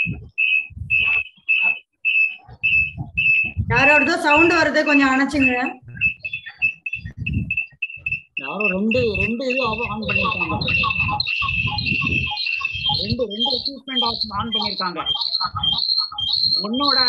யாரோடதோ sound வருது கொஞ்சம் அணைச்சுங்க யாரோ ரெண்டு ரெண்டு இது ஆன் பண்ணிருக்காங்க ரெண்டு ரெண்டு எக்யூப்மெண்ட் ஆன் பண்ணிருக்காங்க உன்னோட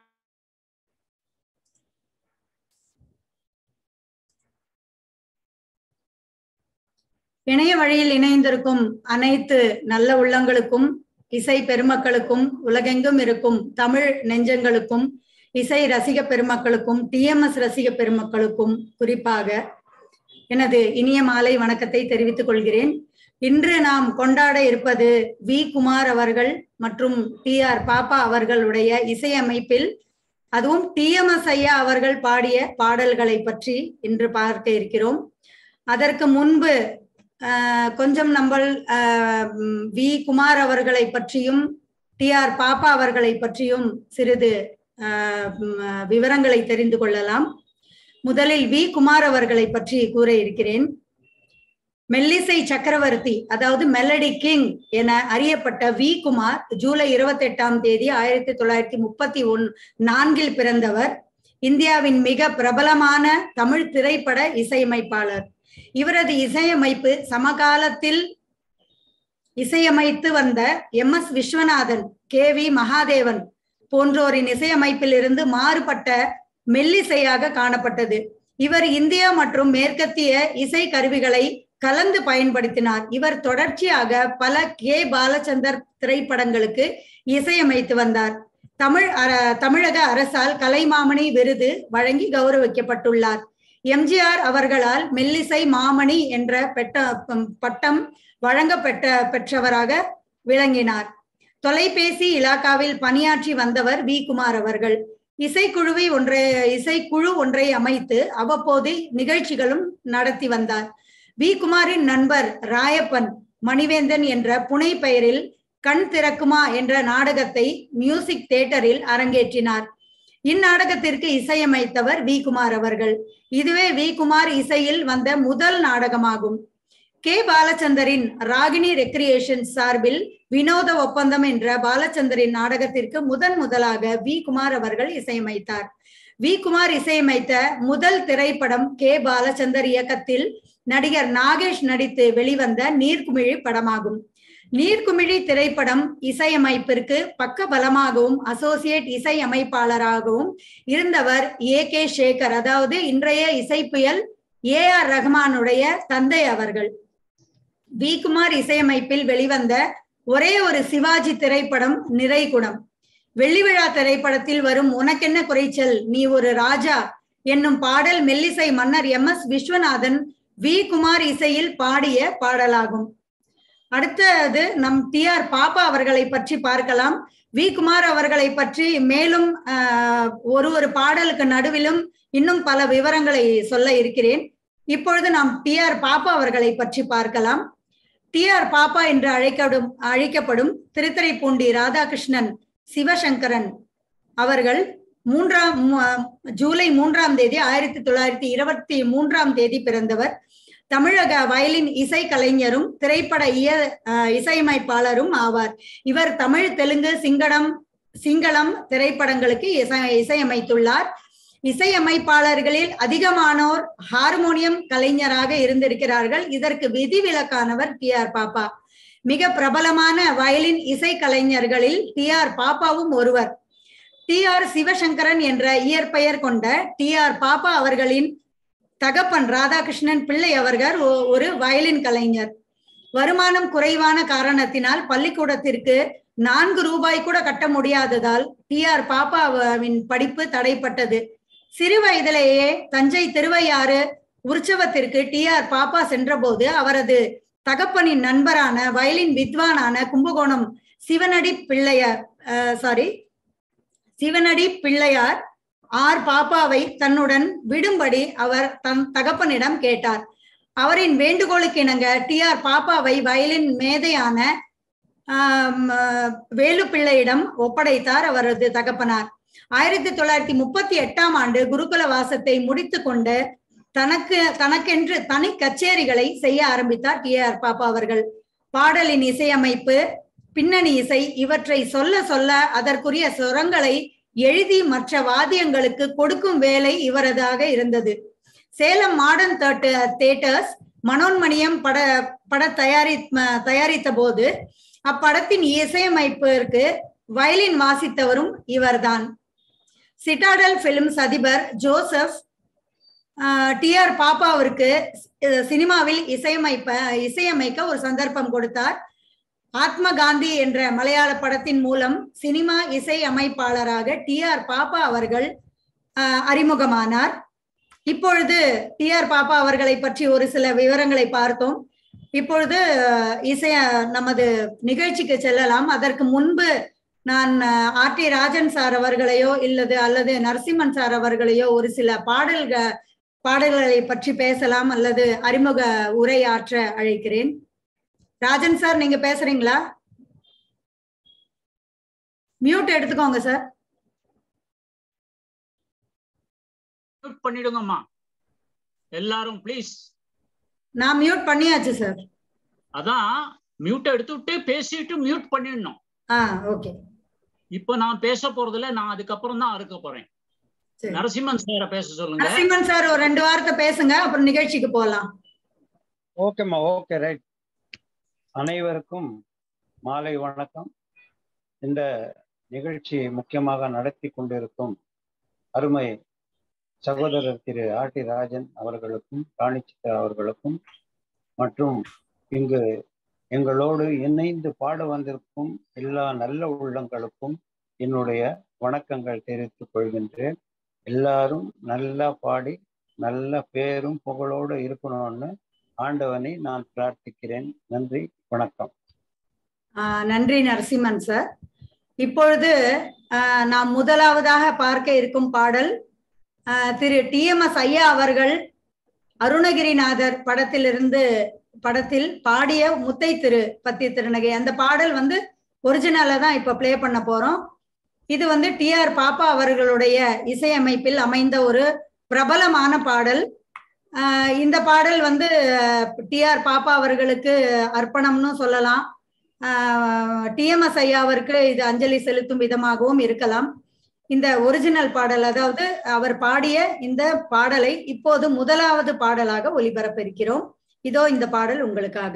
இணைய வழியில் இணைந்திருக்கும் அனைத்து நல்ல உள்ளங்களுக்கும் இசை பெருமக்களுக்கும் உலகெங்கும் இருக்கும் தமிழ் நெஞ்சங்களுக்கும் இசை ரசிக பெருமக்களுக்கும் டிஎம்எஸ் ரசிக பெருமக்களுக்கும் குறிப்பாக எனது இனிய மாலை வணக்கத்தை தெரிவித்துக் கொள்கிறேன் இன்று நாம் கொண்டாட இருப்பது வி குமார் அவர்கள் மற்றும் டி ஆர் பாப்பா அவர்களுடைய இசையமைப்பில் அதுவும் டிஎம்எஸ் ஐயா அவர்கள் பாடிய பாடல்களை பற்றி இன்று பார்க்க இருக்கிறோம் அதற்கு முன்பு ஆஹ், கொஞ்சம் நம்ம ஆஹ், ம், வி குமார் அவர்களை பற்றியும் டி ஆர் பாப்பா அவர்களை பற்றியும் சிறிது ஆஹ், ம், விவரங்களை தெரிந்து கொள்ளலாம் முதலில் வி குமார் அவர்களை பற்றி கூற இருக்கிறேன் மெல்லிசை சக்கரவர்த்தி அதாவது மெலடி கிங் என அறியப்பட்ட வி குமார் ஜூலை இருபத்தி எட்டாம் தேதி ஆயிரத்தி தொள்ளாயிரத்தி முப்பத்தி ஒன் நான்கில் பிறந்தவர் இந்தியாவின் மிக பிரபலமான தமிழ் திரைப்பட இசையமைப்பாளர் இவரது இசையமைப்பு சமகாலத்தில் இசையமைத்து வந்த M S Viswanathan K V Mahadevan போன்றோரின் இசையமைப்பில் இருந்து மாறுபட்ட மெல்லிசையாக காணப்பட்டது இவர் இந்தியா மற்றும் மேற்கத்திய இசை கருவிகளை கலந்து பயன்படுத்தினார் இவர் தொடர்ச்சியாக பல கே பாலச்சந்தர் திரைப்படங்களுக்கு இசையமைத்து வந்தார் தமிழ் அர- தமிழக அரசால் கலைமாமணி விருது வழங்கி கௌரவிக்கப்பட்டுள்ளார் எம்ஜிஆர் அவர்களால் மெல்லிசை மாமணி என்ற பெட்ட பம்- பட்டம் வழங்கப்பெற்ற பெற்றவராக விளங்கினார் தொலைபேசி இலாக்காவில் பணியாற்றி வந்தவர் வி குமார் அவர்கள் இசைக்குழுவை ஒன்றை இசைக்குழு ஒன்றை அமைத்து அவ்வப்போது நிகழ்ச்சிகளும் நடத்தி வந்தார் வி குமாரின் நண்பர் ராயப்பன் மணிவேந்தன் என்ற புனை பெயரில் கண் திறக்குமா என்ற நாடகத்தை மியூசிக் தியேட்டரில் அரங்கேற்றினார் இந்நாடகத்திற்கு இசையமைத்தவர் வி குமார் அவர்கள் இதுவே வி குமார் இசையில் வந்த முதல் நாடகமாகும் கே பாலச்சந்தரின் ராகினி ரெக்ரியேஷன் சார்பில் வினோத ஒப்பந்தம் என்ற பாலச்சந்தரின் நாடகத்திற்கு முதன் முதலாக வி குமார் அவர்கள் இசையமைத்தார் வி குமார் இசையமைத்த முதல் திரைப்படம் கே பாலச்சந்தர் இயக்கத்தில் நடிகர் நாகேஷ் நடித்து வெளிவந்த நீர்க்குமிழி படமாகும் நீர்க்குமிழி திரைப்படம் இசையமைப்பிற்கு பக்க பலமாகவும் அசோசியேட் இசையமைப்பாளராகவும் இருந்தவர் ஏ கே சேகர் அதாவது இன்றைய இசைப்புயல் ஏ ஆர் ரஹ்மானுடைய தந்தை அவர்கள் வி குமார் இசையமைப்பில் வெளிவந்த ஒரே ஒரு சிவாஜி திரைப்படம் நிறைகுணம் வெள்ளி விழா திரைப்படத்தில் வரும் உனக்கென்ன குறைச்சல் நீ ஒரு ராஜா என்னும் பாடல் மெல்லிசை மன்னர் M S Viswanathan V Kumar இசையில் பாடிய பாடலாகும் அடுத்தது நம் டி ஆர் பாப்பா அவர்களை பற்றி பார்க்கலாம் வி குமார் அவர்களை பற்றி மேலும் ஆஹ், ஒரு ஒரு பாடலுக்கு நடுவிலும் இன்னும் பல விவரங்களை சொல்ல இருக்கிறேன் இப்பொழுது நாம் டி ஆர் பாப்பா அவர்களை பற்றி பார்க்கலாம் டி ஆர் பாப்பா என்று அழைக்கப்படும் அழைக்கப்படும் திருத்துறைப்பூண்டி ராதாகிருஷ்ணன் சிவசங்கரன் அவர்கள் மூன்றாம் மு- ஜூலை மூன்றாம் தேதி ஆயிரத்தி தொள்ளாயிரத்தி இருபத்தி மூன்றாம் தேதி பிறந்தவர் தமிழக வயலின் இசை கலைஞரும் திரைப்பட இய அஹ், இசையமைப்பாளரும் ஆவார் இவர் தமிழ் தெலுங்கு சிங்களம் சிங்களம் திரைப்படங்களுக்கு இசை இசையமைத்துள்ளார் இசையமைப்பாளர்களில் அதிகமானோர் ஹார்மோனியம் கலைஞராக இருந்திருக்கிறார்கள் இதற்கு விதிவிலக்கானவர் டி ஆர் பாப்பா மிக பிரபலமான வயலின் இசை கலைஞர்களில் டி ஆர் பாப்பாவும் ஒருவர் டி ஆர் சிவசங்கரன் என்ற இயற்பெயர் கொண்ட டி ஆர் பாப்பா அவர்களின் தகப்பன் ராதாகிருஷ்ணன் பிள்ளை அவர்கள் ஒ- ஒரு வயலின் கலைஞர் வருமானம் குறைவான காரணத்தினால் பள்ளிக்கூடத்திற்கு நான்கு ரூபாய் கூட கட்ட முடியாததால் டி ஆர் பாப்பாவின் படிப்பு தடைப்பட்டது சிறு வயதிலேயே தஞ்சை திருவையாறு உற்சவத்திற்கு டி ஆர் பாப்பா சென்றபோது அவரது தகப்பனின் நண்பரான வயலின் வித்வானான கும்பகோணம் சிவனடி பிள்ளையார் சாரி சிவனடி பிள்ளையார் ஆர் பாப்பாவை தன்னுடன் விடும்படி அவர் தன் தகப்பனிடம் கேட்டார் அவரின் வேண்டுகோளுக்கு இணங்க டி ஆர் பாப்பாவை வயலின் மேதையான ஆம், அஹ், வேலுப்பிள்ளையிடம் ஒப்படைத்தார் அவரது தகப்பனார் ஆயிரத்தி தொள்ளாயிரத்தி முப்பத்தி எட்டாம் ஆண்டு குருகுல வாசத்தை முடித்து கொண்டு தனக்கு தனக்கென்று தனி கச்சேரிகளை செய்ய ஆரம்பித்தார் டி ஆர் பாப்பா அவர்கள் பாடலின் இசையமைப்பு பின்னணி இசை இவற்றை சொல்ல சொல்ல அதற்குரிய சுரங்களை எழுதி மற்ற வாத்தியங்களுக்கு கொடுக்கும் வேலை இவரதாக இருந்தது சேலம் மாடர்ன் தேட்டர்ஸ் மனோன்மணியம் பட பட தயாரி தயாரித்த போது அப்படத்தின் இசையமைப்பிற்கு வயலின் வாசித்தவரும் இவர்தான் சிட்டாடல் பிலிம்ஸ் அதிபர் ஜோசப் டி ஆர் பாப்பாவிற்கு சினிமாவில் இசையமைப்ப இசையமைக்க ஒரு சந்தர்ப்பம் கொடுத்தார் ஆத்ம காந்தி என்ற மலையாள படத்தின் மூலம் சினிமா இசை அமைப்பாளராக டி ஆர் பாப்பா அவர்கள் அறிமுகமானார் இப்பொழுது டி ஆர் பாப்பா அவர்களை பற்றி ஒரு சில விவரங்களை பார்த்தோம் இப்பொழுது இசைய நமது நிகழ்ச்சிக்கு செல்லலாம் அதற்கு முன்பு நான் ஆர் டி ராஜன் சார் அவர்களையோ இல்லது அல்லது நரசிம்மன் சார் அவர்களையோ ஒரு சில பாடல்கள் பாடல்களை பற்றி பேசலாம் அல்லது அறிமுக உரை ஆற்ற அழைக்கிறேன் ராஜன் சார் நீங்க பேசுறீங்களா மியூட் எடுத்துக்கோங்க சார் மியூட் பண்ணிடுங்கம்மா எல்லாரும் ப்ளீஸ் நான் மியூட் பண்ணியாச்சு சார் அதான் மியூட் எடுத்து விட்டு பேசிட்டு மியூட் பண்ணிடணும் ஆ ஓகே இப்போ நான் பேச போறதுல நான் அதுக்கப்புறம் தான் அறுக்க போறேன் நரசிம்மன் சார பேச சொல்லுங்க நரசிம்மன் சார் ஒரு ரெண்டு வாரத்தை பேசுங்க அப்புறம் நிகழ்ச்சிக்கு போகலாம் ஓகேம்மா ஓகே ரைட் அனைவருக்கும் மாலை வணக்கம் இந்த நிகழ்ச்சியை முக்கியமாக நடத்தி கொண்டிருக்கும் அருமை சகோதரர் திரு ஆர் டி ராஜன் அவர்களுக்கும் ராணி சித்ரா அவர்களுக்கும் மற்றும் இங்கு எங்களோடு இணைந்து பாட வந்திருக்கும் எல்லா நல்ல உள்ளங்களுக்கும் என்னுடைய வணக்கங்கள் தெரிவித்துக் கொள்கின்றேன் எல்லாரும் நல்லா பாடி நல்ல பேரும் புகழோடு இருக்கணும்னு ஆண்டவனை நான் பிரார்த்திக்கிறேன் நன்றி வணக்கம் நன்றி நரசிம்மன் சார் இப்பொழுது நாம் முதலாவதாக பார்க்க இருக்கும் பாடல் திரு டி எம் எஸ் ஐயா அவர்கள் அருணகிரிநாதர் படத்திலிருந்து படத்தில் பாடிய முத்தை திரு பத்தி திருநகை அந்த பாடல் வந்து ஒரிஜினலா தான் இப்ப பிளே பண்ண போறோம் இது வந்து டி ஆர் பாப்பா அவர்களுடைய இசையமைப்பில் அமைந்த ஒரு பிரபலமான பாடல் இந்த பாடல் வந்து டி ஆர் பாப்பா அவர்களுக்கு அர்ப்பணம்னு சொல்லலாம் டிஎம்எஸ் ஐயாவிற்கு இது அஞ்சலி செலுத்தும் விதமாகவும் இருக்கலாம் இந்த ஒரிஜினல் பாடல் அதாவது அவர் பாடிய இந்த பாடலை இப்போது முதலாவது பாடலாக ஒளிபரப்ப இருக்கிறோம் இதோ இந்த பாடல் உங்களுக்காக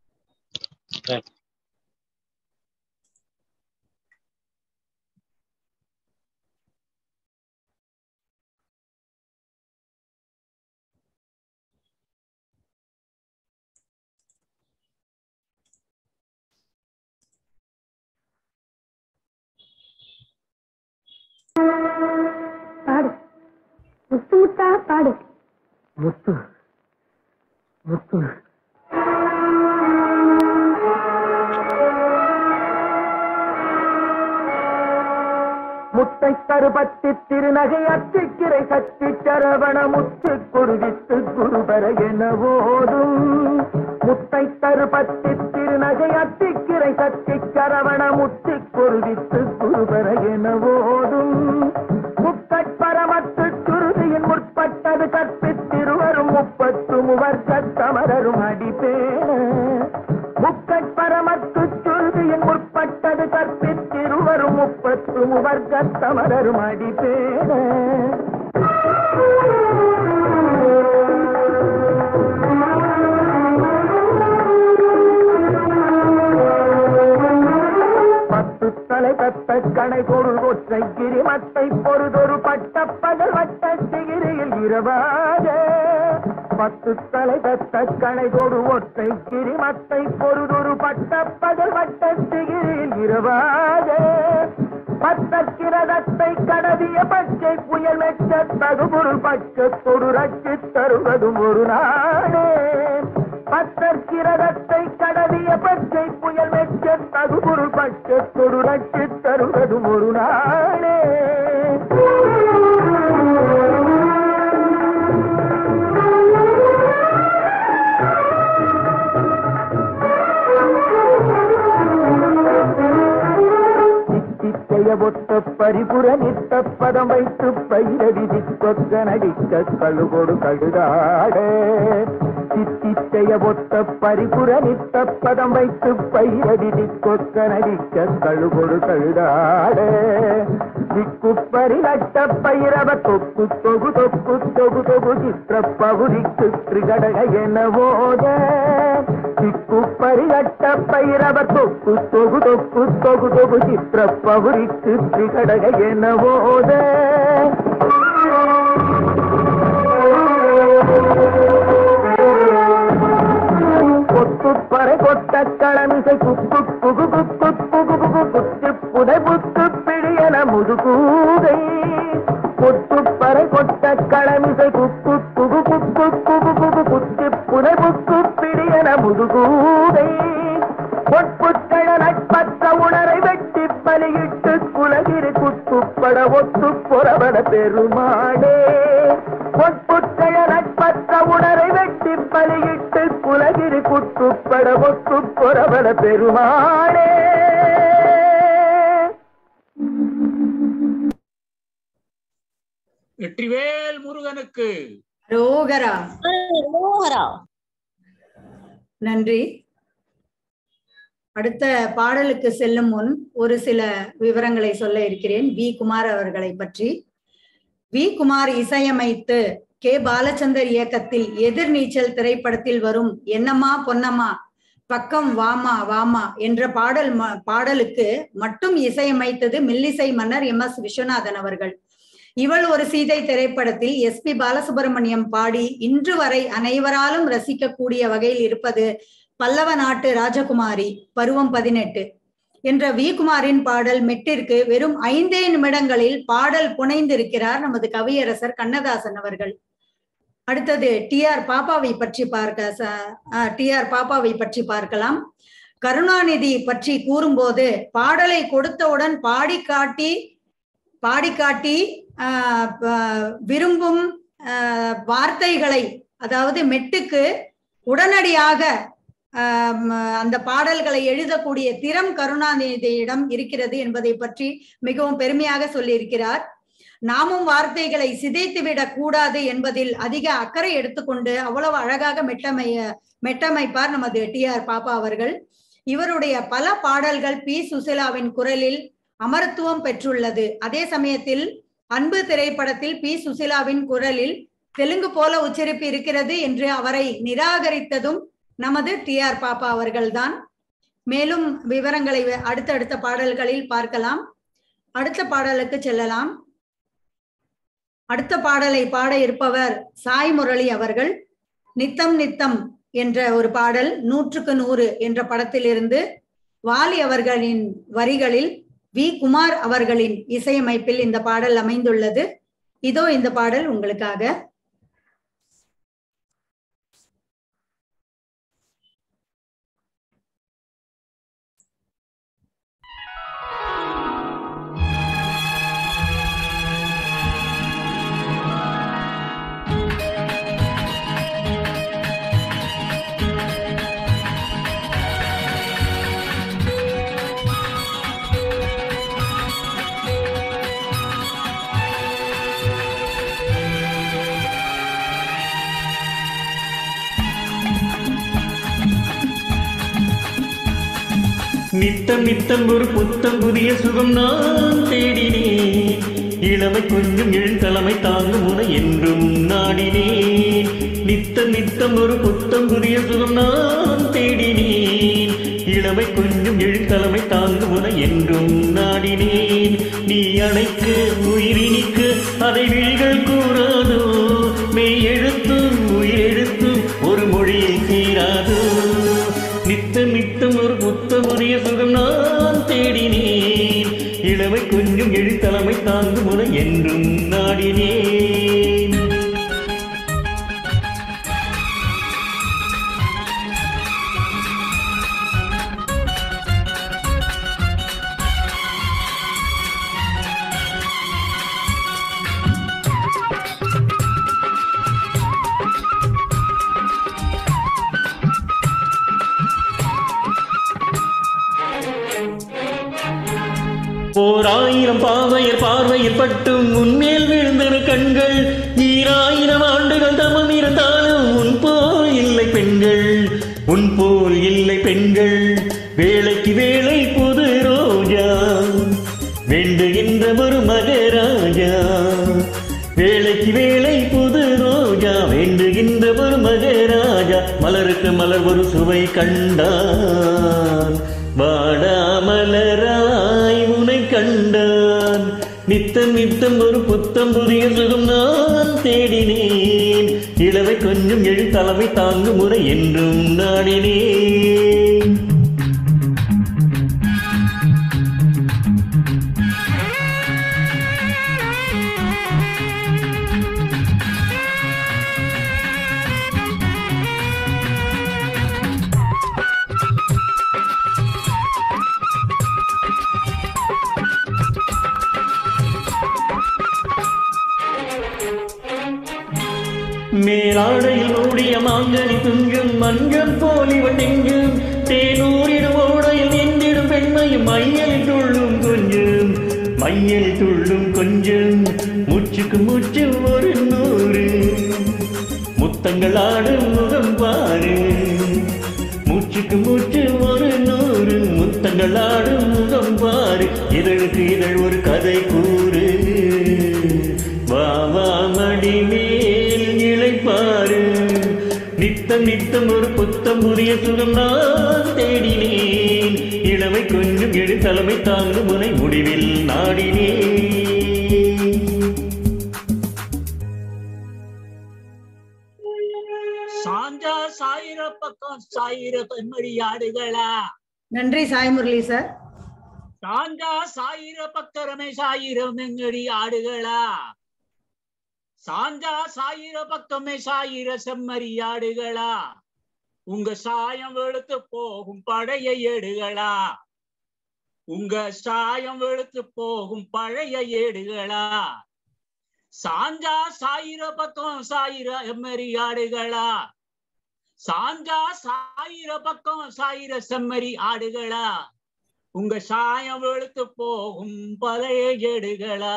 பாடு முத்து முத்தா பாடு முத்து முத்து முத்தை தருபத்தி திருநகை அத்திக்கிரை சத்தி சரவண முத்து குருவித்து குருபர என ஓதும் முத்தை தருபத்தி திருநகை அத்திக்கிரை சத்தி சரவண முத்து குருவித்து குருபர என ஓதும் முக்கட்பரமத்து குருதியின் முற்பட்டது கற்பித்திருவரும் முப்பத்து முவர்க்கத்தமரரும் அடிப்பேன முக்கட்பரமத்து சுருதியின் முற்பட்டது கற்பித்திருவரும் முப்பத்து முவர்க்கத்தமரரும் அடிப்பேன பத்து தலை தத்த கணை பொருள் ஒற்றை கிரிமத்தை பொறுதொரு பட்ட பகல் வட்ட சிகிரியில் இரவாக பத்து தலை தத்த கணை தொடு ஒற்றை கிரிமத்தை பொறுதொரு பட்ட பகல் வட்ட சிகிரியில் இரவாக பத்தற்கிரதத்தை கடவிய பச்சை புயல் மெச்ச தகுபொருள் பச்சத்தொடு ரட்சி தருவதும் ஒரு நாடே பத்தற்கிரதத்தை கடவிய பச்சை புயல் மெச்ச தகுபொருள் பச்சத்தொடு ரட்சி தருவதும் ஒரு நாடே சித்தி சித்திச்செய ஒத்த பரிபுர நித்த பதம் வைத்து பைரவி திக்கொக்க நடிக்க கழுகொடு கழுதாடே சித்திச்செய ஒத்த பரிபுர நித்த பதம் வைத்து பைரவி திக்கொக்க நடிக்க கழுகொடு கழுதாடே திக்குப்பரி நட்ட பைரவ தொக்கு தொகு தொக்கு தொகு தொகு சித்திர பகுதிக்கு திரிகடக எனவோத திக்குப்பரி நட்ட பைரவ தொக்கு தொகு தொக்கு தொகு தொகு சித்திர பகுதிக்கு திரிகடக எனவோத கொத்துப்பறை கொட்ட களமிசை குக்கு புகு குக்கு புகு புகு குத்து புதை புத்து பிடியன முதுகூதை கொத்துப்பறை கொட்ட களமிசை குக்கு புகு குக்கு புகு புகு குத்து புதை புக்கு பிடியன முதுகூதை பொற்புத்தழ நட்பற்ற உணரை வெட்டி பலியிட்டு குலகிரி குத்துப்பட ஒத்து புறவன பெருமாடே பொற்புத்தழ நட்பற்ற உணரை வெட்டி பலியிட்டு குலகிரி குத்துப்பட ஒத்து புறவன பெருமாடே வெற்றிவேல் முருகனுக்கு ரோகரா மோகரா நன்றி அடுத்த பாடலுக்கு செல்லும் முன் ஒரு சில விவரங்களை சொல்ல இருக்கிறேன் வி குமார் அவர்களை பற்றி வி குமார் இசையமைத்து கே பாலச்சந்தர் இயக்கத்தில் எதிர்நீச்சல் திரைப்படத்தில் வரும் என்னம்மா பொன்னம்மா பக்கம் வாமா வாமா என்ற பாடல் ம- பாடலுக்கு மட்டும் இசையமைத்தது மெல்லிசை மன்னர் எம் எஸ் விஸ்வநாதன் அவர்கள் இவள் ஒரு சீதை திரைப்படத்தில் எஸ் பி பாலசுப்ரமணியம் பாடி இன்று வரை அனைவராலும் ரசிக்கக்கூடிய வகையில் இருப்பது பல்லவ நாட்டு ராஜகுமாரி பருவம் பதினெட்டு என்ற வி குமாரின் பாடல் மெட்டிற்கு வெறும் ஐந்தே நிமிடங்களில் பாடல் புனைந்திருக்கிறார் நமது கவியரசர் கண்ணதாசன் அவர்கள் அடுத்தது டி ஆர் பாப்பாவை பற்றி பார்க்க டி ஆர் பாப்பாவை பற்றி பார்க்கலாம் கருணாநிதி பற்றி கூறும்போது பாடலை கொடுத்தவுடன் பாடி காட்டி பாடி காட்டி ஆஹ் ப- விரும்பும் ஆஹ் வார்த்தைகளை அதாவது மெட்டுக்கு உடனடியாக ஆம், அந்த பாடல்களை எழுதக்கூடிய திறம் கருணாநிதியிடம் இருக்கிறது என்பதை பற்றி மிகவும் பெருமையாக சொல்லியிருக்கிறார் நாமும் வார்த்தைகளை சிதைத்து விடக் கூடாது என்பதில் அதிக அக்கறை எடுத்துக்கொண்டு அவ்வளவு அழகாக மெட்டமைய மெட்டமைப்பார் நமது டி ஆர் பாப்பா அவர்கள் இவருடைய பல பாடல்கள் பி சுசிலாவின் குரலில் அமரத்துவம் பெற்றுள்ளது அதே சமயத்தில் அன்பு திரைப்படத்தில் பி சுசிலாவின் குரலில் தெலுங்கு போல உச்சரிப்பு இருக்கிறது என்று அவரை நிராகரித்ததும் நமது டி ஆர் பாப்பா அவர்கள்தான் மேலும் விவரங்களை வே- அடுத்தடுத்த பாடல்களில் பார்க்கலாம் அடுத்த பாடலுக்கு செல்லலாம் அடுத்த பாடலை பாட இருப்பவர் சாய் முரளி அவர்கள் நித்தம் நித்தம் என்ற ஒரு பாடல் நூற்றுக்கு நூறு என்ற படத்திலிருந்து வாலி அவர்களின் வரிகளில் வி குமார் அவர்களின் இசையமைப்பில் இந்த பாடல் அமைந்துள்ளது இதோ இந்த பாடல் உங்களுக்காக நித்தம் நித்தம் ஒரு புத்தம் புதிய சுகம் நான் தேடினேன் இளமை கொஞ்சம் எழுந்தலைமை தாங்கும் உன என்றும் நாடினேன் நித்தம் நித்தம் ஒரு புத்தம் புதிய சுகம் நான் தேடினேன் இளமை கொஞ்சம் எழுத்தலைமை தாங்கும் உன என்றும் நாடினேன் நீ அணைக்க உயிரினிக்க அதை விழிகள் கூறாதோ மெய் எழுத்தும் உயிர் எழுத்தும் ஒரு மொழியில் தீராதோ நித்தம் நித்தம் ஒரு புத்த புதிய சுகம் நான் தேடினேன் இளமை கொஞ்சம் எழுத்தலைமை தாங்கும் முனை என்றும் நாடினேன் ஓராயிரம் பாவையர் பார்வையில் பட்டும் உன்மேல் விழுந்தன கண்கள் ஈராயிரம் ஆண்டுகள் தமம் இருந்தாலும் உன் போல் இல்லை பெண்கள் உன் போல் இல்லை பெண்கள் வேலைக்கு வேலை புது ரோஜா வேண்டுகின்ற ஒரு மகராஜா வேலைக்கு வேலை புது ரோஜா வேண்டுகின்ற ஒரு மகராஜா மலருக்கு மலர் ஒரு சுவை கண்டான் வாடா மலராய் உனை கண்டான் நித்தம் நித்தம் ஒரு புத்தம் புதிய சுகம் நான் தேடினேன் இளவை கொஞ்சம் எழு தலைமை தாங்கும் முறை என்றும் நாடினேன் மேலாடையில் மூடிய மாங்கனி துஞ்சும் மஞ்சள் போலிவன் எங்கும் தேனூரிடும் ஓடையில் நின்றிடும் பெண்மையும் மையல் துள்ளும் கொஞ்சம் மையல் துள்ளும் கொஞ்சம் மூச்சுக்கு மூச்சு ஒரு நூறு முத்தங்கள் ஆடும் முகம் பாரு மூச்சுக்கு மூச்சு ஒரு நூறு முத்தங்கள் ஆடும் முகம் பாரு இதழுக்கு இதழ் ஒரு கதை கூறு வா வா மடி மேல் இளைப்பாரு நித்தம் நித்தம் ஒரு புத்தம் புதிய சுகம் நான் தேடினேன் இளமை கொஞ்சம் எழு தலைமை தாங்கும் முனை முடிவில் நாடினேன் சாஞ்சா சாயிர பக்கம் சாயிர பெண்மணி ஆடுகளா நன்றி சாய் முரளி சார் சாஞ்சா சாயிர பக்க ரமேஷ் ஆயிரம் எங்கடி ஆடுகளா சாஞ்சா சாயிர பக்கமே சாயிர செம்மறி ஆடுகளா உங்க சாயம் வெளுத்து போகும் பழைய ஏடுகளா உங்க சாயம் வெளுத்து போகும் பழைய ஏடுகளா சாஞ்சா சாயிர பக்கம் சாயிர எம்மறி ஆடுகளா சாஞ்சா சாயிர பக்கம் சாயிர செம்மறி ஆடுகளா உங்க சாயம் வெளுத்து போகும் பழைய ஏடுகளா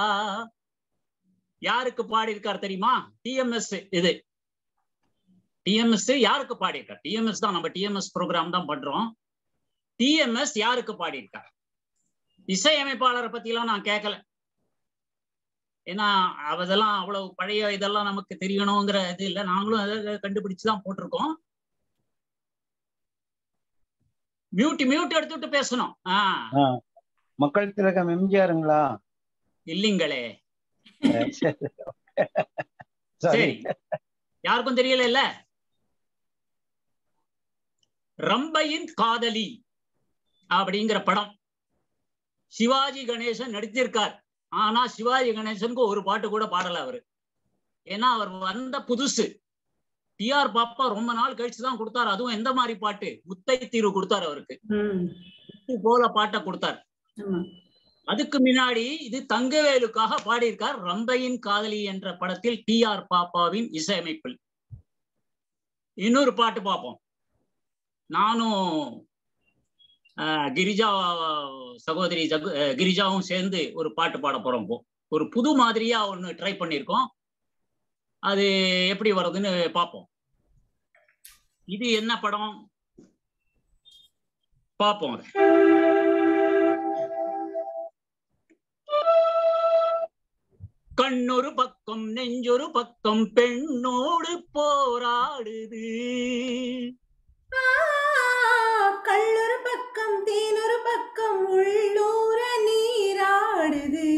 யாருக்கு பாடியிருக்கார் தெரியுமா டிஎம்எஸ் இது டிஎம்எஸ் யாருக்கு பாடியிருக்கார் டிஎம்எஸ் தான் நம்ம டிஎம்எஸ் ப்ரோக்ராம் தான் பண்றோம் டிஎம்எஸ் யாருக்கு பாடியிருக்கார் இசையமைப்பாளரை பத்தி எல்லாம் நான் கேட்கல ஏன்னா அதெல்லாம் அவ்வளவு பழைய இதெல்லாம் நமக்கு தெரியணுங்கிற இது இல்லை நாங்களும் அதை கண்டுபிடிச்சுதான் போட்டிருக்கோம் மியூட் மியூட் எடுத்துட்டு பேசணும் ஆஹ் ஆ, மக்கள் திலகம் எம்ஜிஆருங்களா இல்லைங்களே சரி சரி யாருக்கும் தெரியல இல்ல ரம்பையின் காதலி அப்படிங்கிற படம் சிவாஜி கணேசன் நடித்திருக்கார் ஆனா சிவாஜி கணேசனுக்கு ஒரு பாட்டு கூட பாடல அவரு ஏன்னா அவர் வந்த புதுசு டிஆர் பாப்பா ரொம்ப நாள் கழிச்சு தான் கொடுத்தாரு அதுவும் எந்த மாதிரி பாட்டு முத்தை தீர்வு கொடுத்தாரு அவருக்கு ம் முத்து போல பாட்டை கொடுத்தார் ஆமா அதுக்கு முன்னாடி இது தங்கவேலுக்காக பாடியிருக்கார் ரம்பையின் காதலி என்ற படத்தில் டி ஆர் பாப்பாவின் இசையமைப்பில் இன்னொரு பாட்டு பார்ப்போம் நானும் ஆஹ், கிரிஜா சகோதரி ஜகு அஹ், கிரிஜாவும் சேர்ந்து ஒரு பாட்டு பாட போறோம் இப்போ ஒரு புது மாதிரியா ஒண்ணு ட்ரை பண்ணியிருக்கோம் அது எப்படி வருதுன்னு பார்ப்போம் இது என்ன படம் பார்ப்போம் அதை கண்ணொரு பக்கம் நெஞ்சொரு பக்கம் பெண்ணோடு போராடுது கல்லொரு பக்கம் தேனொரு பக்கம் உள்ளூர நீராடுது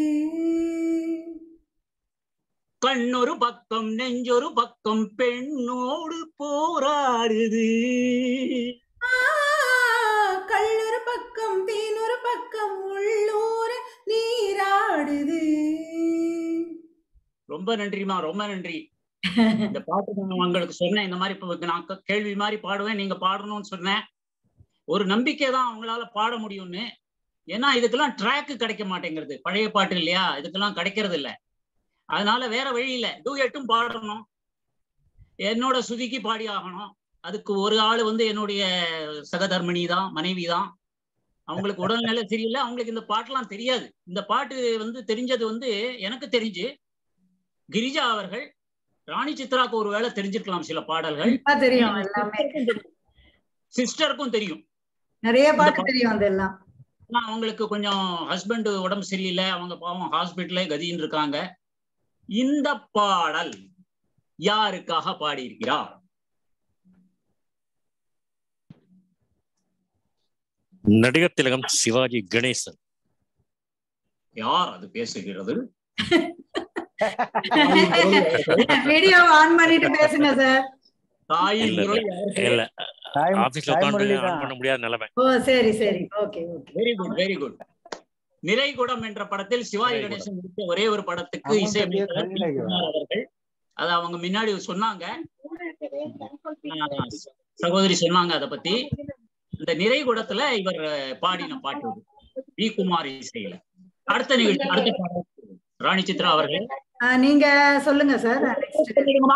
கண்ணொரு பக்கம் நெஞ்சொரு பக்கம் பெண்ணோடு போராடுது ஆ, கல்லொரு பக்கம் தேனொரு பக்கம் உள்ளூர நீராடுது ரொம்ப நன்றிமா ரொம்ப நன்றி இந்த பாட்டு நான் உங்களுக்கு சொன்னேன் இந்த மாதிரி இப்ப நான் க- கேள்வி மாதிரி பாடுவேன் நீங்க பாடணும்னு சொன்னேன் ஒரு நம்பிக்கை தான் அவங்களால பாட முடியும்னு ஏன்னா இதுக்கெல்லாம் ட்ராக் கிடைக்க மாட்டேங்கிறது பழைய பாட்டு இல்லையா இதுக்கெல்லாம் கிடைக்கிறது இல்ல அதனால வேற வழி இல்ல டூயட்டும் பாடணும் என்னோட சுதிக்கு பாடி ஆகணும் அதுக்கு ஒரு ஆள் வந்து என்னுடைய சகதர்மிணி தான் மனைவி தான் அவங்களுக்கு உடல்நிலை சரியில்லை அவங்களுக்கு இந்த பாட்டெல்லாம் தெரியாது இந்த பாட்டு வந்து தெரிஞ்சது வந்து எனக்கு தெரிஞ்சு கிரிஜா அவர்கள் ராணி சித்ராக்கு ஒருவேளை தெரிஞ்சிருக்கலாம் சில பாடல்கள் கண்டிப்பா தெரியும் எல்லாமே சிஸ்டருக்கும் தெரியும் நிறைய பாட்டு பாட்டு- தெரியும் அதெல்லாம் ஆனா அவங்களுக்கு கொஞ்சம் ஹஸ்பண்ட் உடம்பு சரியில்லை அவங்க பாவம் ஹாஸ்பிட்டல்ல கதின்னு இருக்காங்க இந்த பாடல் யாருக்காக பாடியிருக்கிறார் நடிகர் திலகம் சிவாஜி கணேசன் யார் அது பேசுகிறது வீடியோ ஆன் பண்ணிட்டு பேசுங்க சார் தாயின் இல்ல, குரல் யாருக்கு? இல்ல தாய் ஆபீஸ்ல உட்காந்து தாய்மொழி ஆன் தான் பண்ண முடியாத நிலைமை ஓ சரி சரி okay okay very good very good Niraikudam என்ற படத்தில் சிவாஜி நிறைகுடம். கணேசன் நடித்த ஒரே ஒரு படத்துக்கு ஆமாம், இசையமைத்தவர் பெரிய பி. கவிதை. குமார் அவர்கள் அது அவங்க முன்னாடி சொன்னாங்க ஆஹ் சகோதரி சொன்னாங்க அதை பத்தி இந்த நிறைகுடத்துல இவர் அஹ், பாடின பாட்டு இது. வி குமார் இசையில அடுத்த நிகழ்ச்சி அடுத்த பாடல் ராணி சித்ரா அவர்கள் ஆஹ் நீங்க சொல்லுங்க சார் நெக்ஸ்ட்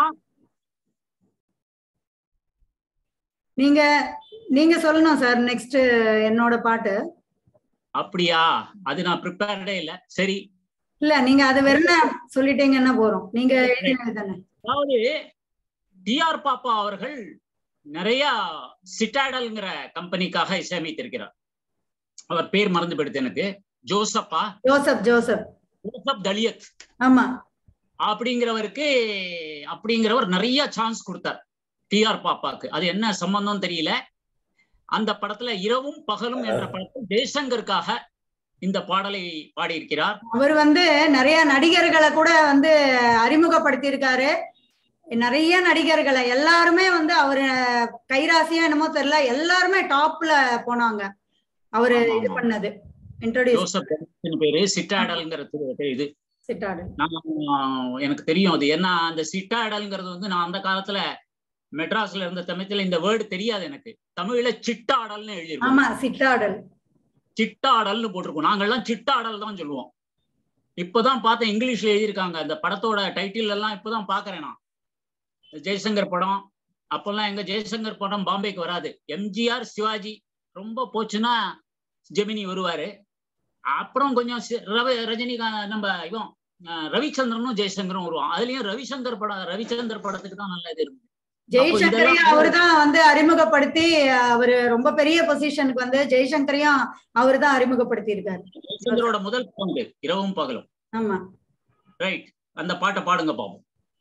நீங்க நீங்க சொல்லணும் சார் நெக்ஸ்ட் என்னோட பாட்டு அப்படியா அது நான் ப்ரிப்பேர்டே இல்ல சரி இல்ல நீங்க அது வெறும் சொல்லிட்டீங்கன்னா போறோம் நீங்க எழுதினது தானே அதாவது டிஆர் பாப்பா அவர்கள் நிறைய சிட்டாடல்ங்கிற கம்பெனிக்காக இசையமைத்திருக்கிறார் அவர் பேர் மறந்து போயிடுது எனக்கு ஜோசப்பா ஜோசப் ஜோசப் ஜோசப் தலியத் ஆமா அப்படிங்கிறவருக்கு அப்படிங்கிறவர் நிறைய சான்ஸ் கொடுத்தார் டிஆர் பாப்பாக்கு அது என்ன சம்பந்தம் தெரியல அந்த படத்துல இரவும் பகலும் என்ற படத்தில் ஜெய்சங்கருக்காக இந்த பாடலை பாடியிருக்கிறார் அவர் வந்து நிறைய நடிகர்களை கூட வந்து அறிமுகப்படுத்தி இருக்காரு நிறைய நடிகர்களை எல்லாருமே வந்து அவரு கைராசியா என்னமோ தெரியல எல்லாருமே டாப்ல போனாங்க அவரு ஆமா, இது ஆமா. பண்ணது இன்ட்ரோடியூஸ் ஜோசப் தலியத்தின் பேரு சிட்டாடல்ங்கிற திரு- இது சிட்டாடு நான் எனக்கு தெரியும் அது ஏன்னா அந்த சிட்டாடல்ங்கிறது வந்து நான் அந்த காலத்துல மெட்ராஸ்ல இருந்த சமயத்துல இந்த வேர்டு தெரியாது எனக்கு தமிழ்ல சிட்டாடல்னு எழுதியிருக்கோம் ஆமா சிட்டாடல் சிட்டாடல்னு போட்டிருக்கோம் நாங்கெல்லாம் சிட்டாடல் தான் சொல்லுவோம் இப்பதான் பார்த்தேன் இங்கிலீஷ்ல எழுதியிருக்காங்க அந்த படத்தோட டைட்டில் எல்லாம் இப்பதான் பாக்குறேன் நான் ஜெய்சங்கர் படம் அப்பெல்லாம் எங்க ஜெய்சங்கர் படம் பாம்பேக்கு வராது எம்ஜிஆர் சிவாஜி ரொம்ப போச்சுன்னா ஜெமினி வருவாரு அப்புறம் கொஞ்சம் சி- ரவி ரஜினிகாந்த் நம்ம இவன் அஹ், ரவிச்சந்திரனும் ஜெய்சங்கரும் வருவான் அதுலயும் ரவிசங்கர் படம் ரவிச்சந்தர் படத்துக்கு தான் நல்ல இது இருக்கு ஜெய்சங்கரையும் இதெல்லாம் அவரு தான் வந்து அறிமுகப்படுத்தி அவரு ரொம்ப பெரிய பொசிஷனுக்கு வந்து ஜெய்சங்கரையும் அவரு தான் அறிமுகப்படுத்தி இருக்காரு ரவிச்சந்திரோட முதல் பங்கு இரவும் பகலும் ஆமா ரைட் அந்த பாட்டை பாடுங்க பாப்போம்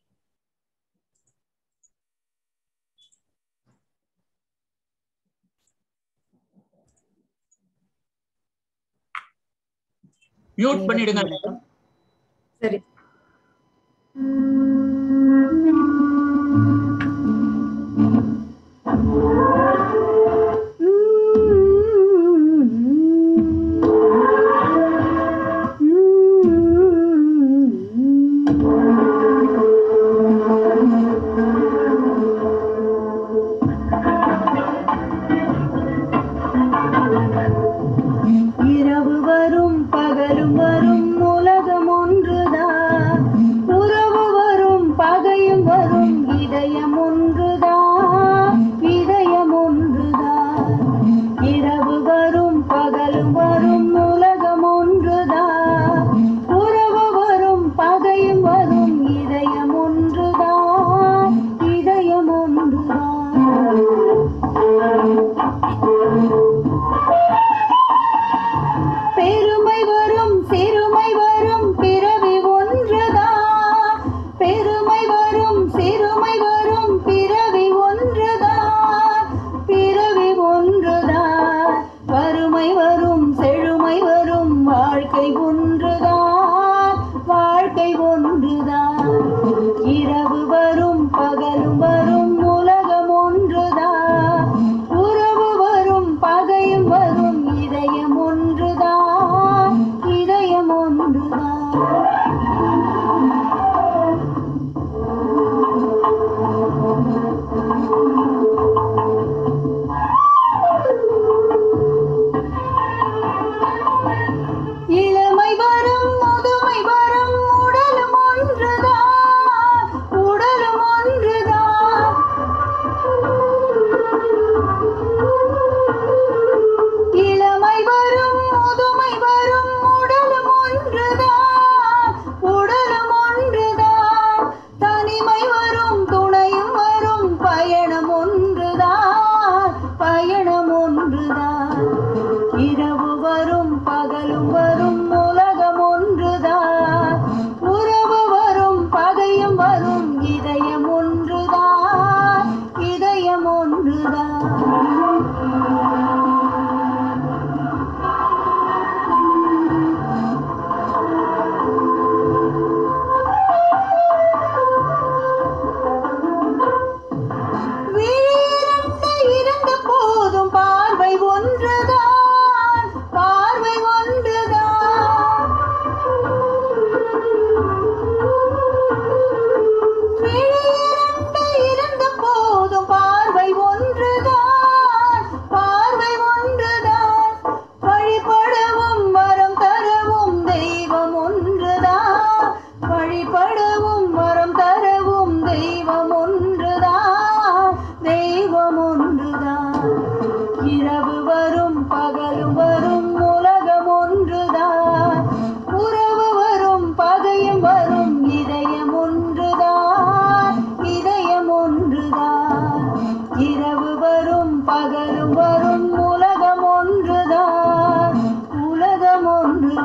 மியூட் பண்ணிடுங்க சரி இரவு வரும் பகலும் வரும் உலகம் ஒன்றுதான்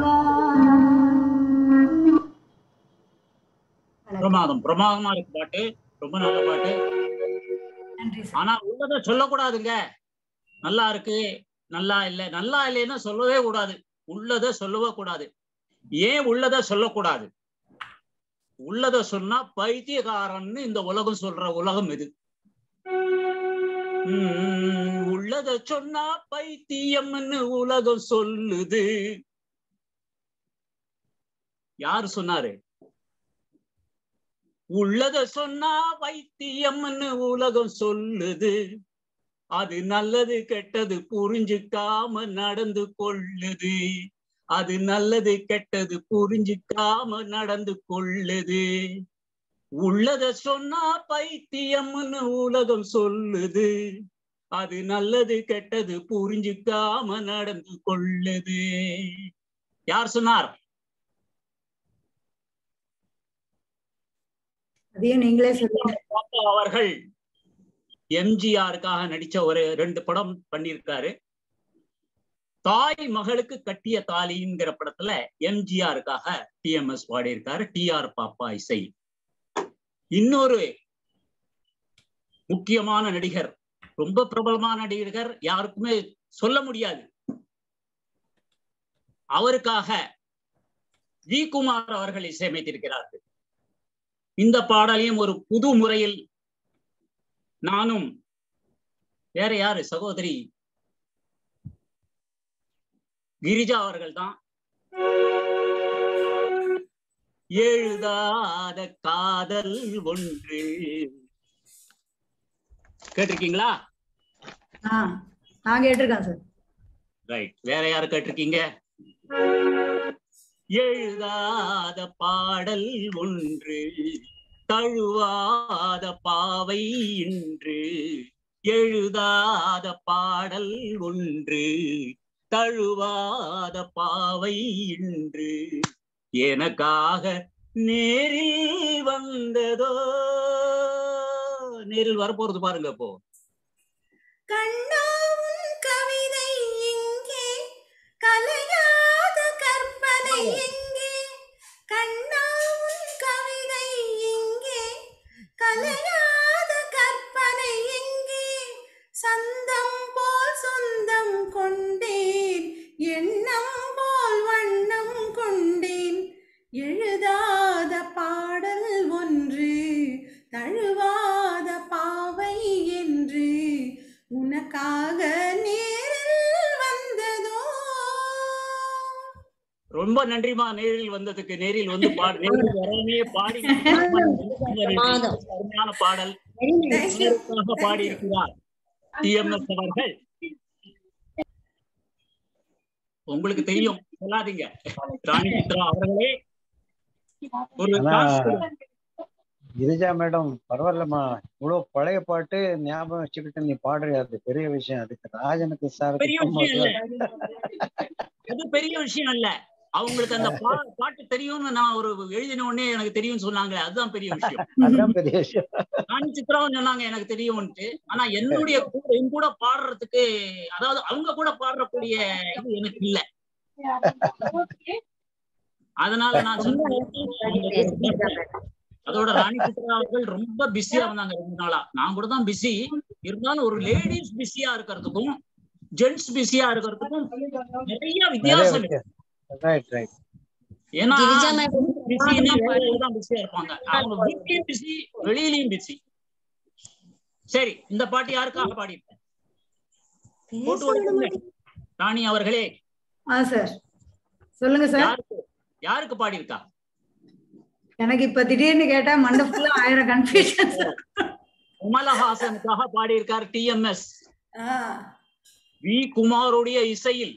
பிரமாதம் பிரமாதமா இருக்கு பாட்டு ரொம்ப நல்ல பாட்டு நன்றி சார் ஆனா உள்ளத சொல்லக்கூடாதுங்க நல்லா இருக்கு நல்லா இல்ல நல்லா இல்லைன்னா சொல்லவே கூடாது உள்ளத சொல்லவே கூடாது ஏன் உள்ளத சொல்லக்கூடாது உள்ளத சொன்னா பைத்தியக்காரன்னு இந்த உலகம் சொல்ற உலகம் இது உம் உள்ளத சொன்னா பைத்தியம்னு உலகம் சொல்லுது யாரு சொன்னாரு உள்ளத சொன்னா வைத்தியம்னு உலகம் சொல்லுது அது நல்லது கெட்டது புரிஞ்சுக்காம நடந்து கொள்ளுது அது நல்லது கெட்டது புரிஞ்சுக்காம நடந்து கொள்ளுது உள்ளத சொன்னா பைத்தியம்னு உலகம் சொல்லுது அது நல்லது கெட்டது புரிஞ்சுக்காம நடந்து கொள்ளுது யார் சொன்னார் அதையும் நீங்களே சொல்லுங்க பாப்பா அவர்கள் எம்ஜிஆருக்காக நடிச்ச ஒரு ரெண்டு படம் பண்ணியிருக்காரு தாய் மகளுக்கு கட்டிய தாலிங்கிற படத்துல எம்ஜிஆருக்காக டிஎம்எஸ் பாடியிருக்காரு டிஆர் பாப்பா இசை இன்னொரு முக்கியமான நடிகர் ரொம்ப பிரபலமான நடிகர் யாருக்குமே சொல்ல முடியாது அவருக்காக வி குமார் அவர்கள் இசையமைத்திருக்கிறார்கள் இந்த பாடலையும் ஒரு புது முறையில் நானும் வேற யாரு சகோதரி கிரிஜா அவர்கள் தான் எழுதாத காதல் ஒன்று கேட்டிருக்கீங்களா ஆ நான் கேட்டிருக்கேன் சார் ரைட் வேற யாரு கேட்டிருக்கீங்க எழுதாத பாடல் ஒன்று தழுவாத பாவை இன்று எழுதாத பாடல் ஒன்று தழுவாத பாவை இன்று எனக்காக நேரில் வந்ததோ நேரில் வரப்போறது பாருங்க இப்போ கண்ணாவும் கவிதை எங்கே கலையாத கற்பனை எங்கே கண்ணாவும் கவிதை எங்கே கலையாத கற்பனை எங்கே சந்தம் போல் சொந்தம் கொண்டேன் எண்ணம் போல் வண்ணம் கொண்டேன் எழுதாத பாடல் ஒன்று தழுவாத பாவை என்று உனக்காக நேரில் வந்ததோ ரொம்ப நன்றிமா நேரில் வந்ததுக்கு நேரில் வந்து பாடு நேரில் வராமையே பாடி அருமையான பாடல் நேருக்காக பாடி இருக்கிறார் டிஎம்எஸ் அவர்கள் உங்களுக்கு தெரியும் சொல்லாதீங்க ராணி சித்ரா அவர்களே ஒரு ஆனா, chance கொடுங்க. கிரிஜா மேடம் பரவாயில்லம்மா இவ்வளவு பழைய பாட்டு ஞாபகம் வச்சுக்கிட்டு நீ பாடுறியா அது பெரிய விஷயம் அதுக்கு ராஜனுக்கு பெரிய விஷயம் இல்ல சாருக்கு அது பெரிய விஷயம் இல்ல அவங்களுக்கு அந்த பா- பாட்டு தெரியும்னு நான் ஒரு எழுதின உடனே எனக்கு தெரியும்னு சொன்னாங்களே அதுதான் பெரிய விஷயம் அதுதான் பெரிய விஷயம் ராணி சித்ராவும் சொன்னாங்க எனக்கு தெரியும்ட்டு ஆனா என்னுடைய கூட என் கூட பாடுறதுக்கு அதாவது அவங்க கூட பாடுறக்கூடிய இது எனக்கு இல்ல அதனால நான் சொன்னேன் அதோட ராணி சித்ரா அவர்கள் ரொம்ப பிஸியா இருந்தாங்க ரெண்டு நாளா நான் கூட தான் பிஸி இருந்தாலும் ஒரு லேடிஸ் பிஸியா இருக்கிறதுக்கும் ஜென்ட்ஸ் பிஸியா இருக்கிறதுக்கும் நிறைய நிறைய வித்தியாசம் இருக்கு ரைட் ரைட் ஏன்னா கிரிஜா ma'am பிஸின்னா வேலையில தான் பிஸியா இருப்பாங்க அவங்க வீட்லயும் பிஸி வெளியிலயும் பிஸி சரி இந்த பாட்டு யாருக்காக பாடியிருக்கேன் போட்டு கொடுங்க. ராணி அவர்களே ஆ சார் சொல்லுங்க சார் யாருக்கு யாருக்கு பாடியிருக்கா எனக்கு இப்ப திடீர்னு கேட்டா மண்டை ஃபுல்லா ஆயிரம் கன்ஃபியூஷன் கமலஹாசனுக்காக பாடியிருக்கார் டிஎம்எஸ் ஆ வி குமாருடைய இசையில்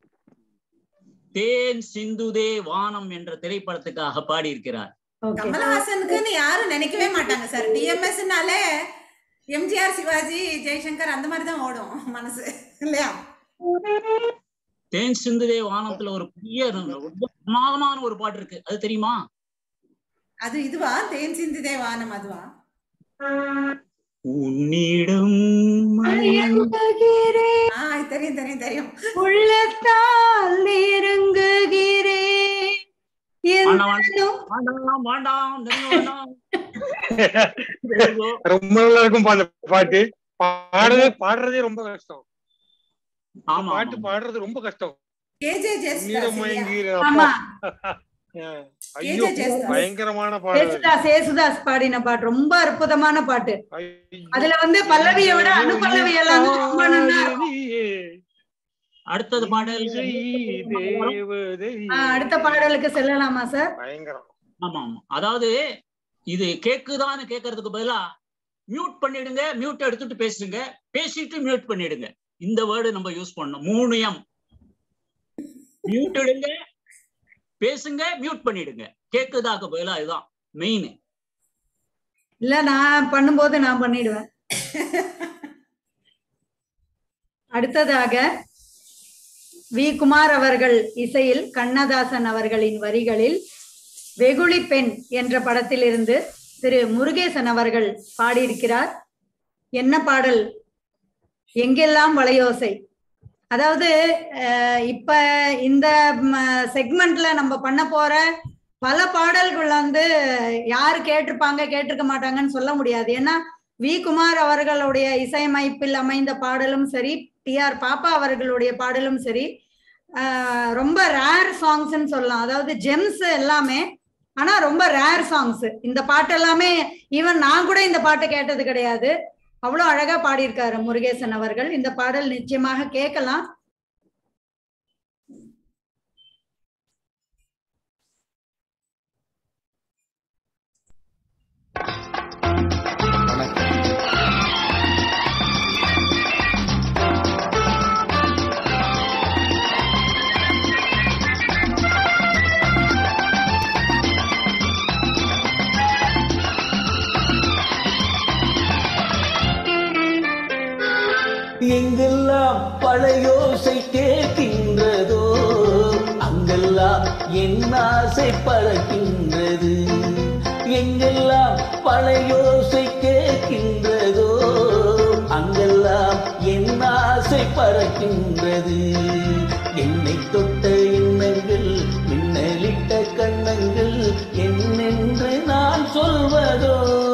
தேன் சிந்துதே வானம் என்ற திரைப்படத்துக்காக பாடியிருக்கிறார் ஓகே கமலஹாசனுக்குன்னு யாரும் நினைக்கவே மாட்டாங்க சார் டிஎம்எஸ்னாலே எம்ஜிஆர் சிவாஜி ஜெய்சங்கர் அந்த மாதிரி தான் ஓடும் மனசு இல்லையா தேன் சிந்துதே வானத்துல ஒரு பெரிய ரொம்ப பிரமாதமான ஒரு பாட்டு இருக்கு அது தெரியுமா அது இதுவா தேன் சிந்துதே வானம் அதுவா உன்னிடம் மயங்குகிறேன் ஆ தெரியும் தெரியும் தெரியும் உள்ளத்தால் நெருங்குகிறேன் வேண்டாம், எந்தனும் வேண்டாம் வேண்டாம் நெருங்க வேண்டாம் ரொம்ப நல்லா இருக்கும் அந்த பாட்டு பாடுறது பாடுறதே ரொம்ப கஷ்டம் ஆமா பாட்டு ஆமா. பாடுறது ரொம்ப கஷ்டம் கேஜே ஜெஸ்டா நீரம் சரியா மயங்குகிற ஆமா அப்பா. அஹ், ஐயோ கேஜே ஜெயசுதாஸ். பயங்கரமான பாடல் ஏசுதாஸ் ஏசுதாஸ் பாடின பாட்டு ரொம்ப அற்புதமான பாட்டு ஐயோ. அதுல வந்து பல்லவியை விட அனுபல்லவி எல்லாம் தான் ரொம்ப நல்லா இருக்கும். அடுத்தது பாடல் இசை தேவதை. ஆஹ் அடுத்த பாடலுக்கு செல்லலாமா சார் பயங்கரம் ஆமா ஆமா அதாவது இது கேக்குதான்னு கேக்குறதுக்கு பதிலா மியூட் பண்ணிடுங்க மியூட் எடுத்துட்டு பேசுங்க பேசிட்டு மியூட் பண்ணிடுங்க இந்த வேர்டு நம்ம யூஸ் பண்ணணும் மூணு எம் மியூட் இடுங்க பேசுங்க மியூட் பண்ணிடுங்க கேக்குதாக்கு பதிலா இதுதான் மெயின் இல்ல நான் பண்ணும்போது நான் பண்ணிடுவேன் அடுத்ததாக வி குமார் அவர்கள் இசையில் கண்ணதாசன் அவர்களின் வரிகளில் வெகுளி பெண் என்ற படத்திலிருந்து திரு முருகேசன் அவர்கள் பாடியிருக்கிறார் என்ன பாடல் எங்கெல்லாம் வளையோசை அதாவது அஹ், இப்ப இந்த செக்மெண்ட்ல நம்ம பண்ண போற பல பாடல்கள் வந்து யாரு கேட்டிருப்பாங்க கேட்டிருக்க மாட்டாங்கன்னு சொல்ல முடியாது ஏன்னா வி குமார் அவர்களுடைய இசையமைப்பில் அமைந்த பாடலும் சரி டி ஆர் பாப்பா அவர்களுடைய பாடலும் சரி ஆஹ் ரொம்ப ரேர் சாங்ஸ்ன்னு சொல்லலாம் அதாவது ஜெம்ஸ் எல்லாமே ஆனா ரொம்ப ரேர் சாங்ஸ் இந்த பாட்டு எல்லாமே ஈவன் நான் கூட இந்த பாட்டை கேட்டது கிடையாது அவ்வளோ அழகா பாடியிருக்காரு முருகேசன் அவர்கள் இந்த பாடல் நிச்சயமாக கேட்கலாம் எங்கெல்லாம் பழையோசை கேட்கின்றதோ அங்கெல்லாம் என் ஆசை பறக்கின்றது எங்கெல்லாம் பழையோசை கேட்கின்றதோ அங்கெல்லாம் என் ஆசை பறக்கின்றது என்னை தொட்ட எண்ணங்கள் மின்னலிட்ட கண்ணங்கள் என்னென்று நான் சொல்வதோ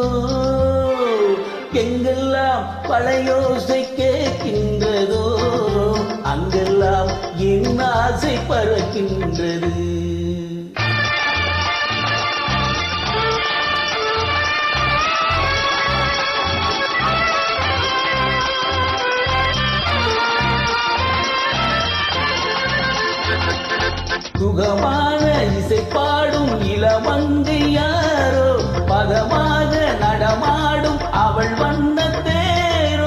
எங்கெல்லாம் பழையோசை கேட்கின்றதோ அங்கெல்லாம் என் ஆசை பறக்கின்றது சுகமான இசை பாடும் இளமங்கை யாரோ பதமாக நடமாடும் அவள் வண்ண தேரோ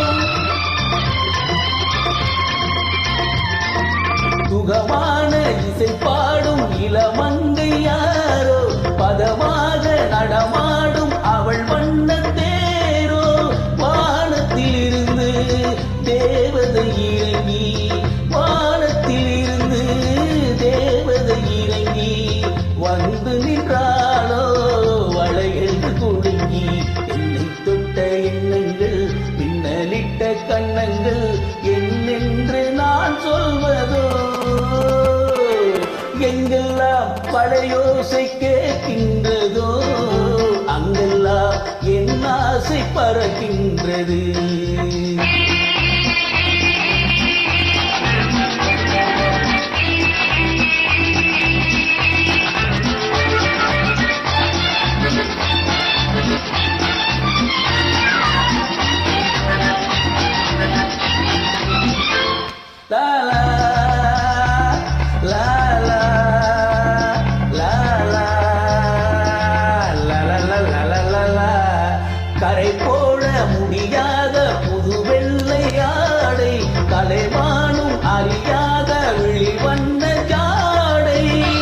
சுகமான இசை பாடும் இளமங்கை யாரோ பதமாக நடமாடும் அவள் வண்ண தேரோ வானத்திலிருந்து தேவதை இறங்கி வானத்திலிருந்து தேவதை இறங்கி வந்து நின்றாளோ வளையல்கள் குலுங்கி என்னை தொட்ட எண்ணங்கள் பின்னலிட்ட கண்ணங்கள் என்னென்று நான் சொல்வதோ எங்கெல்லாம் பழையோசை கேட்கின்றதோ அங்கெல்லாம் என் ஆசை பறக்கின்றது லா லா லா லா லா லா லா லா லா லா லா லா லா. கரை போட முடியாத புது வெள்ளையாடை கலைவானும் அறியாத விழிவண்ண ஜாடை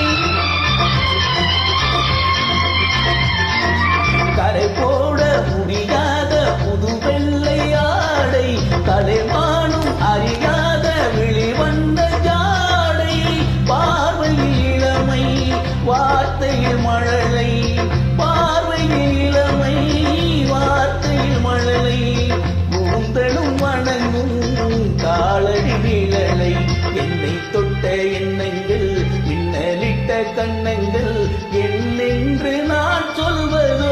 கரை போட முடியாத புது வெள்ளையாடை கலைவானும் அறியாத விழிவண்ண ஜாடை பார்வையில் இளமை வார்த்தையில் மழலை பார்வையில் இளமை வார்த்தையில் மழலை கண்ணங்கள் என்னென்று நான் சொல்வதோ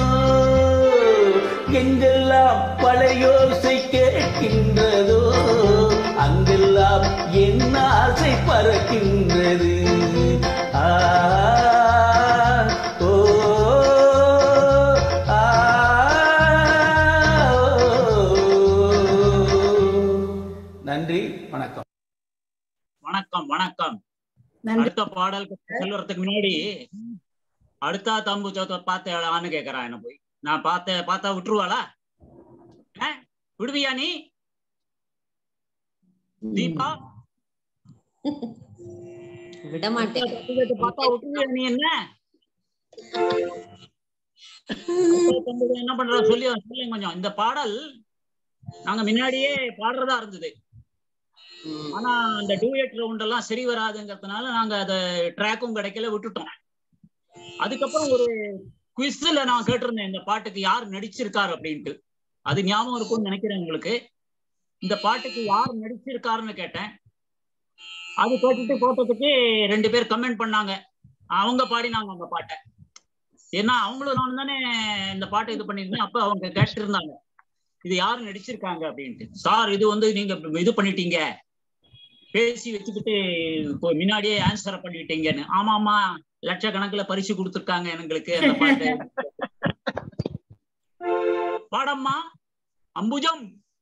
எங்கெல்லாம் பழையோசை கேட்கின்றதோ அங்கெல்லாம் என் ஆசை பறக்கின்றது ஆ ஓ ஆ நன்றி வணக்கம் வணக்கம் வணக்கம் நன்றி அடுத்த பாடலுக்கு செல்வறதுக்கு முன்னாடி அடுத்தா தம்பு சோத்த பார்த்தேளான்னு கேக்குறான் என்ன போய் நான் பார்த்த பார்த்தா விட்டுருவாளா ஆ? விடுவியா நீ தீபா விட மாட்டேன் பார்த்தா விட்டுருவியா நீ என்ன அடுத்த தம்பி என்ன பண்ற சொல்லி சொல்லுங்க கொஞ்சம் இந்த பாடல் நாங்க முன்னாடியே பாடுறதா இருந்தது ஆனா அந்த டூயட் ரவுண்ட் எல்லாம் சரி வராதுங்கிறதுனால நாங்க அத ட்ராக்கும் கிடைக்கல விட்டுட்டோம் அதுக்கப்புறம் ஒரு குவிஸ்ல நான் கேட்டிருந்தேன் இந்த பாட்டுக்கு யார் நடிச்சிருக்காரு அப்படின்ட்டு அது ஞாபகம் இருக்கும்னு நினைக்கிறேன் உங்களுக்கு இந்த பாட்டுக்கு யார் நடிச்சிருக்காருன்னு கேட்டேன் அது கேட்டுட்டு போட்டதுக்கு ரெண்டு பேர் கமெண்ட் பண்ணாங்க அவங்க பாடினாங்க அந்த பாட்டை ஏன்னா அவங்களும் நானும் தானே இந்த பாட்டை இது பண்ணியிருந்தேன் அப்ப அவங்க கேட்டிருந்தாங்க இது யாரு நடிச்சிருக்காங்க அப்படின்ட்டு சார் இது வந்து நீங்க இது பண்ணிட்டீங்க பேசி வச்சுக்கிட்டு இப்போ முன்னாடியே ஆன்சரை பண்ணிட்டீங்கன்னு ஆமா ஆமா லட்சக்கணக்குல பரிசு கொடுத்துருக்காங்க எங்களுக்கு அந்த பாட்டு பாடம்மா அம்புஜம்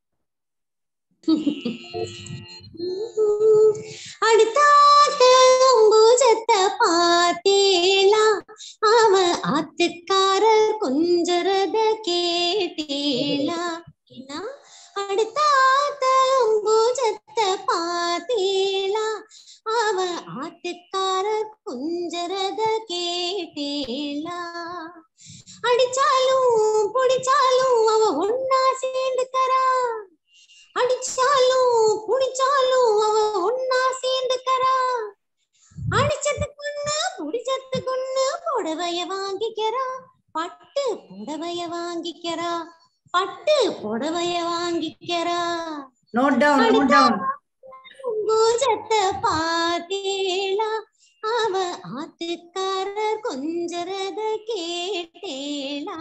அடுத்தாத்த அம்புஜத்தை பார்த்தேளா அவ ஆத்துக்காரர் கொஞ்சரத கேட்டேளா என்ன அடுத்தாத்த அம்புஜத்தை பார்த்தேளா அவ ஆத்துக்காரர் கொஞ்சரத கேட்டேளா அடிச்சாலும் புடிச்சாலும் அவ ஒன்னா சேர்ந்துக்கறா அடிச்சாலும் புடிச்சாலும் அவ ஒன்னா சேர்ந்துக்கறா அடிச்சதுக்குன்னு புடிச்சதுக்குன்னு புடவைய வாங்கிக்கிறா பட்டு புடவைய வாங்கிக்கிறா பட்டு புடவைய வாங்கிக்கிறா நோட் டவுன் நோட் டவுன் பூஜத்தை பார்த்தேளா அவ ஆத்துக்காரர் கொஞ்சரத கேட்டேளா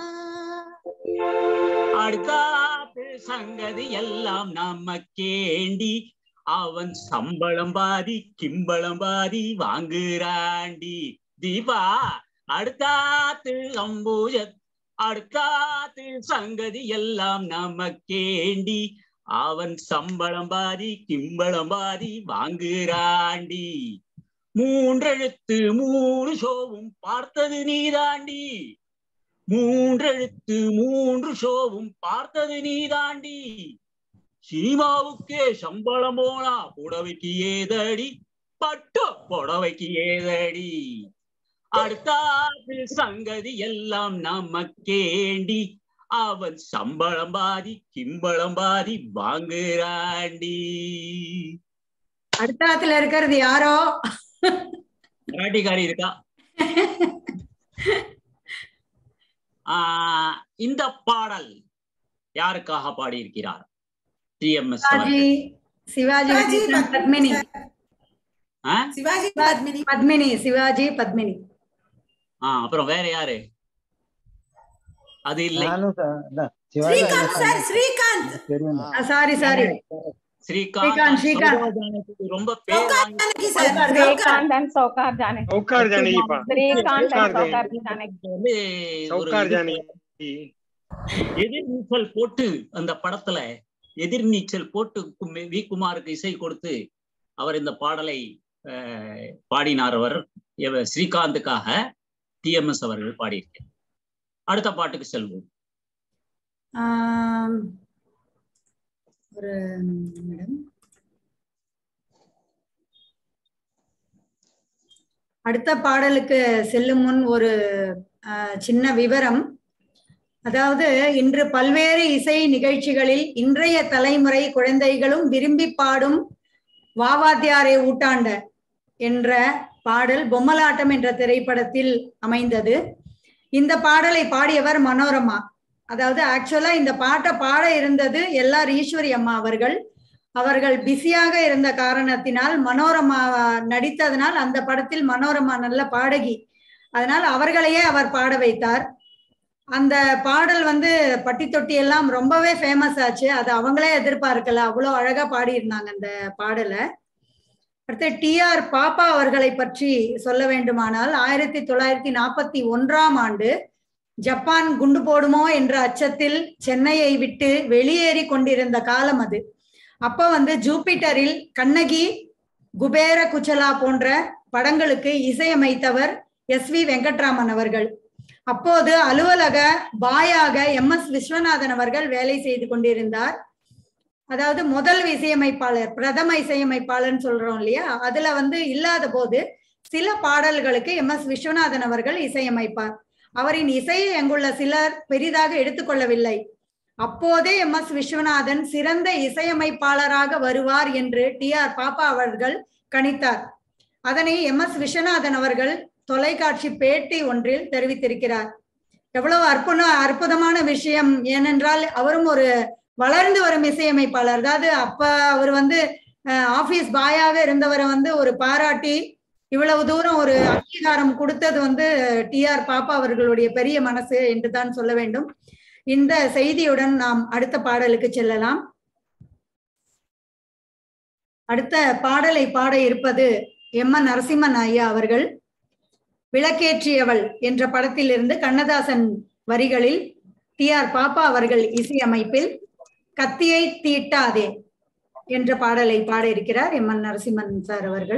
அடுத்தாத்து சங்கதி எல்லாம் நமக்கேண்டி அவன் சம்பளம் பாதி கிம்பளம் பாதி வாங்குறாண்டி தீபா அடுத்தாத்து அம்பூஜ அடுத்தாத்து சங்கதி எல்லாம் நமக்கேண்டி அவன் சம்பளம் பாதி கிம்பளம் பாதி வாங்குறாண்டி மூன்றெழுத்து மூணு ஷோவும் பார்த்தது நீதாண்டி மூன்றெழுத்து மூன்று ஷோவும் பார்த்தது நீதாண்டி சினிமாவுக்கே சம்பளம் போனா புடவைக்கு ஏதடி பட்டு புடவைக்கு ஏதடி அடுத்தாது சங்கதி எல்லாம் நமக்கேண்டி அவன் சம்பளம் பாதி கிம்பளம் பாதி வாங்குறாண்டி அடுத்தாத்துல இருக்கிறது யாரோ மராட்டிக்காரி இருக்கா ஆஹ் இந்த பாடல் யாருக்காக பாடியிருக்கிறார் டிஎம்எஸ் சிவாஜி சிவாஜி சிவாஜி கணேசன், பத்மினி சிவாஜி பத்மினி பத்மினி சிவாஜி பத்மினி ஆஹ் அப்புறம் வேற யாரு அது இல்லை நானும் ச- அதான் சிவாஜி ஸ்ரீகாந்த் சார் கணேசன் ஸ்ரீகாந்த் தெரியும் சாரி சாரி ஸ்ரீகாந்த் ஸ்ரீகாந்த், ஸ்ரீகாந்த். சௌகாஜானுக்கு ரொம்ப பேர் வாங்கி ஜானகி சார் श्रीकांत and सौकार जाने சவுக்கார் ஜானகிப்பா श्रीकांत and सौकार सौकार जाने வந்து ஒரு சவுக்கார் ஜானகி எதிர்நீச்சல் போட்டு அந்த படத்துல எதிர்நீச்சல் போட்டு கு- வி குமாருக்கு இசை கொடுத்து அவர் இந்த பாடலை அஹ், பாடினார் அவர் இவ- ஸ்ரீகாந்துக்காக டிஎம்எஸ் அவர்கள் பாடியிருக்கிறார் அடுத்த பாட்டுக்கு செல்வோம் ஆம், ஒரு மேடம் அடுத்த பாடலுக்கு செல்லும் முன் ஒரு ஆஹ், சின்ன விவரம் அதாவது இன்று பல்வேறு இசை நிகழ்ச்சிகளில் இன்றைய தலைமுறை குழந்தைகளும் விரும்பி பாடும் வாவாத்தியாரை ஊட்டாண்ட என்ற பாடல் பொம்மலாட்டம் என்ற திரைப்படத்தில் அமைந்தது இந்த பாடலை பாடியவர் மனோரமா அதாவது ஆக்சுவலா இந்த பாட்டை பாட இருந்தது எல்லார் ஈஸ்வரி அம்மா அவர்கள் அவர்கள் பிஸியாக இருந்த காரணத்தினால் மனோரமா நடித்ததனால் அந்த படத்தில் மனோரமா நல்ல பாடகி அதனால் அவர்களையே அவர் பாட வைத்தார் அந்த பாடல் வந்து பட்டி தொட்டி எல்லாம் ரொம்பவே ஃபேமஸ் ஆச்சு அது அவங்களே எதிர்பார்க்கல அவ்வளோ அழகா பாடியிருந்தாங்க அந்த பாடலை அடுத்து டி ஆர் பாப்பா அவர்களை பற்றி சொல்ல வேண்டுமானால் ஆயிரத்தி தொள்ளாயிரத்தி நாற்பத்தி ஒன்றாம் ஆண்டு ஜப்பான் குண்டு போடுமோ என்ற அச்சத்தில் சென்னையை விட்டு வெளியேறி கொண்டிருந்த காலம் அது அப்ப வந்து ஜூபிட்டரில் கண்ணகி குபேர குச்சலா போன்ற படங்களுக்கு இசையமைத்தவர் எஸ் வி வெங்கட்ராமன் அவர்கள் அப்போது அலுவலக பாயாக எம் எஸ் விஸ்வநாதன் அவர்கள் வேலை செய்து கொண்டிருந்தார் அதாவது முதல் இசையமைப்பாளர் பிரதம இசையமைப்பாளர்னு சொல்றோம் இல்லையா அதுல வந்து இல்லாத போது சில பாடல்களுக்கு எம் எஸ் விஸ்வநாதன் அவர்கள் இசையமைப்பார் அவரின் இசையை அங்குள்ள சிலர் பெரிதாக எடுத்துக்கொள்ளவில்லை அப்போதே எம் எஸ் விஸ்வநாதன் சிறந்த இசையமைப்பாளராக வருவார் என்று டி ஆர் பாப்பா அவர்கள் கணித்தார் அதனை எம் எஸ் விஸ்வநாதன் அவர்கள் தொலைக்காட்சி பேட்டி ஒன்றில் தெரிவித்திருக்கிறார் எவ்வளவு அற்புத அற்புதமான விஷயம் ஏனென்றால் அவரும் ஒரு வளர்ந்து வரும் இசையமைப்பாளர் அதாவது அப்ப அவர் வந்து ஆபீஸ் பாயாக இருந்தவரை வந்து ஒரு பாராட்டி இவ்வளவு தூரம் ஒரு அங்கீகாரம் கொடுத்தது வந்து டி ஆர் பாப்பா அவர்களுடைய பெரிய மனசு என்று தான் சொல்ல வேண்டும் இந்த செய்தியுடன் நாம் அடுத்த பாடலுக்கு செல்லலாம் அடுத்த பாடலை பாட இருப்பது எம் என் நரசிம்மன் ஐயா அவர்கள் விளக்கேற்றியவள் என்ற படத்திலிருந்து கண்ணதாசன் வரிகளில் டி ஆர் பாப்பா அவர்கள் இசையமைப்பில் கத்தியை தீட்டாதே என்ற பாடலை பாட இருக்கிறார் எம் என் நரசிம்மன் சார் அவர்கள்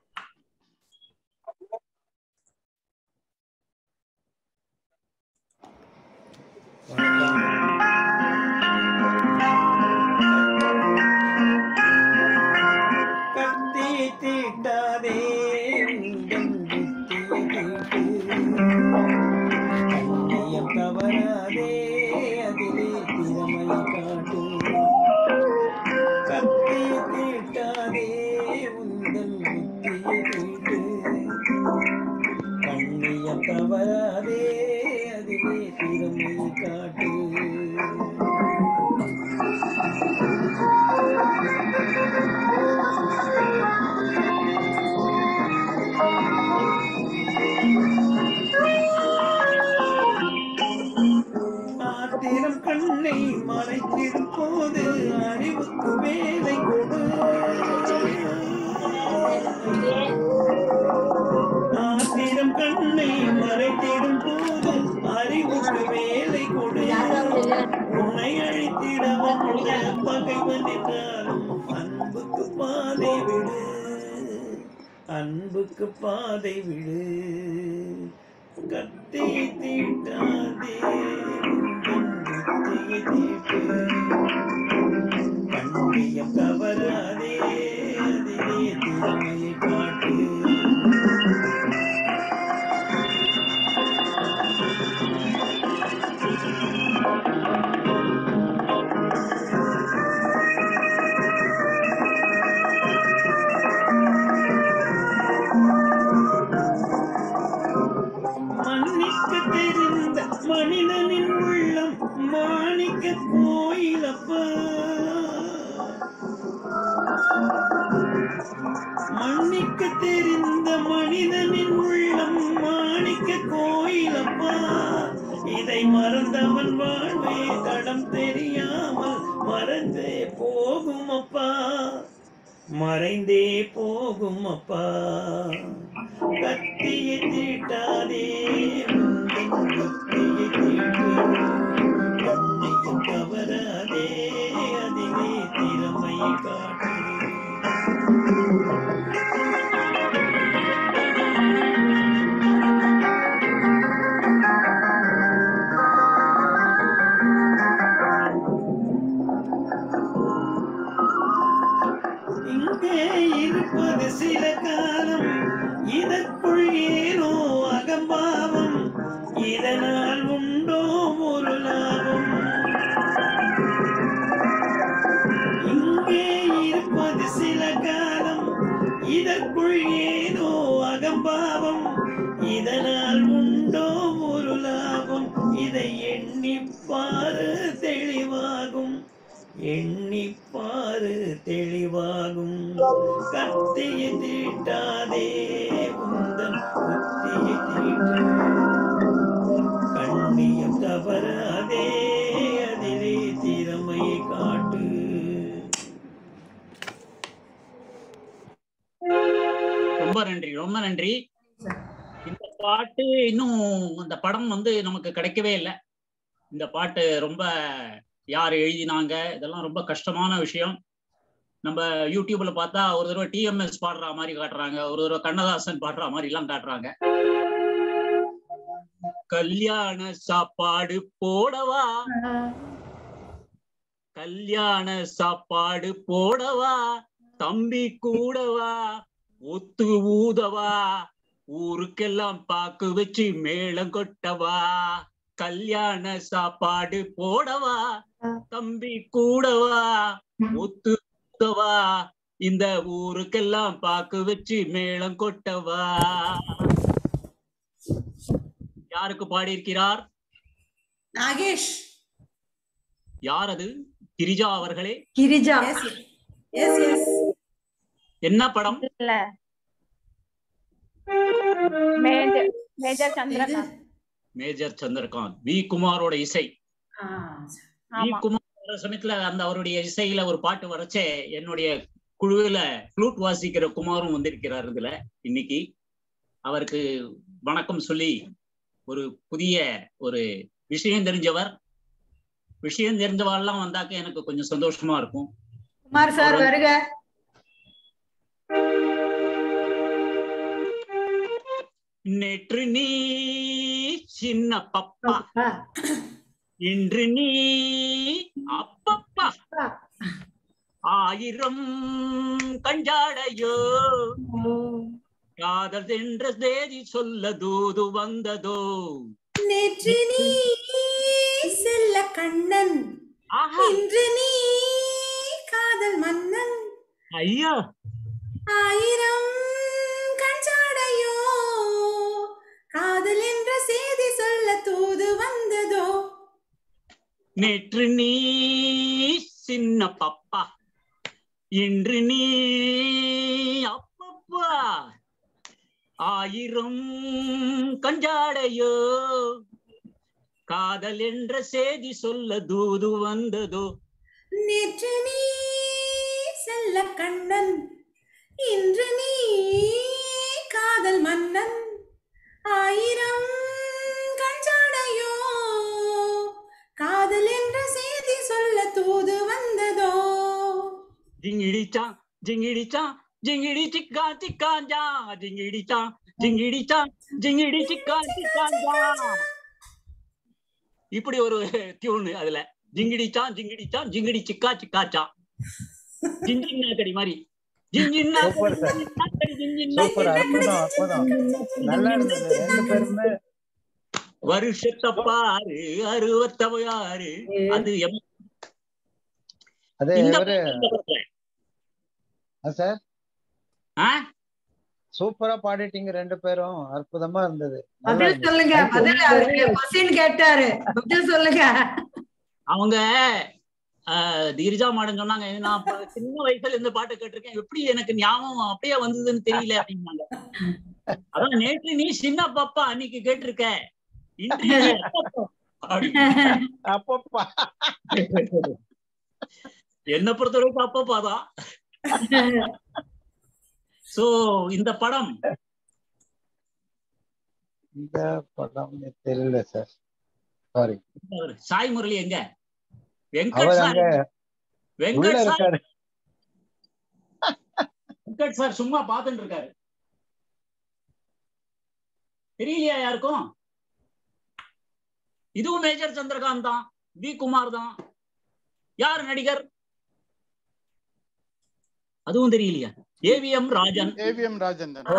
கத்தி தீட்டாதே உந்தன் புத்தியை தீட்டு கண்ணியம் தவறாதே அதிலே திறமை காட்டு கத்தி தீட்டாதே உந்தன் புத்தியை தீட்டு கண்ணியம் தவறாதே அதிலே திறமை காட்டு ஆத்திரம் கண்ணை மறைத்திடும் போது அறிவுக்கு வேலை கொடு ஆத்திரம் கண்ணை மறைத்திடும் போது அறிவுக்கு வேலை கொடு உன்னை அழித்திட வந்த பகைவன் என்றாலும் அன்புக்கு பாதை விடு அன்புக்கு பாதை விடு கத்தி தீட்டாதே உந்தன் புத்தியை தீட்டு கண்ணியம் தவறாதே அதிலே திறமையை காட்டு மன்னிக்க தெரிந்த மனிதனின் உள்ளம் மாணிக்க கோயிலப்பா மன்னிக்க தெரிந்த மனிதனின் உள்ளம் மாணிக்க கோயிலப்பா இதை மறந்தவன் வாழ்வே தடம் தெரியாமல் மறந்தே போகும் அப்பா மறைந்தே போகும் அப்பா கத்தியை தீட்டாதே உந்தன் புத்தியை தீட்டு கண்ணையும் தவறாதே அதிலே திறமையை காட்டு இங்கே இருப்பது சில காலம் இதற்குள் ஏனோ அகம்பாவம் இதனால் உண்டோ ஒரு லாபம் இங்கே இருப்பது சில காலம் இதற்குள் ஏனோ அகம்பாவம் இதனால் உண்டோ ஒரு லாபம் இதை எண்ணிப்பாரு தெளிவாகும் எண்ணிப்பாரு தெளிவாகும் கத்தியை தீட்டாதே உந்தன் புத்தியை தீட்டு கண்ணியம் தவறாதே அதிலே திறமை காட்டு ரொம்ப நன்றி ரொம்ப நன்றி இந்த பாட்டு இன்னும் இந்த படம் வந்து நமக்கு கிடைக்கவே இல்லை இந்த பாட்டு ரொம்ப யார் எழுதினாங்க இதெல்லாம் ரொம்ப கஷ்டமான விஷயம் நம்ம யூடியூப்ல பார்த்தா ஒரு தடவை டிஎம்எஸ் பாடுற மாதிரி காட்டுறாங்க ஒரு தடவை கண்ணதாசன் பாடுற மாதிரி எல்லாம் காட்டுறாங்க கல்யாண சாப்பாடு போடவா கல்யாண சாப்பாடு போடவா தம்பி கூடவா ஒத்து ஊதவா ஊருக்கெல்லாம் பாக்கு வச்சு மேளம் கொட்டவா கல்யாண சாப்பாடு போடவா தம்பி கூடவா ஒத்து ஊதவா இந்த ஊருக்கெல்லாம் பாக்கு வச்சு மேளம் கொட்டவா யாருக்கு பாடியிருக்கிறார் நாகேஷ் யார் அது கிரிஜா அவர்களே கிரிஜா எஸ் எஸ் எஸ் என்ன படம் இல்ல major major Chandrakanth major Chandrakanth V குமாரோட இசை வி ஆமா குமார் வர சமயத்துல அந்த அவருடைய இசையில ஒரு பாட்டு வரைச்சே என்னுடைய குழுவில ஃப்ளூட் வாசிக்கிற குமாரும் வந்திருக்கிறார் இதுல இன்னைக்கு அவருக்கு வணக்கம் சொல்லி ஒரு புதிய ஒரு விஷயம் தெரிஞ்சவர் விஷயம் தெரிஞ்சவாள்லாம் வந்தாக்க எனக்கு கொஞ்சம் சந்தோஷமா இருக்கும் குமார் சார் அவர் வருக நேற்று நீ சின்ன பப்பா இன்று நீ அப்பப்பா ஆயிரம் கஞ்சாடையோ காதல் என்ற தேதி சொல்ல தூது வந்ததோ நேற்று நீ செல்ல கண்ணன் இன்று நீ காதல் மன்னன் ஐயா ஆயிரம் கஞ்சாடையோ காதல் என்ற செய்தி சொல்ல தூது வந்ததோ நேற்று நீ சின்ன பப்பா இன்று நீ அப்பப்பா ஆயிரம் கஞ்சாடையோ காதல் என்ற செய்தி சொல்ல தூது வந்ததோ நேற்று நீ செல்ல கண்ணன் இன்று நீ காதல் மன்னன் ஆயிரம் கஞ்சாடையோ காதல் என்ற செய்தி சொல்ல தூது வந்ததோ ஜிங்கிடிச்சா ஜிங்கிடிச்சா ஜிங்கிடி சிக்கா சிக்காஞ்சா ஜிங்கிடிச்சா ஜிங்கிடிச்சா ஜிங்கிடி சிக்கா சிக்காஞ்சா இப்படி ஒரு டியூன் அதுல ஜிங்கிடிச்சா ஜிங்கிடிச்சா ஜிங்கிடி சிக்கா சிக்காச்சா ஜிஞ்சின்னா கடி மாதிரி ஜிஞ்சின்னா சூப்பர் சார் சூப்பர் அற்புதம் அற்புதம் நல்லா இருந்தது ரெண்டு பேருமே வருஷத்தை பாரு அறுபத்தவையாறு அது எம்- அது இந்த இவரு இந்த படத்துல. ஆ, சார் ஆ? சூப்பரா பாடிட்டீங்க ரெண்டு பேரும் அற்புதமா இருந்தது நல்லா பதில் இருந்தது. சொல்லுங்க Thank you. பதில் அவருக்கு கொஸ்டின் கேட்டாரு பதில் சொல்லுங்க அவங்க ஆஹ், தீர்ஜா மாடன் சொன்னாங்க நான் அப்ப சின்ன வயசுல இந்த பாட்டு கேட்டிருக்கேன் எப்படி எனக்கு ஞாபகம் அப்படியே வந்ததுன்னு தெரியல அப்படின்னாங்க அதான் நேற்று நீ சின்ன பாப்பா அன்னைக்கு கேட்டிருக்க இன்று நீ அப்பப்பா. அப்படின்னு. அப்பப்பா என்னை பொறுத்தவரைக்கும் அப்பப்பா தான் சோ இந்த படம் இந்த படம் தெரியல சார் சாரி அவர் சாய் முரளி எங்க வெங்கட் அவர் சார் அங்க உள்ள வெங்கட் சார் இருக்காரு வெங்கட் சார் சும்மா பார்த்துட்டு இருக்காரு தெரியலையா யாருக்கும் இதுவும் மேஜர் சந்திரகாந்த் தான் வி குமார் தான் யார் நடிகர் அதுவும் தெரியலையா ஏவிஎம் ராஜன் ஏவிஎம் ராஜன் தான்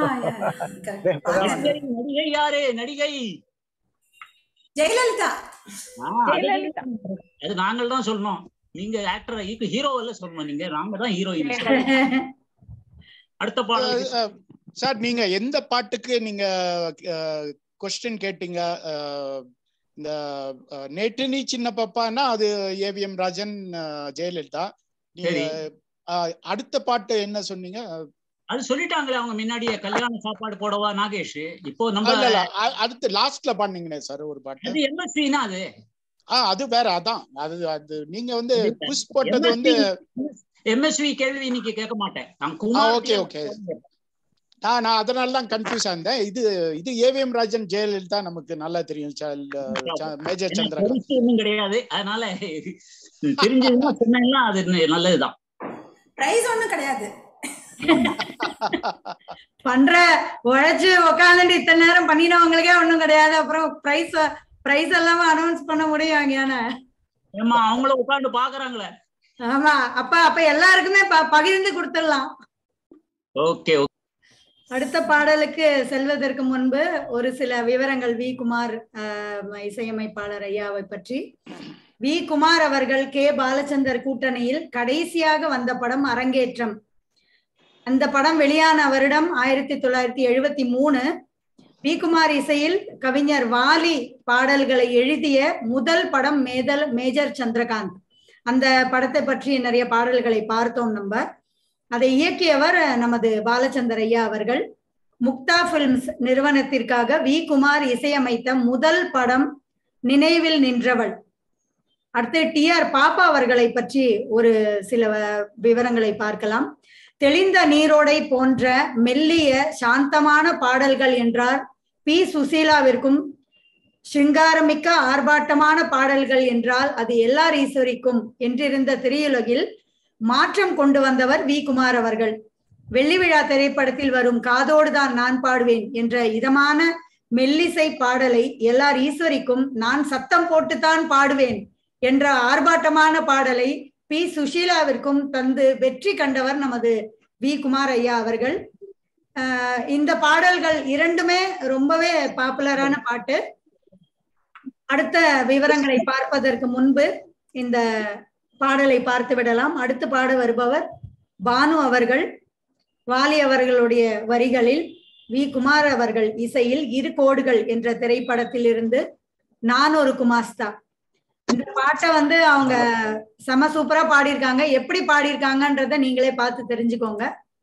நடிகை நடிகை யாரு நடிகை ஜெயலலிதா ஆ, அது அது நாங்கள் தான் சொல்லணும் நீங்க ஆக்டர் ஹீரோ இல்ல சொல்லணும் நீங்க நாங்க தான் ஹீரோயின் அடுத்த பாடல் அஹ், சார் நீங்க எந்த பாட்டுக்கு நீங்க கொஸ்டின் கேட்டீங்க அஹ், இந்த அஹ், நேற்று நீ சின்ன பாப்பான்னா அது ஏவிஎம் ராஜன் அஹ், ஜெயலலிதா நீங்க சரி. அஹ், அடுத்த பாட்டு என்ன சொன்னீங்க அது சொல்லிட்டாங்களே அவங்க முன்னாடியே கல்யாண சாப்பாடு போடவா நாகேஷ் இப்போ நம்ம இல்ல இல்ல அ- அடுத்து லாஸ்ட்ல பாடுனீங்களே சார் ஒரு பாட்டு அது எம்எஸ்வினா அது ஆ அது வேற அதான் அது அது நீங்க வந்து புஷ் போட்டது வந்து எம்எஸ்வி கேள்வி இன்னைக்கு கேட்க மாட்டேன் நான் ஆ குமார் ஓகே ஓகே நான் நான் அதனால தான் கன்ஃபியூஸ் ஆனேன் இது இது ஏவிஎம் ராஜன் ஜெயலலிதா நமக்கு நல்லா தெரியும் ச- ச- மேஜர் எனக்கு சந்திரகாந்த் பரிசு ஒண்ணும் கிடையாது அதனால தெரிஞ்சதுன்னா சொன்னேன்னா அது நல்லதுதான் பிரைஸ் ஒண்ணும் கிடையாது பண்ற உழைச்சு உக்காந்துட்டு இத்தனை நேரம் பண்ணினவங்களுக்கே ஒண்ணும் கிடையாது அப்புறம் பிரைஸ் பிரைஸ் எல்லாம் அனௌன்ஸ் பண்ண முடியும் அங்கேயான ஏமா அவங்கள உட்கார்ந்து பாக்குறாங்களே ஆமா அப்ப அப்ப எல்லாருக்குமே ப- பகிர்ந்து கொடுத்துடலாம் ஓகே அடுத்த பாடலுக்கு செல்வதற்கு முன்பு ஒரு சில விவரங்கள் வி குமார் ஆஹ், இசையமைப்பாளர் ஐயாவை பற்றி வி குமார் அவர்கள் கே பாலச்சந்தர் கூட்டணியில் கடைசியாக வந்த படம் அரங்கேற்றம் அந்த படம் வெளியான வருடம் ஆயிரத்தி தொள்ளாயிரத்தி எழுபத்தி மூணு வி குமார் இசையில் கவிஞர் வாலி பாடல்களை எழுதிய முதல் படம் மேதல் மேஜர் சந்திரகாந்த் அந்த படத்தை பற்றி நிறைய பாடல்களை பார்த்தோம் நம்ம அதை இயக்கியவர் நமது பாலச்சந்தர் ஐயா அவர்கள் முக்தா பிலிம்ஸ் நிறுவனத்திற்காக வி குமார் இசையமைத்த முதல் படம் நினைவில் நின்றவள் அடுத்து டி ஆர் பாப்பா அவர்களை பற்றி ஒரு சில வ- விவரங்களை பார்க்கலாம் தெளிந்த நீரோடை போன்ற மெல்லிய சாந்தமான பாடல்கள் என்றார் பி சுசீலாவிற்கும் சிங்காரமிக்க ஆர்ப்பாட்டமான பாடல்கள் என்றால் அது எல்லார் ஈஸ்வரிக்கும் என்றிருந்த திரையுலகில் மாற்றம் கொண்டு வந்தவர் வி குமார் அவர்கள் வெள்ளி விழா திரைப்படத்தில் வரும் காதோடுதான் நான் பாடுவேன் என்ற இதமான மெல்லிசை பாடலை எல்லார் ஈஸ்வரிக்கும் நான் சத்தம் போட்டுத்தான் பாடுவேன் என்ற ஆர்ப்பாட்டமான பாடலை பி சுஷீலாவிற்கும் தந்து வெற்றி கண்டவர் நமது வி குமார் ஐயா அவர்கள் ஆஹ் இந்த பாடல்கள் இரண்டுமே ரொம்பவே பாப்புலரான பாட்டு அடுத்த விவரங்களை பார்ப்பதற்கு முன்பு இந்த பாடலை பார்த்து விடலாம் அடுத்து பாட வருபவர் பானு அவர்கள் வாலி அவர்களுடைய வரிகளில் வி குமார் அவர்கள் இசையில் இரு கோடுகள் என்ற திரைப்படத்தில் இருந்து நான் ஒரு குமாஸ்தா இந்த பாட்டை வந்து அவங்க செம சூப்பரா பாடியிருக்காங்க எப்படி பாடியிருக்காங்கன்றத நீங்களே பார்த்து தெரிஞ்சுக்கோங்க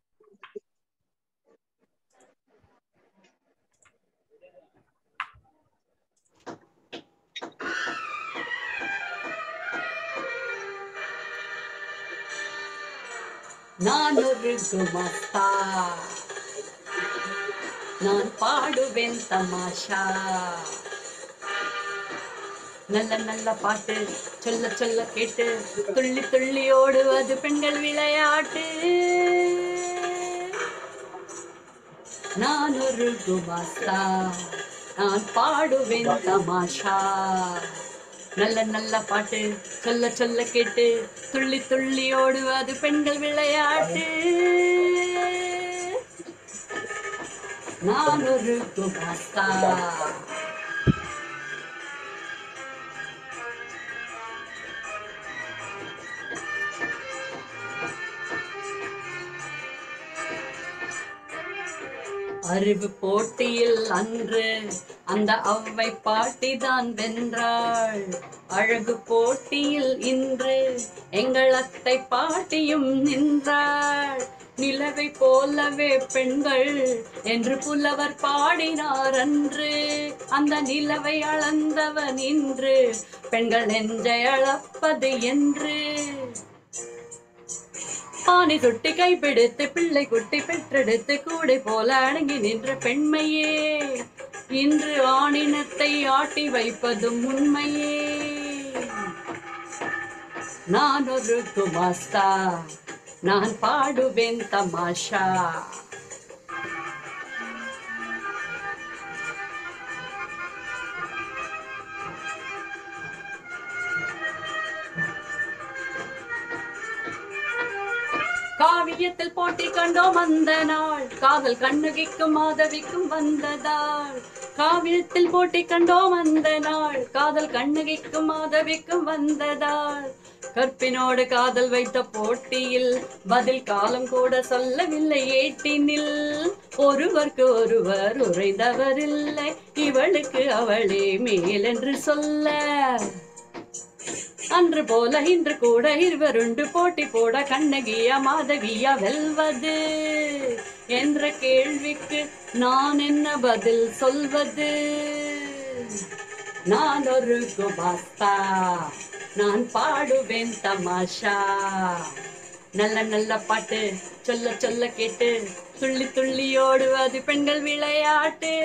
நான் ஒரு குமாஸ்தா நான் பாடுவேன் தமாஷா நல்ல நல்ல பாட்டு சொல்ல சொல்ல கேட்டு துள்ளி துள்ளி ஓடுவது பெண்கள் விளையாட்டு நான் ஒரு குமாஸ்தா நான் பாடுவேன் தமாஷா நல்ல நல்ல பாட்டு சொல்ல சொல்ல கேட்டு துள்ளி துள்ளி ஓடுவது பெண்கள் விளையாட்டு நான் ஒரு குமாஸ்தா அறிவு போட்டியில் அன்று அந்த அவ்வை பாட்டிதான் வென்றாள் அழகு போட்டியில் இன்று எங்கள் அத்தை பாட்டியும் நின்றாள் நிலவை போலவே பெண்கள் என்று புலவர் பாடினார் அன்று அந்த நிலவை அளந்தவன் இன்று பெண்கள் நெஞ்சை அளப்பது என்று பானை தொட்டி கைப்பிடித்து பிள்ளை குட்டி பெற்றெடுத்து கூடை போல அடங்கி நின்ற பெண்மையே இன்று ஆணினத்தை ஆட்டி வைப்பதும் உண்மையே நான் ஒரு குமாஸ்தா நான் பாடுவேன் தமாஷா காவியத்தில் போட்டி கண்டோம் அந்த நாள் காதல் கண்ணகிக்கும் மாதவிக்கும் வந்ததால் காவியத்தில் போட்டி கண்டோம் அந்த நாள் காதல் கண்ணகிக்கும் மாதவிக்கும் வந்ததால் கற்பினோடு காதல் வைத்த போட்டியில் பதில் காலம் கூட சொல்லவில்லை ஏட்டினில் ஒருவருக்கு ஒருவர் உரைந்தவரில்லை இவளுக்கு அவளே மேலென்று சொல்ல அன்று போல இன்று கூட இருவருண்டு போட்டி போட கண்ணகியா மாதவியா வெல்வது என்ற கேள்விக்கு நான் என்ன பதில் சொல்வது நான் ஒரு குபாஸ்தா நான் பாடுவேன் தமாஷா நல்ல நல்ல பாட்டு சொல்ல சொல்ல கேட்டு துள்ளி துள்ளி ஓடுவது பெண்கள் விளையாட்டு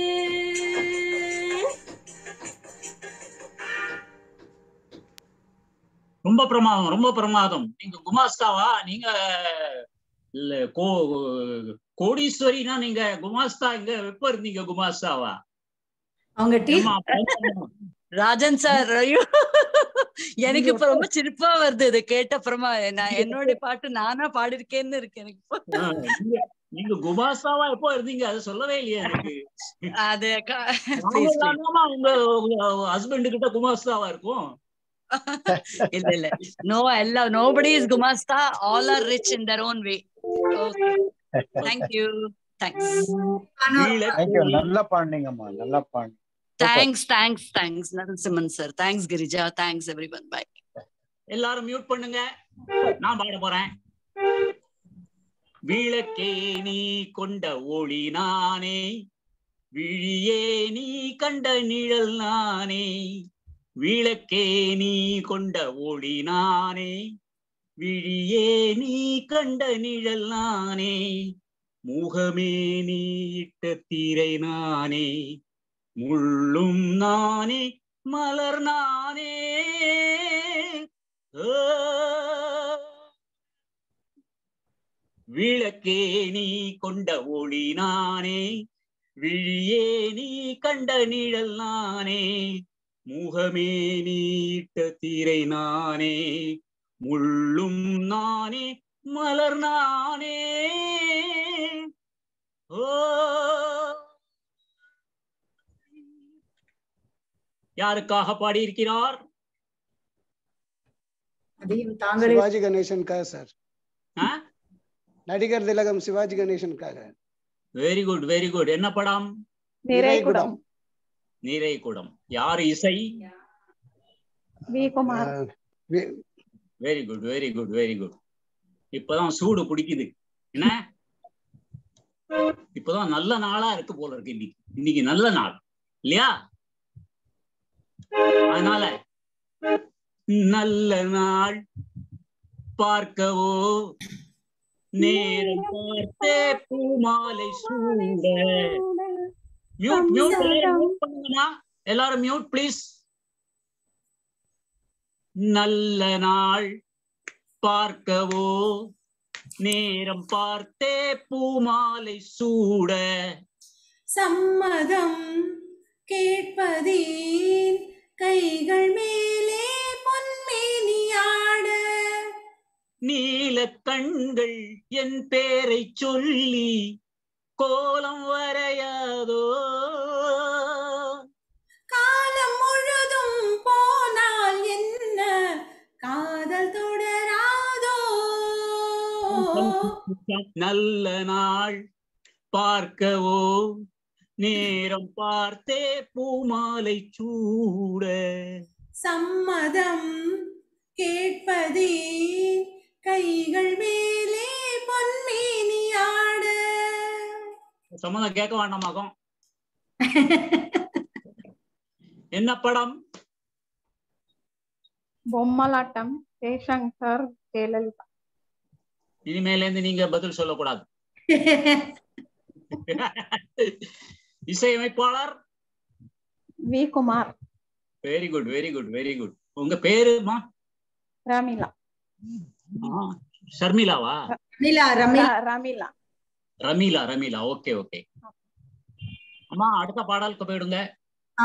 ரொம்ப பிரமாதம் ரொம்ப பிரமாதம் நீங்க குமாஸ்தாவா நீங்க இல்ல கோ கோடீஸ்வரினா நீங்க குமாஸ்தா இங்க எப்ப இருந்தீங்க குமாஸ்தாவா அவங்க டீ ஏம்மா, அப்ப- ராஜன் சார் ஐயோ எனக்கு இப்ப ரொம்ப சிரிப்பா வருது இது கேட்ட அப்புறமா நான் என்னோட பாட்டு நானா பாடிருக்கேன்னு இருக்கு எனக்கு இப்போ. ஆ, நீங்க- நீங்க குமாஸ்தாவா எப்போ இருந்தீங்க அது சொல்லவே இல்லையா எனக்கு அது க- please, please. நாம உங்க ஹஸ்பண்ட் கிட்ட குமாஸ்தாவா இருக்கும் இல்ல இல்ல நோ எல்லா நோபடி இஸ் குமாஸ்தா all are rich in their own way okay thank you thanks thank you நல்லா பாடுனீங்கம்மா நல்லா பாடுங்க thanks thanks thanks Narasimhan sir thanks Girija thanks every one bye எல்லாரும் மியூட் பண்ணுங்க நான் பாட போறேன் விளக்கே நீ கொண்ட ஒளி நானே விழியே நீ கண்ட நிழல் நானே விளக்கே நீ கொண்ட ஒளி நானே விழியே நீ கண்ட நிழல் நானே முகமே நீ இட்ட திரை நானே முள்ளும் நானே மலர் நானே ஓ. விளக்கே நீ கொண்ட ஒளி நானே விழியே நீ கண்ட நிழல் நானே முகமே நீட்ட திரை நானே முள்ளும் நானே மலர் நானே ஓ யாருக்காக பாடியிருக்கிறார் அதையும் தாங்களே சிவாஜி கணேசனுக்காக சார் ஆ? நடிகர் திலகம் சிவாஜி கணேசனுக்காக வெரி குட் வெரி குட் என்ன படம் நிறைகுடம். நீரைக்குடம் யார் இசை V Kumar very good very good very good இப்பதான் சூடு பிடிக்குது என்ன இப்பதான் நல்ல நாளா இருக்கு போல இருக்கு இன்னைக்கு இன்னைக்கு நல்ல நாள் இல்லையா அதனால நல்ல நாள் பார்க்கவோ நேரம் பார்த்தே பூமாலை சூட மியூட் மியூட் மியூட் பண்ணுங்கம்மா எல்லாரும் மியூட் ப்ளீஸ் நல்ல நாள் பார்க்கவோ நேரம் பார்த்தே பூமாலை சூட சம்மதம் கேட்பதேன் கைகள் மேலே பொன்மேனியாட நீல கண்கள் என் பேரை சொல்லி கோலம் வரையாதோ காலம் முழுதும் போனால் என்ன காதல் தொடராதோ நல்ல நாள் பார்க்கவோ நேரம் பார்த்தே பூமாலை சூட சம்மதம் கேட்பதேன் கைகள் மேலே பொன்மேனியாட சம்மந்தம் கேட்க வேண்டாமாக்கும் என்ன படம் பொம்மலாட்டம் ஜெய்சங்கர் ஜெயலலிதா இனிமேல இருந்து நீங்க பதில் சொல்லக்கூடாது இசையமைப்பாளர் V Kumar very good very good very good உங்க பேருமா ரமிலா ஷர்மிளாவா ரமிலா ரமிலா ர- ரமிலா ரமீலா ரமீலா ஓகே ஓகே அம்மா அடுத்த பாடலுக்கு போயிடுங்க ஆ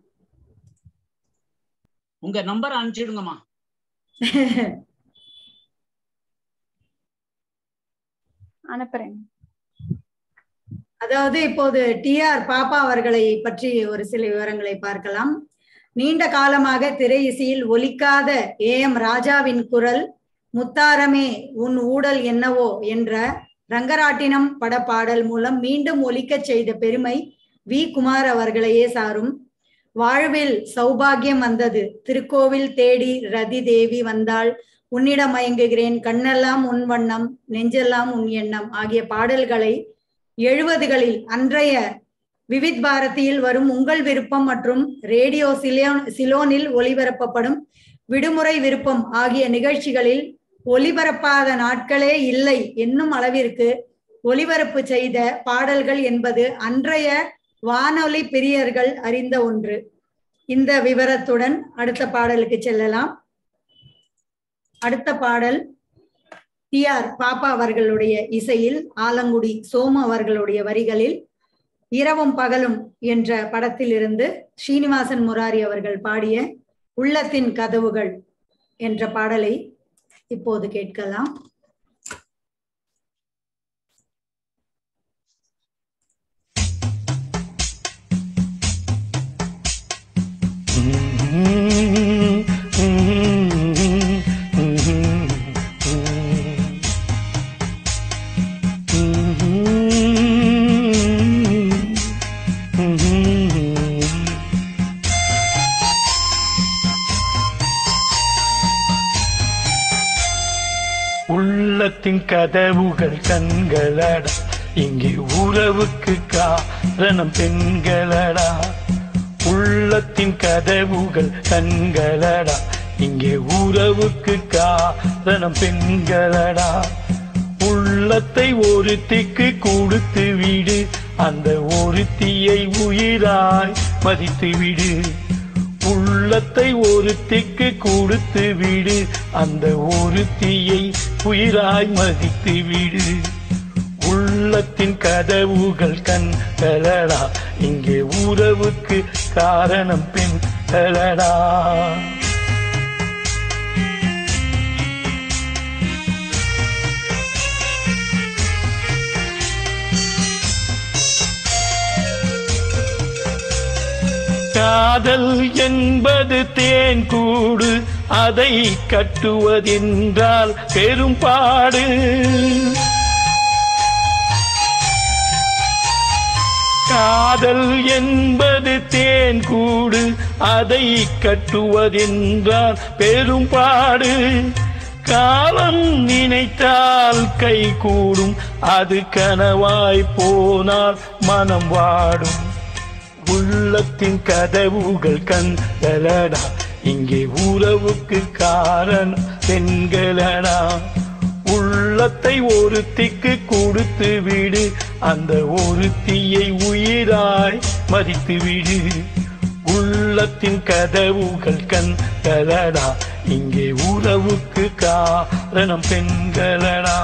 உங்க நம்பர் அனுப்பிச்சிடுங்கம்மா அனுப்புறேன் அதாவது இப்போது டி ஆர் பாப்பா அவர்களை பற்றி ஒரு சில விவரங்களை பார்க்கலாம் நீண்ட காலமாக திரை இசையில் ஒலிக்காத ஏ எம் ராஜாவின் குரல் முத்தாரமே உன் ஊடல் என்னவோ என்ற ரங்கராட்டினம் பட பாடல் மூலம் மீண்டும் ஒலிக்கச் செய்த பெருமை வி குமார் அவர்களையே சாரும் வாழ்வில் சௌபாகியம் வந்தது திருக்கோவில் தேடி ரதி தேவி வந்தாள் உன்னிடம் மயங்குகிறேன் கண்ணெல்லாம் உன் வண்ணம் நெஞ்செல்லாம் உன் எண்ணம் ஆகிய பாடல்களை எழுபதுகளில் அன்றைய விவித் பாரதியில் வரும் உங்கள் விருப்பம் மற்றும் ரேடியோ சிலோன் சிலோனில் ஒளிபரப்பப்படும் விடுமுறை விருப்பம் ஆகிய நிகழ்ச்சிகளில் ஒளிபரப்பாத நாட்களே இல்லை என்னும் அளவிற்கு ஒளிபரப்பு செய்த பாடல்கள் என்பது அன்றைய வானொலி பிரியர்கள் அறிந்த ஒன்று இந்த விவரத்துடன் அடுத்த பாடலுக்கு செல்லலாம் அடுத்த பாடல் டி ஆர் பாப்பா அவர்களுடைய இசையில் ஆலங்குடி சோமு அவர்களுடைய வரிகளில் இரவும் பகலும் என்ற படத்திலிருந்து ஸ்ரீனிவாசன் முராரி அவர்கள் பாடிய உள்ளத்தின் கதவுகள் என்ற பாடலை இப்போது கேட்கலாம் உள்ளத்தின் கதவுகள் கண்களடா இங்கே உறவுக்கு காரணம் பெண்களடா உள்ளத்தின் கதவுகள் கண்களடா இங்கே உறவுக்கு காரணம் பெண்களடா உள்ளத்தை ஒருத்திக்கு கொடுத்து விடு அந்த ஒருத்தியை உயிராய் மதித்து விடு உள்ளத்தை ஒருத்திக்கு கொடுத்து விடு அந்த ஒருத்தியை உயிராய் மதித்து விடு உள்ளத்தின் கதவுகள் கண்களடா இங்கே உறவுக்கு காரணம் பெண்களடா காதல் என்பது தேன் கூடு அதை கட்டுவதென்றால் பெரும்பாடு காதல் என்பது தேன் கூடு அதை கட்டுவதென்றால் பெரும்பாடு காலம் நினைத்தால் கை கூடும் அது கனவாய் போனால் மனம் வாடும் உள்ளத்தின் கதவுகள் கண்களடா இங்கே உறவுக்கு காரணம் பெண்களடா உள்ளத்தை ஒருத்திக்கு கொடுத்து விடு அந்த ஒருத்தியை உயிராய் மதித்து விடு உள்ளத்தின் கதவுகள் கண்களடா இங்கே உறவுக்கு காரணம் பெண்களடா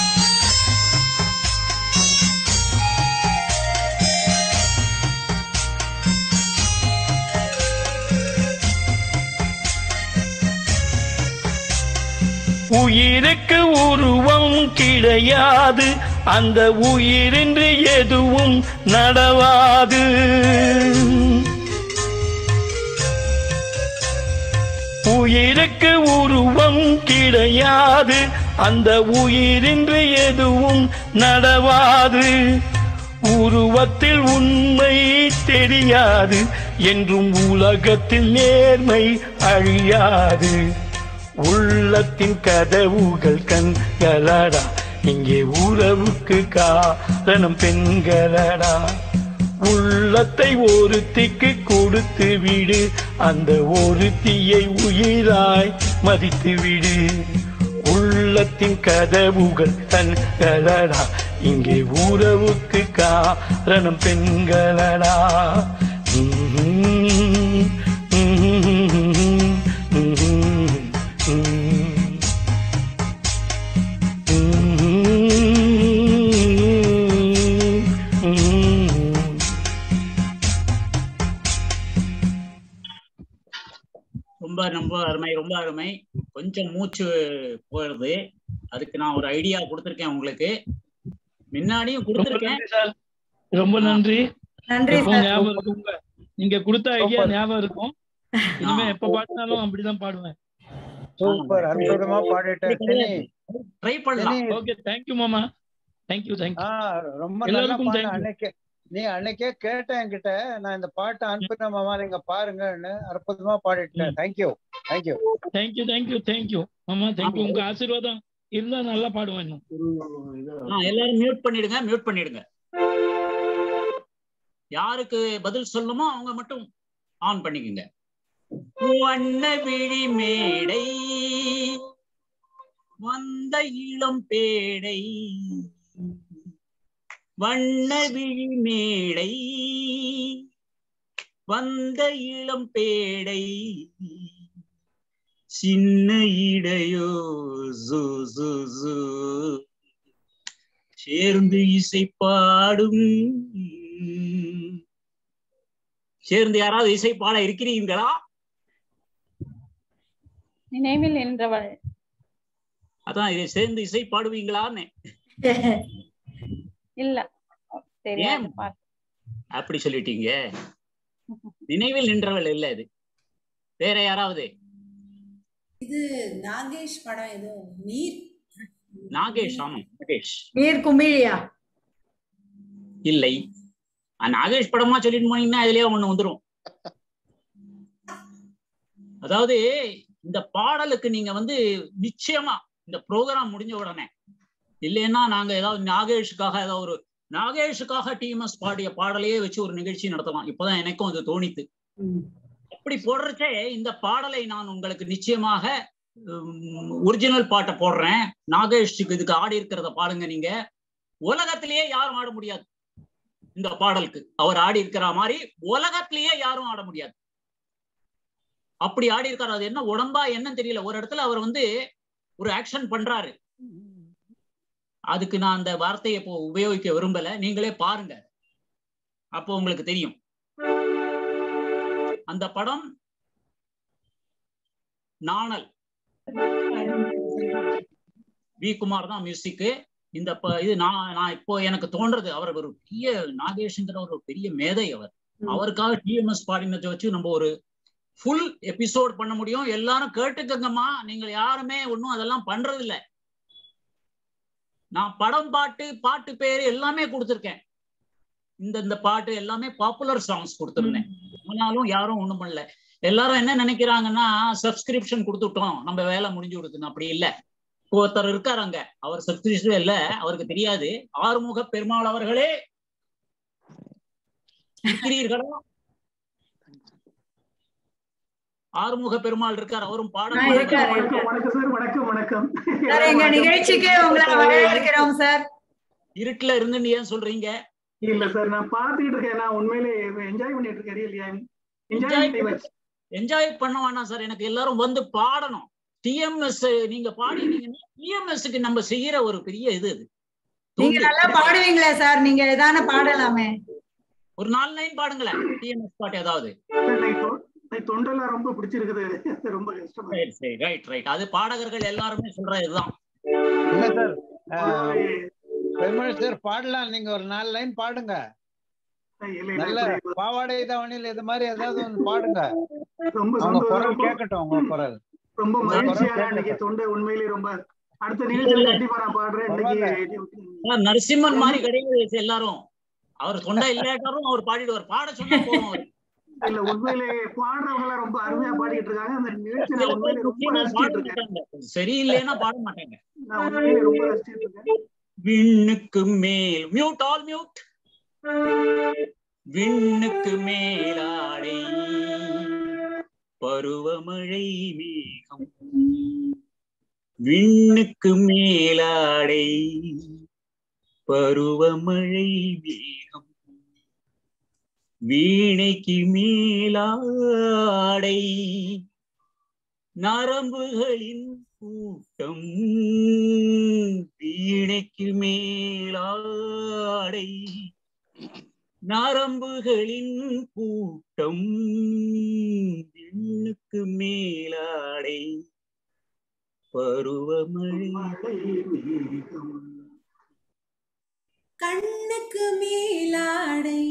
உயிருக்கு உருவம் கிடையாது அந்த உயிரின்றி எதுவும் நடவாது உயிருக்கு உருவம் கிடையாது அந்த உயிரின்றி எதுவும் நடவாது உருவத்தில் உண்மை தெரியாது என்றும் உலகத்தில் நேர்மை அழியாது உள்ளத்தின் கதவுகள் கண்களடா இங்கே உறவுக்கு காரணம் பெண்களடா உள்ளத்தை ஒருத்திக்கு கொடுத்து விடு அந்த ஒருத்தியை உயிராய் மதித்து விடு உள்ளத்தின் கதவுகள் கண்களடா இங்கே உறவுக்கு காரணம் பெண்களடா உம் உம் உம் ரொம்ப ரொம்ப அருமை ரொம்ப அருமை கொஞ்சம் மூச்சு போயிடுது அதுக்கு நான் ஒரு ஐடியா கொடுத்துருக்கேன் உங்களுக்கு முன்னாடியும் கொடுத்துருக்கேன் ரொம்ப நன்றி நன்றி எப்பவும் சார் ஞாபகம் இருக்கும் உங்க- நீங்க கொடுத்த ஐடியா ஞாபகம் இருக்கும் இனிமே எப்ப பாடினாலும் அப்படிதான் பாடுவேன் சூப்பர் அற்புதமா பாடிட்ட தினி ட்ரை பண்ணலாம் தினி, ஓகே தேங்க்யூ மாமா தேங்க்யூ ஆ, தேங்க்யூ ரொம்ப நல்லா எல்லாருக்கும் பாடின thank you. அன்னைக்கே நீ அன்னைக்கே கேட்டேன் என்கிட்ட நான் இந்த பாட்டை அனுப்பினேன் மாமா நீங்க பாருங்கன்னு அற்புதமா பாடிட்டேன் thank you thank you thank you thank you thank you மாமா தேங்க்யூ உங்க ஆசீர்வாதம் இருந்தா நல்லா பாடுவேன் இன்னும் ஆ, எல்லாரும் மியூட் பண்ணிடுங்க மியூட் பண்ணிடுங்க யாருக்கு பதில் சொல்லணுமோ அவங்க மட்டும் ஆன் பண்ணிக்கோங்க வண்ண விழி மேடை வந்த இளம் பேடை வண்ண விழி மேடை வந்த இளம் பேடை சின்ன இடையோ ஜூ ஜூ ஜூ சேர்ந்து இசை பாடும் சேர்ந்து யாராவது இசை பாட இருக்கிறீங்களா நினைவில் நின்றவள் அதான் இதை சேர்ந்து இசை பாடுவீங்களான்னு இல்ல தெரியாது ஏன்? பாட்டு அப்படி சொல்லிட்டீங்க நினைவில் நின்றவள் இல்ல இது வேற யாராவது இது நாகேஷ் படம் ஏதோ நீர் நாகேஷ் ஆமா நாகேஷ் நீர் குமிழியா இல்லை அஹ் நாகேஷ் படமா சொல்லிட்டு போனீங்கன்னா அதுலயே ஒண்ணு வந்துரும் அதாவது இந்த பாடலுக்கு நீங்க வந்து நிச்சயமா இந்த ப்ரோக்ராம் முடிஞ்ச உடனே இல்லைன்னா நாங்க ஏதாவது நாகேஷுக்காக ஏதாவது ஒரு நாகேஷுக்காக டிஎம்எஸ் பாடிய பாடலையே வச்சு ஒரு நிகழ்ச்சி நடத்தலாம் இப்பதான் எனக்கும் அது தோணித்து அப்படி போடுறச்சே இந்த பாடலை நான் உங்களுக்கு நிச்சயமாக ஒரிஜினல் பாட்டை போடுறேன் நாகேஷுக்கு இதுக்கு ஆடி இருக்கிறத பாருங்க நீங்க உலகத்திலேயே யாரும் ஆட முடியாது இந்த பாடலுக்கு அவர் ஆடி இருக்கிற மாதிரி உலகத்திலேயே யாரும் ஆட முடியாது அப்படி ஆடி இருக்காரு அது என்ன உடம்பா என்னன்னு தெரியல ஒரு இடத்துல அவர் வந்து ஒரு ஆக்ஷன் பண்றாரு அதுக்கு நான் அந்த வார்த்தையை இப்போ உபயோகிக்க விரும்பல நீங்களே பாருங்க அப்போ உங்களுக்கு தெரியும் அந்த படம் நாணல் வி குமார் தான் மியூசிக்கு இந்த ப- இது நான் நான் இப்போ எனக்கு தோன்றது அவர் ஒரு பெரிய நாகேஷ்ங்கிற ஒரு பெரிய மேதை அவர் அவருக்காக டிஎம்எஸ் பாடினதை வச்சு நம்ம ஒரு ஃபுல் எபிசோட் பண்ண முடியும் எல்லாரும் கேட்டுக்கங்கம்மா நீங்க யாருமே ஒன்றும் அதெல்லாம் பண்றது இல்ல நான் படம் பாட்டு பாட்டு பேரு எல்லாமே கொடுத்துருக்கேன் இந்த இந்த பாட்டு எல்லாமே பாப்புலர் சாங்ஸ் கொடுத்துருந்தேன் ஆனாலும் யாரும் ஒண்ணும் பண்ணல எல்லாரும் என்ன நினைக்கிறாங்கன்னா சப்ஸ்கிரிப்ஷன் கொடுத்துட்டோம் நம்ம வேலை முடிஞ்சு கொடுத்துன்னு அப்படி இல்ல இப்போ ஒருத்தர் இருக்காரு அங்க அவர் சப்ஸ்கிரிப்ஷன் இல்ல அவருக்கு தெரியாது ஆறுமுக பெருமாள் அவர்களே இருக்கிறீர்களா ஆறுமுக பெருமாள் இருக்கார் அவரும் பாடம் ஆ, இருக்காரு, வணக்கம் வணக்கம் சார் வணக்கம் வணக்கம் சார் எங்க நிகழ்ச்சிக்கு உங்களை வரவேற்கிறோம் சார் இருட்டுல இருந்து ஏன் சொல்றீங்க இல்ல சார் நான் பாத்துக்கிட்டு இருக்கேன் நான் உண்மையிலே என்ஜாய் பண்ணிட்டு இருக்கேன் ரியலி என்ஜாய் என்ஜாய் பண்ண வேணாம் சார் எனக்கு எல்லாரும் வந்து பாடணும் டிஎம்எஸ் நீங்க பாடினீங்கன்னா டிஎம்எஸ்க்கு நம்ம செய்யற ஒரு பெரிய இது அது நீங்க நல்லா பாடுவீங்களே சார் நீங்க ஏதான பாடலாமே ஒரு நாலு லைன் பாடுங்களேன் டிஎம்எஸ் பாட்டு ஏதாவது தொண்டெல்லாம் ரொம்ப பிடிச்சிருக்குது ரொம்ப கஷ்டமா சரி சரி ரைட் ரைட் அது பாடகர்கள் எல்லாருமே சொல்ற இதுதான் இல்ல சார் பெருமாள் சார் பாடலாம் நீங்க ஒரு நாலு லைன் பாடுங்க நல்ல பாவாடை தாவணியில் இது மாதிரி ஏதாவது ஒன்று பாடுங்க ரொம்ப அவங்க குரல் சந்தோஷம் கேட்கட்டும் உங்க குரல் ரொம்ப உங்க மகிழ்ச்சியான குரல் அன்னைக்கு கேட்கட்டும் தொண்டை உண்மையிலேயே ரொம்ப அடுத்த நிகழ்ச்சியில கண்டிப்பா நான் பாடுறேன் இன்னைக்கு ஆனா, நரசிம்மன் மாதிரி கிடையாது எல்லாரும் அவர் தொண்டை இல்லாட்டாலும் அவர் பாடிடுவார் பாட சொன்னா போதும் அவரு. இல்ல உண்மையிலே பாடுறவங்க எல்லாம் ரொம்ப அருமையா பாடிட்டு இருக்காங்க அந்த நிகழ்ச்சி சில நான் பேர் உண்மையிலே ரொம்ப முக்கியமா பாட ரசிச்சிட்டு இருக்கேன் மாட்டாங்க சரி இல்லைன்னா பாட மாட்டாங்க நான் உண்மையிலே ரொம்ப ரசிச்சிட்டு இருக்கேன் விண்ணுக்கு மேல் மியூட் ஆல் மியூட் விண்ணுக்கு மேலாடை பருவமழை மேகம் விண்ணுக்கு மேலாடை பருவமழை மேகம் வீணைக்கு மேலாடை நரம்புகளின் கூட்டம் வீணைக்கு மேலாடை நரம்புகளின் கூட்டம் விண்ணுக்கு மேலாடை பருவமழை கண்ணுக்கு மேலாடை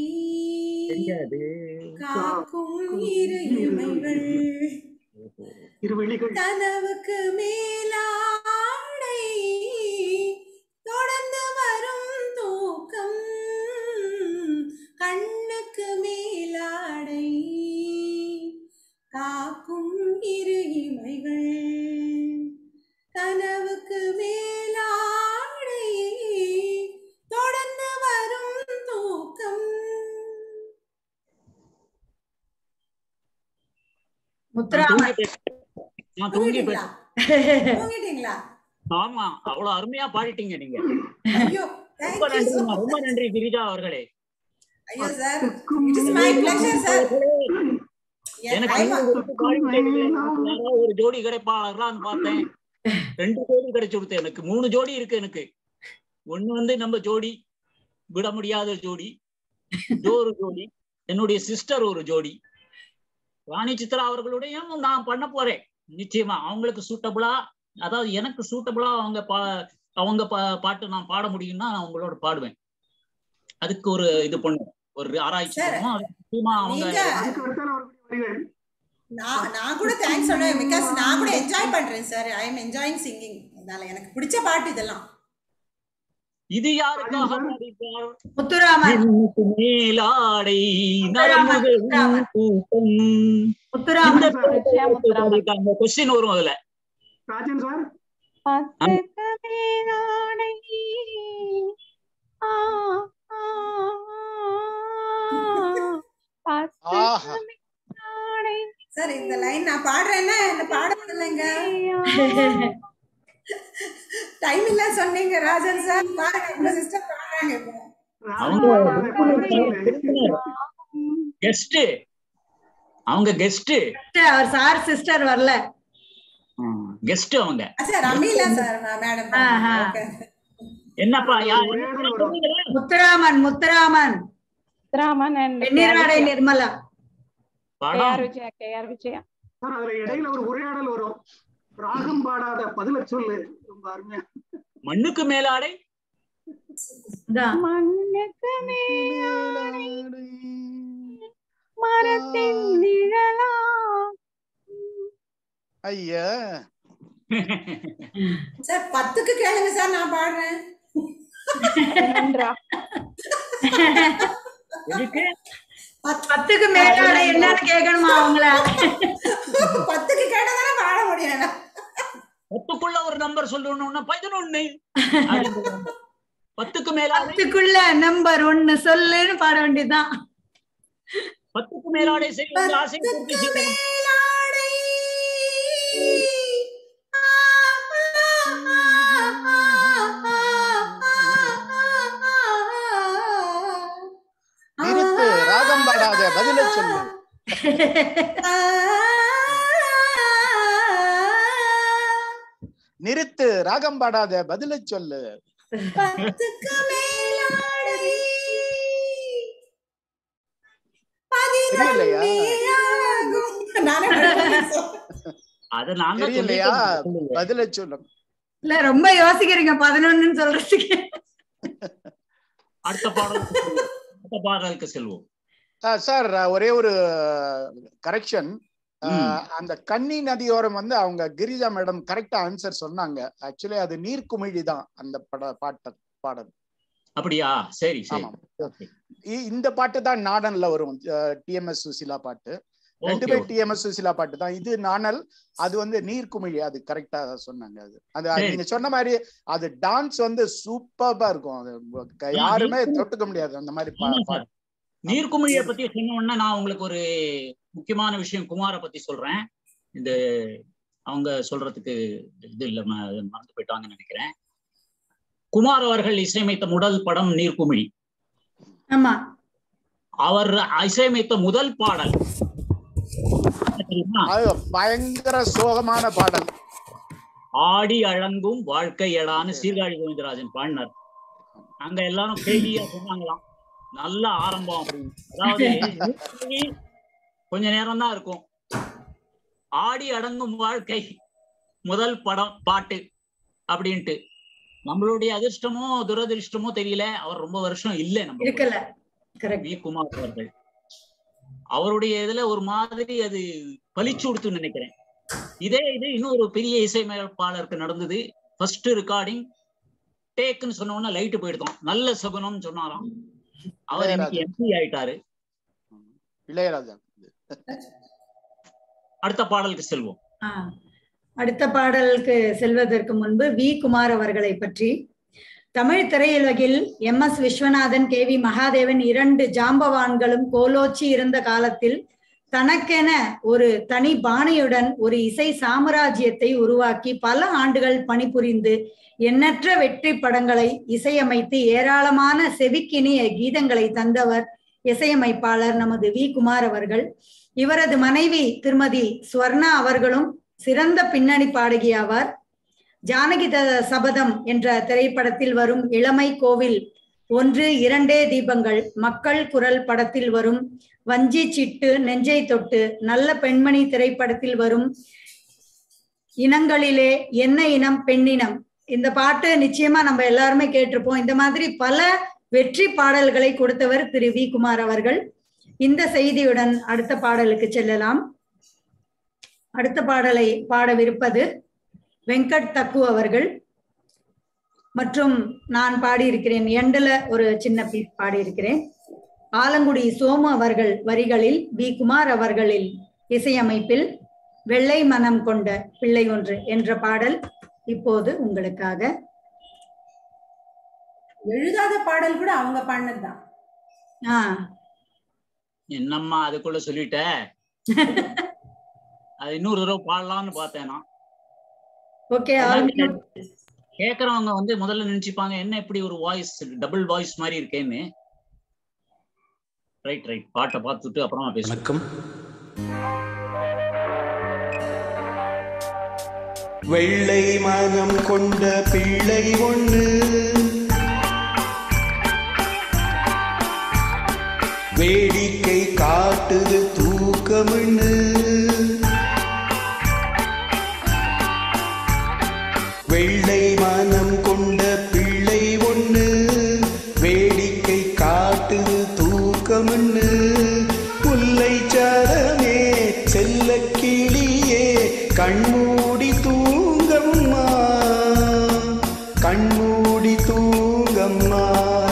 காக்கும் இரு இமைகள் இருவிழிகள் கனவுக்கு மேலாடை தொடர்ந்து வரும் தூக்கம் கண்ணுக்கு மேலாடை காக்கும் இரு இமைகள் கனவுக்கு மேலாடை தொடர்ந்து வரும் தூக்கம் முத்துராமன் நான் தூங்கி தூங்கிட்டீங்களா போயிட்டேன் தூங்கிட்டீங்களா ஆமா அவ்வளவு அருமையா பாடிட்டீங்க நீங்க ஐயோ ரொம்ப தேங்க்யூ நன்றி so ரொம்ப நன்றி கிரிஜா அவர்களே ஐயோ sir it is my pleasure sir எனக்கு இன்னும் ஒரு பாடிட்டே இருக்கு. யாரோ ஒரு ஜோடி கிடைப்பாளர்களான்னு பார்த்தேன் ரெண்டு ஜோடி கிடைச்சு கொடுத்து எனக்கு மூணு ஜோடி இருக்கு எனக்கு ஒண்ணு வந்து நம்ம ஜோடி விட முடியாத ஜோடி இது ஒரு ஜோடி என்னுடைய சிஸ்டர் ஒரு ஜோடி ராணி சித்ரா அவர்களுடையும் நான் பண்ண போறேன் நிச்சயமா அவங்களுக்கு சூட்டபிளா அதாவது எனக்கு சூட்டபிளா அவங்க பா அவங்க பா- பாட்டு நான் பாட முடியும்னா நான் அவங்களோட பாடுவேன் அதுக்கு ஒரு இது பண்ணுவோம் ஒரு ஆராய்ச்சி Sir, பண்ணுவோம் அது நிச்சயமா அவங்க நீங்க நான் நான் கூட தேங்க்ஸ் சொல்லுவேன் பிகாஸ் நான் கூட என்ஜாய் பண்றேன் sir I am enjoying singing அதனால எனக்கு பிடிச்ச பாட்டு இதெல்லாம் இது யாருக்காக பாடியிருக்கார் முத்துராமன் என்னுக்கு மேலாடை நரம்புகள் கூட்டம் முத்துராமன் இந்த பாட்டு பாடியிருக்காங்க. கொஸ்டின் வரும் அதுல ராஜன் சார் பத்துக்கு மேலாடை ஆ, ஆ, பத்துக்கு ஆஹா மேலாடை சார் இந்த லைன் நான் பாடுறேன்னா என்ன பாட முடியலங்க டைம் இல்ல சொன்னீங்க ராஜன் சார் பாருங்க உங்க சிஸ்டர் பாடுறாங்க இப்போ அவங்க கெஸ்ட் அவங்க கெஸ்ட் அவர் சார் சிஸ்டர் வரல கெஸ்ட் அவங்க சார் ரமீலா சார் மேடம் ஆஹா. என்னப்பா யா- முத்துராமன் முத்துராமன் ராமன் அண்ட் வெண்ணிராடை நிர்மலா படம் KR Vijaya KR Vijaya sir அதுல இடையில ஒரு உரையாடல் வரும் ராகம் பாடாத பதில சொல்லு ரொம்ப அருமையா மண்ணுக்கு மேலாடை மண்ணுக்கு மேலாடை மரத்தின் நிழலா ஐயா சார் பத்துக்கு கேளுங்க சார் நான் பாடுறேன் நன்றா எதுக்கு பத்துக்கு மேலாடை என்னன்னு கேட்கணுமா அவங்கள பத்துக்கு கேட்டதானே பாட முடியும் பத்துக்குள்ள ஒரு நம்பர் சொல்லணும்னா பதினொன்னு அப்படின்னு. பத்துக்கு மேலாடை பத்துக்குள்ள நம்பர் ஒன்னு சொல்லுன்னு பாட வேண்டியதுதான் பத்துக்கு மேலாடை சரி உங்க ஆசை பூர்த்தி செய்யணும். நிறுத்து ராகம் பாடாத பதில சொல்லு நிறுத்து ராகம் பாடாத பதில சொல்லு பத்துக்கு மேலாடை தெரியலையா நானே பாடுறேன் sir. அதை நான் தான் தெரியலையா சொல்லிட்டேன். பதில சொல்லு இல்ல ரொம்ப யோசிக்கிறீங்க பதினொன்னுன்னு சொல்றதுக்கு அடுத்த பாடலுக்கு செல்வோம். அடுத்த பாடலுக்கு செல்வோம் ஆ, சார் ஒரே ஒரு கரெக்ஷன் அந்த கன்னி நதியோரம் வந்து அவங்க கிரிஜா மேடம் கரெக்டா ஆன்சர் சொன்னாங்க ஆக்சுவலி அது நீர்க்குமிழி தான் அந்த பட பாட்ட பாடல் அப்படியா சரி சரி ஆமாம் இ- இந்த பாட்டு தான் நாடன்ல வரும் டிஎம்எஸ் சுசிலா பாட்டு ரெண்டுமே Okay, okay. டிஎம்எஸ் சுசிலா பாட்டு தான் இது நாணல் அது வந்து நீர்க்குமிழி அது கரெக்டா சொன்னாங்க அது அது அது சரி. நீங்க சொன்ன மாதிரி அது டான்ஸ் வந்து சூப்பர்பா இருக்கும் அது க- யாருமே தொட்டுக்க முடியாது அந்த மாதிரி பா- ஆமா சார். பாட்டு நீர்க்குமிழியை பத்தி சொன்ன உடனே நான் உங்களுக்கு ஒரு முக்கியமான விஷயம் குமார பத்தி சொல்றேன் இந்த அவங்க சொல்றதுக்கு இது இல்ல ம- மறந்து போயிட்டாங்கன்னு நினைக்கிறேன் குமார் அவர்கள் இசையமைத்த முதல் படம் நீர்க்குமிழி ஆமா அவர் இசையமைத்த முதல் பாடல் என்ன தெரியுமா அது பயங்கர சோகமான பாடல் ஆடி அழங்கும் வாழ்க்கையடான்னு சீர்காழி கோவிந்தராஜன் பாடினார் அங்க எல்லாரும் கேள்வியா சொன்னாங்களாம் நல்ல ஆரம்பம் அப்படின்னு அதாவது நீர்க்குமிழி கொஞ்ச நேரம் தான் இருக்கும் ஆடி அடங்கும் வாழ்க்கை முதல் படம் பாட்டு அப்படின்ட்டு நம்மளுடைய அதிர்ஷ்டமோ துரதிர்ஷ்டமோ தெரியல அவர் ரொம்ப வருஷம் இல்ல நம்ம இருக்கல கரெக்ட் வி குமார் அவர்கள் அவருடைய இதுல ஒரு மாதிரி அது பளிச்சு கொடுத்துன்னு நினைக்கிறேன் இதே இது இன்னொரு பெரிய இசையமைப்பாளருக்கு நடந்தது ஃபர்ஸ்ட் ரெக்கார்டிங் டேக்குன்னு சொன்ன உடனே லைட்டு போயிடுதோம் நல்ல சுகனம்னு சொன்னாராம் அவர் இன்னைக்கு எம்பி ஆயிட்டாரு இளையராஜா அடுத்த பாடலுக்கு செல்வோம் ஆ. அடுத்த பாடலுக்கு செல்வதற்கு முன்பு வி குமார் அவர்களை பற்றி தமிழ் திரையுலகில் M S Viswanathan K V Mahadevan இரண்டு ஜாம்பவான்களும் கோலோச்சி இருந்த காலத்தில் தனக்கென ஒரு தனி பாணியுடன் ஒரு இசை சாம்ராஜ்யத்தை உருவாக்கி பல ஆண்டுகள் பணிபுரிந்து எண்ணற்ற வெற்றி படங்களை இசையமைத்து ஏராளமான செவிக்கினிய கீதங்களை தந்தவர் இசையமைப்பாளர் நமது வி குமார் அவர்கள் இவரது மனைவி திருமதி ஸ்வர்ணா அவர்களும் சிறந்த பின்னணி பாடகி ஆவார் ஜானகி த- சபதம் என்ற திரைப்படத்தில் வரும் இளமை கோவில் ஒன்று இரண்டே தீபங்கள் மக்கள் குரல் படத்தில் வரும் வஞ்சி சிட்டு நெஞ்சை தொட்டு நல்ல பெண்மணி திரைப்படத்தில் வரும் இனங்களிலே என்ன இனம் பெண்ணினம் இந்த பாட்டு நிச்சயமா நம்ம எல்லாருமே கேட்டிருப்போம் இந்த மாதிரி பல வெற்றி பாடல்களை கொடுத்தவர் திரு வி குமார் அவர்கள் இந்த செய்தியுடன் அடுத்த பாடலுக்கு செல்லலாம் அடுத்த பாடலை பாடவிருப்பது வெங்கட் தக்கு அவர்கள் மற்றும் நான் பாடியிருக்கிறேன் எண்டுல ஒரு சின்ன பீஸ் பாடியிருக்கிறேன் ஆலங்குடி சோமு அவர்கள் வரிகளில் வி குமார் அவர்களில் இசையமைப்பில் வெள்ளை மனம் கொண்ட பிள்ளை ஒன்று என்ற பாடல் இப்போது உங்களுக்காக எழுதாத பாடல் கூட அவங்க பாடினதுதான் ஆஹ் என்னம்மா அதுக்குள்ள சொல்லிட்ட அது இன்னொரு தடவை பாடலாம்னு பார்த்தேன் நான் ஓகே கேக்குறவங்க வந்து முதல்ல நினைச்சுப்பாங்க என்ன இப்படி ஒரு வாய்ஸ் டபுள் வாய்ஸ் மாதிரி இருக்கேன்னு ரைட் ரைட் பாட்டை பார்த்துட்டு அப்புறமா பேசுவோம் வெள்ளை மனம் கொண்ட பிள்ளை ஒண்ணு வேடிக்கை காட்டுது தூக்கம்னு வெள்ளை மனம் கொண்ட பிள்ளை ஒண்ணு வேடிக்கை காட்டுது தூக்கம்னு முல்லை சரமே செல்ல கிளியே கண்மூடி தூங்கம்மா கண்மூடி தூங்கம்மா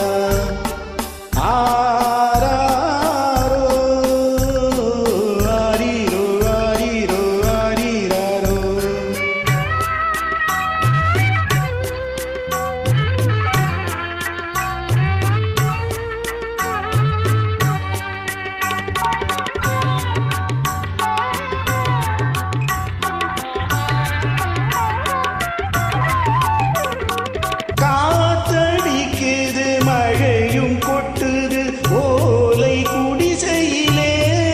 ஆராரோ ஆரீரோ ஆரீரோ ஆரீராரோ காத்தடிக்குது மழையும் கொட்டுது ஓலை குடிசையிலே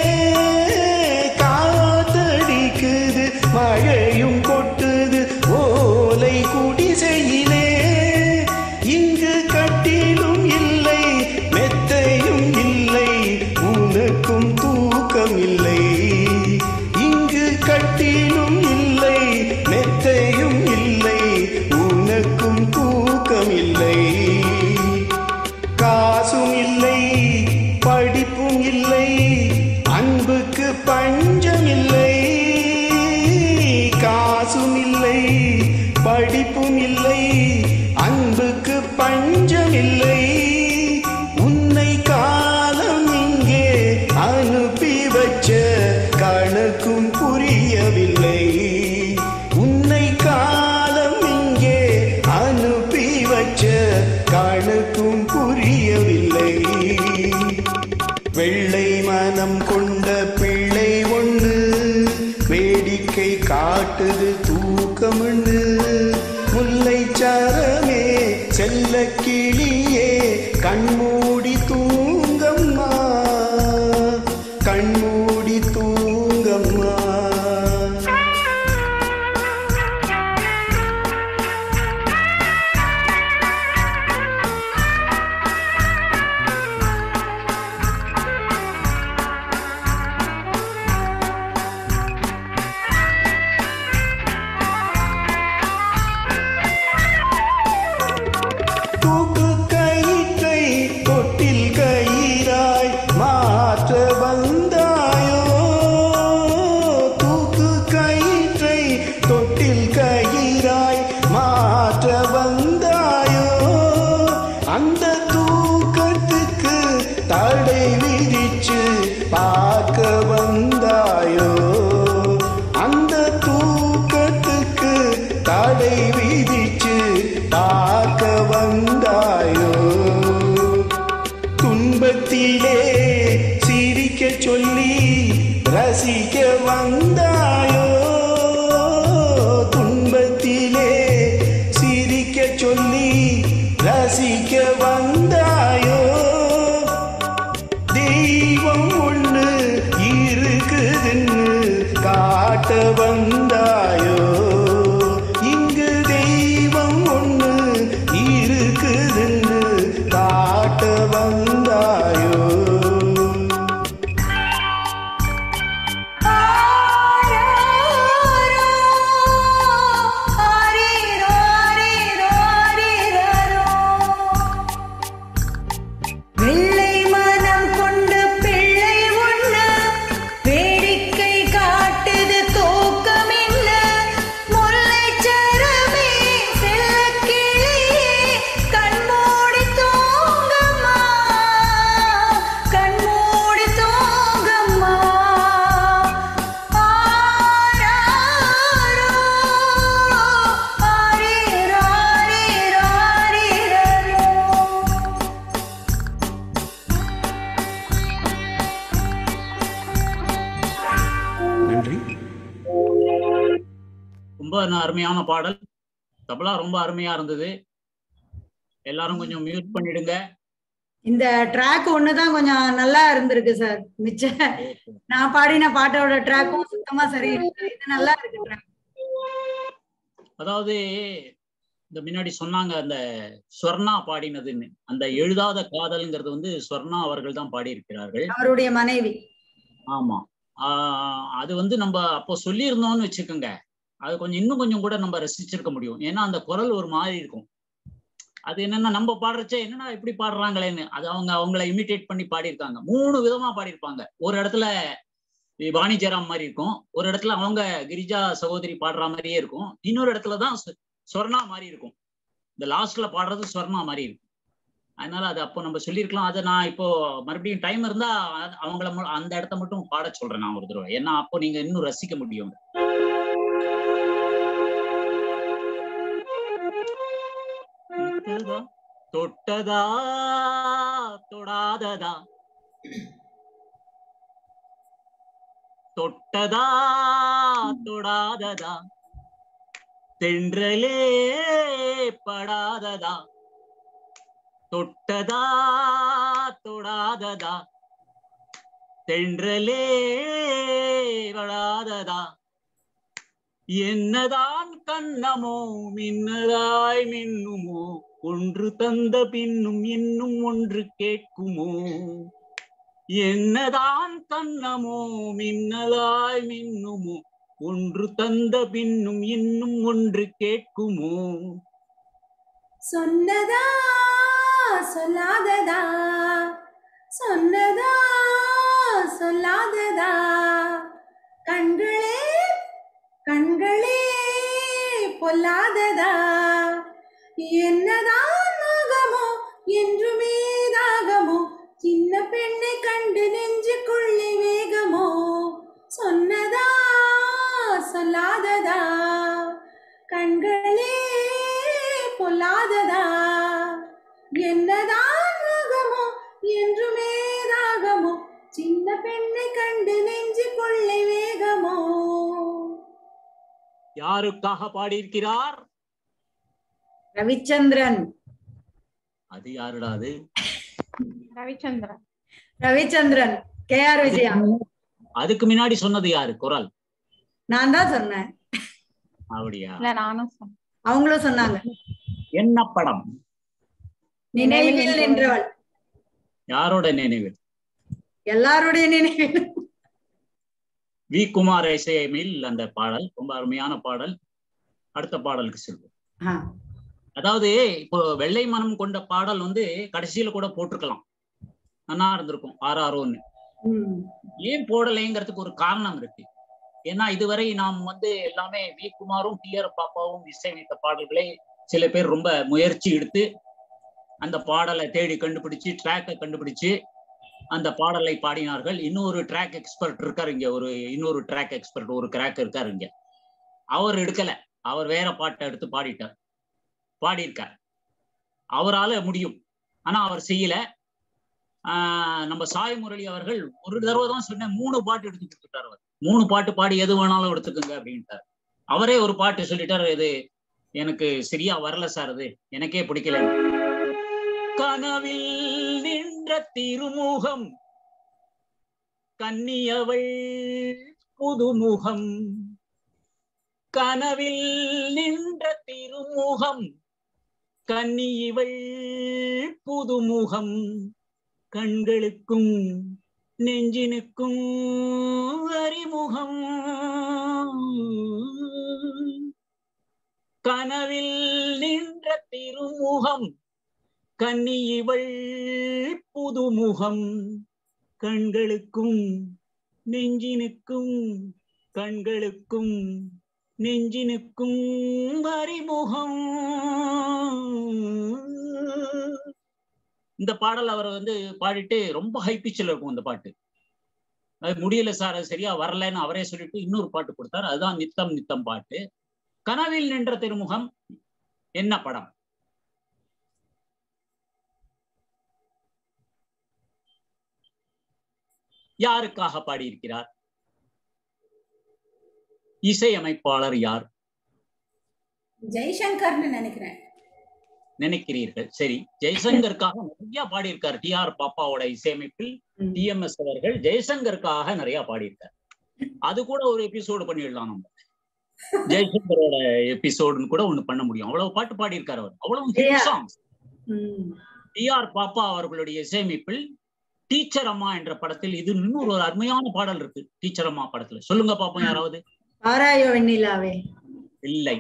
காத்தடிக்குது மழையும் கொட்டுது ஓலை குடிசையிலே இங்கு கட்டிலும் இல்லை மெத்தையும் இல்லை உனக்கும் தூக்கம் இல்லை இங்கு கட்டிலும் இல்லை மெத்தையும் இல்லை உனக்கும் தூக்கம் இல்லை காசும் இல்லை படிப்பும் இல்லை அன்புக்கு பஞ்சம் இல்லை காசும் இல்லை படிப்பும் இல்லை அன்புக்கு பஞ்சம் இல்லை உன்னை காலம் இங்கே அனுப்பி வச்ச கணக்கும் புரியவில்லை உன்னை காலம் இங்கே அனுப்பி வச்ச கணக்கும் புரியவில்லை வெள்ளை மனம் கொண்ட பிள்ளை ஒண்ணு வேடிக்கை காட்டுது தூக்கம்னு முல்லை சரமே செல்ல கிளியே கண்மூடி தூங்கம்மா கண்மூடி தூங்கம்மா ரசிக்க வந்தாயோ துன்பத்திலே சிரிக்க சொல்லி ரசிக்க வந்தாயோ தெய்வம் ஒண்ணு இருக்குதுன்னு காட்ட வந்தாயோ இங்கு தெய்வம் ஒண்ணு இருக்குதுன்னு காட்ட வந்தாயோ வெள்ளை மனம் கொண்டு பிள்ளை ஒண்ணு வேடிக்கை காட்டுது தூக்கம் என்ன முல்லைச்சரமே செல்லக்கிளியே கண்மூடி தூங்கம்மா கண்மூடி தூங்கம்மா ஆராரோ ஆரீரோ ஆரீரோ ஆரீரோ நன்றி ரொம்ப ந- அருமையான பாடல் தபலா ரொம்ப அருமையா இருந்தது எல்லாரும் கொஞ்சம் மியூட் பண்ணிடுங்க இந்த ட்ராக் ஒண்ணுதான் கொஞ்சம் நல்லா இருந்திருக்கு சார் மிச்ச நான் பாடின பாட்டோட ட்ராக்கும் சுத்தமா சரியில்லை இது நல்லா இருக்கு track. அதாவது இந்த முன்னாடி சொன்னாங்க அந்த ஸ்வர்ணா பாடினதுன்னு அந்த எழுதாத காதல்ங்கிறது வந்து ஸ்வர்ணா அவர்கள் தான் பாடியிருக்கிறார்கள் அவருடைய மனைவி ஆமா ஆஹ் அது வந்து நம்ம அப்போ சொல்லியிருந்தோம்னு வச்சுக்கோங்க அது கொஞ்சம் இன்னும் கொஞ்சம் கூட நம்ம ரசிச்சிருக்க முடியும் ஏன்னா அந்த குரல் ஒரு மாதிரி இருக்கும் அது என்னன்னா நம்ம பாடுறச்சே என்னன்னா இப்படி பாடுறாங்களேன்னு அது அவங்க அவங்கள இமிட்டேட் பண்ணி பாடியிருக்காங்க மூணு விதமா பாடியிருப்பாங்க ஒரு இடத்துல வாணி ஜெயராம் மாதிரி இருக்கும் ஒரு இடத்துல அவங்க கிரிஜா சகோதரி பாடுற மாதிரியே இருக்கும் இன்னொரு இடத்துல தான் ஸ்வ- ஸ்வர்ணா மாதிரி இருக்கும் இந்த லாஸ்ட்ல பாடுறது ஸ்வர்ணா மாதிரி இருக்கும் அதனால அது அப்போ நம்ம சொல்லியிருக்கலாம் அதை நான் இப்போ மறுபடியும் டைம் இருந்தா அ- அவங்கள மு- அந்த இடத்த மட்டும் பாட சொல்றேன் நான் ஒரு தடவை ஏன்னா அப்போ நீங்க இன்னும் ரசிக்க முடியும் தொட்டதா தொட்டதா தொடாததா தொட்டதா தொடாததா தென்றலே படாததா தொட்டதா தொடாததா தென்றலே படாததா என்னதான் கண்ணமோ மின்னதாய் மின்னுமோ ஒன்று தந்த பின்னும் இன்னும் ஒன்று கேட்குமோ என்னதான் கண்ணமோ மின்னலாய் மின்னுமோ ஒன்று தந்த பின்னும் இன்னும் ஒன்று கேட்குமோ சொன்னதா சொல்லாததா சொன்னதா சொல்லாததா கண்களே கண்களே பொல்லாததா என்னதான் நாகமோ என்றுமே தாகமோ சின்ன பெண்ணை கண்டு நெஞ்சுக்குள்ளே வேகமோ சொன்னதா சொல்லாததா கண்களே பொல்லாததா என்னதான் நாகமோ என்றுமே தாகமோ சின்ன பெண்ணை கண்டு நெஞ்சுக்குள்ளே வேகமோ யாருக்காக பாடியிருக்கிறார் ரவிச்சந்திரன் அது யாருடா அது ரவிச்சந்திரன் ரவிச்சந்திரன் கே ஆர் விஜயா அதுக்கு முன்னாடி சொன்னது யாரு குரல் நான் தான் சொன்னேன் அப்படியா இல்ல நானும் சொன்னேன் அவங்களும் சொன்னாங்க என்ன படம் நினைவில் நின்றவள் யாரோட நினைவில் எல்லாருடைய நினைவில் வி குமார் இசையமையில் அந்த பாடல் ரொம்ப அருமையான பாடல் அடுத்த பாடலுக்கு செல்வோம் ஆ, அதாவது இப்போ வெள்ளை மனம் கொண்ட பாடல் வந்து கடைசியில கூட போட்டிருக்கலாம் நல்லா இருந்திருக்கும் ஆர்ஆர்ஓன்னு ம், ஏன் போடலைங்கிறதுக்கு ஒரு காரணம் இருக்கு ஏன்னா இதுவரை நாம் வந்து எல்லாமே வி குமாரும் டி ஆர் பாப்பாவும் இசையமைத்த பாடல்களை சில பேர் ரொம்ப முயற்சி எடுத்து அந்த பாடலை தேடி கண்டுபிடிச்சு ட்ராக்கை கண்டுபிடிச்சு அந்த பாடலை பாடினார்கள் இன்னொரு ட்ராக் எக்ஸ்பர்ட் இருக்காரு இங்க ஒரு இன்னொரு ட்ராக் எக்ஸ்பர்ட் ஒரு கிராக் இருக்காரு இங்க அவர் எடுக்கல அவர் வேற பாட்டை எடுத்து பாடிட்டார் பாடியிருக்கார் அவரால முடியும் ஆனா அவர் செய்யல ஆஹ் நம்ம சாய் முரளி அவர்கள் ஒரு தடவை தான் சொன்னேன் மூணு பாட்டு எடுத்து கொடுத்துட்டார் அவர் மூணு பாட்டு பாடி எது வேணாலும் எடுத்துக்கோங்க அப்படின்ட்டார் அவரே ஒரு பாட்டு சொல்லிட்டாரு இது எனக்கு சரியா வரல சார் அது எனக்கே பிடிக்கல கனவில் நின்ற திருமுகம் கன்னியவள் புதுமுகம் கனவில் நின்ற திருமுகம் கன்னியவள் புதுமுகம் கண்களுக்கும் நெஞ்சினுக்கும் அறிமுகம் கனவில் நின்ற திருமுகம் கன்னியவள் புதுமுகம் கண்களுக்கும் நெஞ்சினுக்கும் கண்களுக்கும் நெஞ்சினுக்கும் அறிமுகம் இந்த பாடல் அவர் வந்து பாடிட்டு ரொம்ப ஹை பிச்சில் இருக்கும் இந்த பாட்டு அது முடியல சார் அது சரியா வரலன்னு அவரே சொல்லிட்டு இன்னொரு பாட்டு கொடுத்தாரு அதுதான் நித்தம் நித்தம் பாட்டு கனவில் நின்ற திருமுகம் என்ன படம் யாருக்காக பாடியிருக்கிறார் இசையமைப்பாளர் யார் ஜெய்சங்கர்னு நினைக்கிறேன் நினைக்கிறீர்கள் சரி ஜெய்சங்கருக்காக நிறைய பாடியிருக்கார் டி ஆர் பாப்பாவோட இசையமைப்பில் டிஎம்எஸ் அவர்கள் ஜெய்சங்கருக்காக நிறைய பாடியிருக்கார் அது கூட ஒரு எபிசோடு பண்ணிடலாம் நம்ம ஜெய்சங்கரோட எபிசோடுன்னு கூட ஒண்ணு பண்ண முடியும் அவ்வளவு பாட்டு பாடியிருக்காரு அவர் அவ்வளவு ஹிட் சாங்ஸ் டி ஆர் பாப்பா அவர்களுடைய இசையமைப்பில் டீச்சர் அம்மா என்ற படத்தில் இது இன்னொரு ஒரு அருமையான பாடல் இருக்கு டீச்சர் அம்மா படத்துல சொல்லுங்க பாப்போம் யாராவது ஆராயோ வெண்ணிலாவே இல்லை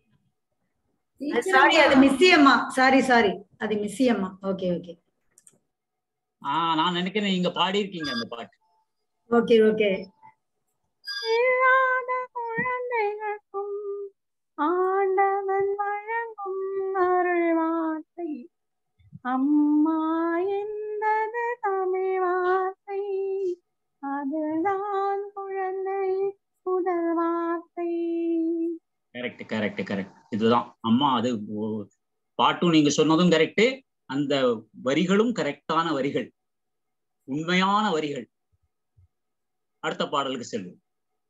சாரி அது மிஸ்ஸி அம்மா சாரி சாரி அது மிஸ்ஸி அம்மா ஓகே ஓகே ஆஹ் நான் நினைக்கிறேன் நீங்க பாடியிருக்கீங்க அந்த பாட்டு ஓகே ஓகே இல்லாத குழந்தைகளுக்கும் ஆண்டவன் வழங்கும் அருள் வார்த்தை அம்மா என்பது தமிழ் வார்த்தை அதுதான் குழந்தை முதல் வார்த்தை கரெக்ட் கரெக்ட் கரெக்ட் இதுதான் அம்மா அது ஓ- பாட்டும் நீங்க சொன்னதும் கரெக்ட் அந்த வரிகளும் கரெக்டான வரிகள் உண்மையான வரிகள் அடுத்த பாடலுக்கு செல்வோம்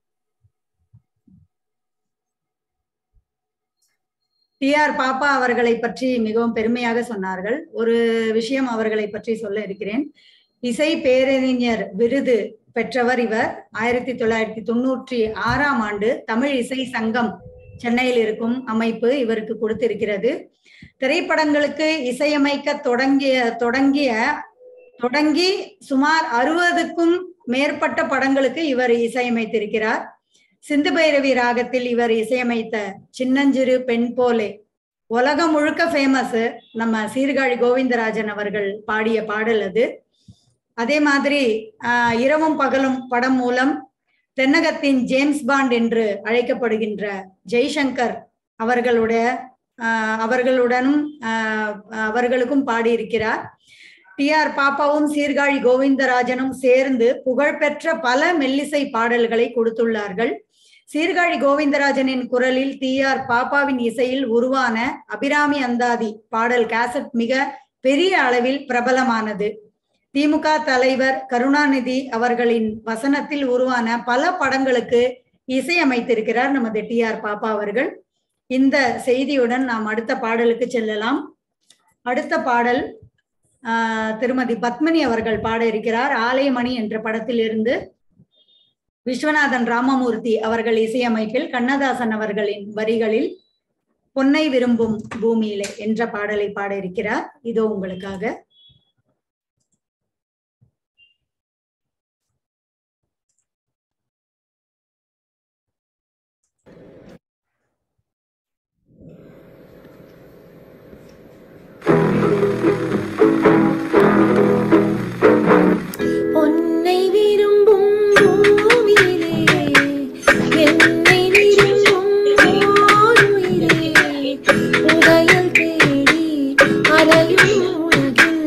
டி ஆர் பாப்பா அவர்களை பற்றி மிகவும் பெருமையாக சொன்னார்கள் ஒரு விஷயம் அவர்களை பற்றி சொல்ல இருக்கிறேன் இசை பேரறிஞர் விருது பெற்றவர் இவர் ஆயிரத்தி தொள்ளாயிரத்தி தொண்ணூற்றி ஆறாம் ஆண்டு தமிழ் இசை சங்கம் சென்னையில் இருக்கும் அமைப்பு இவருக்கு கொடுத்திருக்கிறது திரைப்படங்களுக்கு இசையமைக்க தொடங்கிய தொடங்கிய தொடங்கி சுமார் அறுபதுக்கும் மேற்பட்ட படங்களுக்கு இவர் இசையமைத்திருக்கிறார் சிந்து பைரவி ராகத்தில் இவர் இசையமைத்த சின்னஞ்சிறு பெண் போலே உலகம் முழுக்க ஃபேமஸ் நம்ம சீர்காழி கோவிந்தராஜன் அவர்கள் பாடிய பாடல் அது அதே மாதிரி ஆஹ், இரவும் பகலும் படம் மூலம் தென்னகத்தின் ஜேம்ஸ் பாண்ட் என்று அழைக்கப்படுகின்ற ஜெய்சங்கர் அவர்களுடைய ஆஹ், அவர்களுடனும் ஆஹ், அவர்களுக்கும் பாடியிருக்கிறார் டி ஆர் பாப்பாவும் சீர்காழி கோவிந்தராஜனும் சேர்ந்து புகழ்பெற்ற பல மெல்லிசை பாடல்களை கொடுத்துள்ளார்கள் சீர்காழி கோவிந்தராஜனின் குரலில் டி ஆர் பாப்பாவின் இசையில் உருவான அபிராமி அந்தாதி பாடல் கேசட் மிக பெரிய அளவில் பிரபலமானது திமுக தலைவர் கருணாநிதி அவர்களின் வசனத்தில் உருவான பல படங்களுக்கு இசையமைத்திருக்கிறார் நமது டி ஆர் பாப்பா அவர்கள் இந்த செய்தியுடன் நாம் அடுத்த பாடலுக்கு செல்லலாம் அடுத்த பாடல் ஆஹ், திருமதி பத்மினி அவர்கள் பாட இருக்கிறார் ஆலயமணி என்ற படத்தில் இருந்து விஸ்வநாதன் ராமமூர்த்தி அவர்கள் இசையமைப்பில் கண்ணதாசன் அவர்களின் வரிகளில் பொன்னை விரும்பும் பூமியிலே என்ற பாடலை பாட இருக்கிறார் இதோ உங்களுக்காக பொன்னை விரும்பும் பூமியிலே என்னை விரும்பும் ஓருயிரே புதையல் தேடி அலையும் உலகில்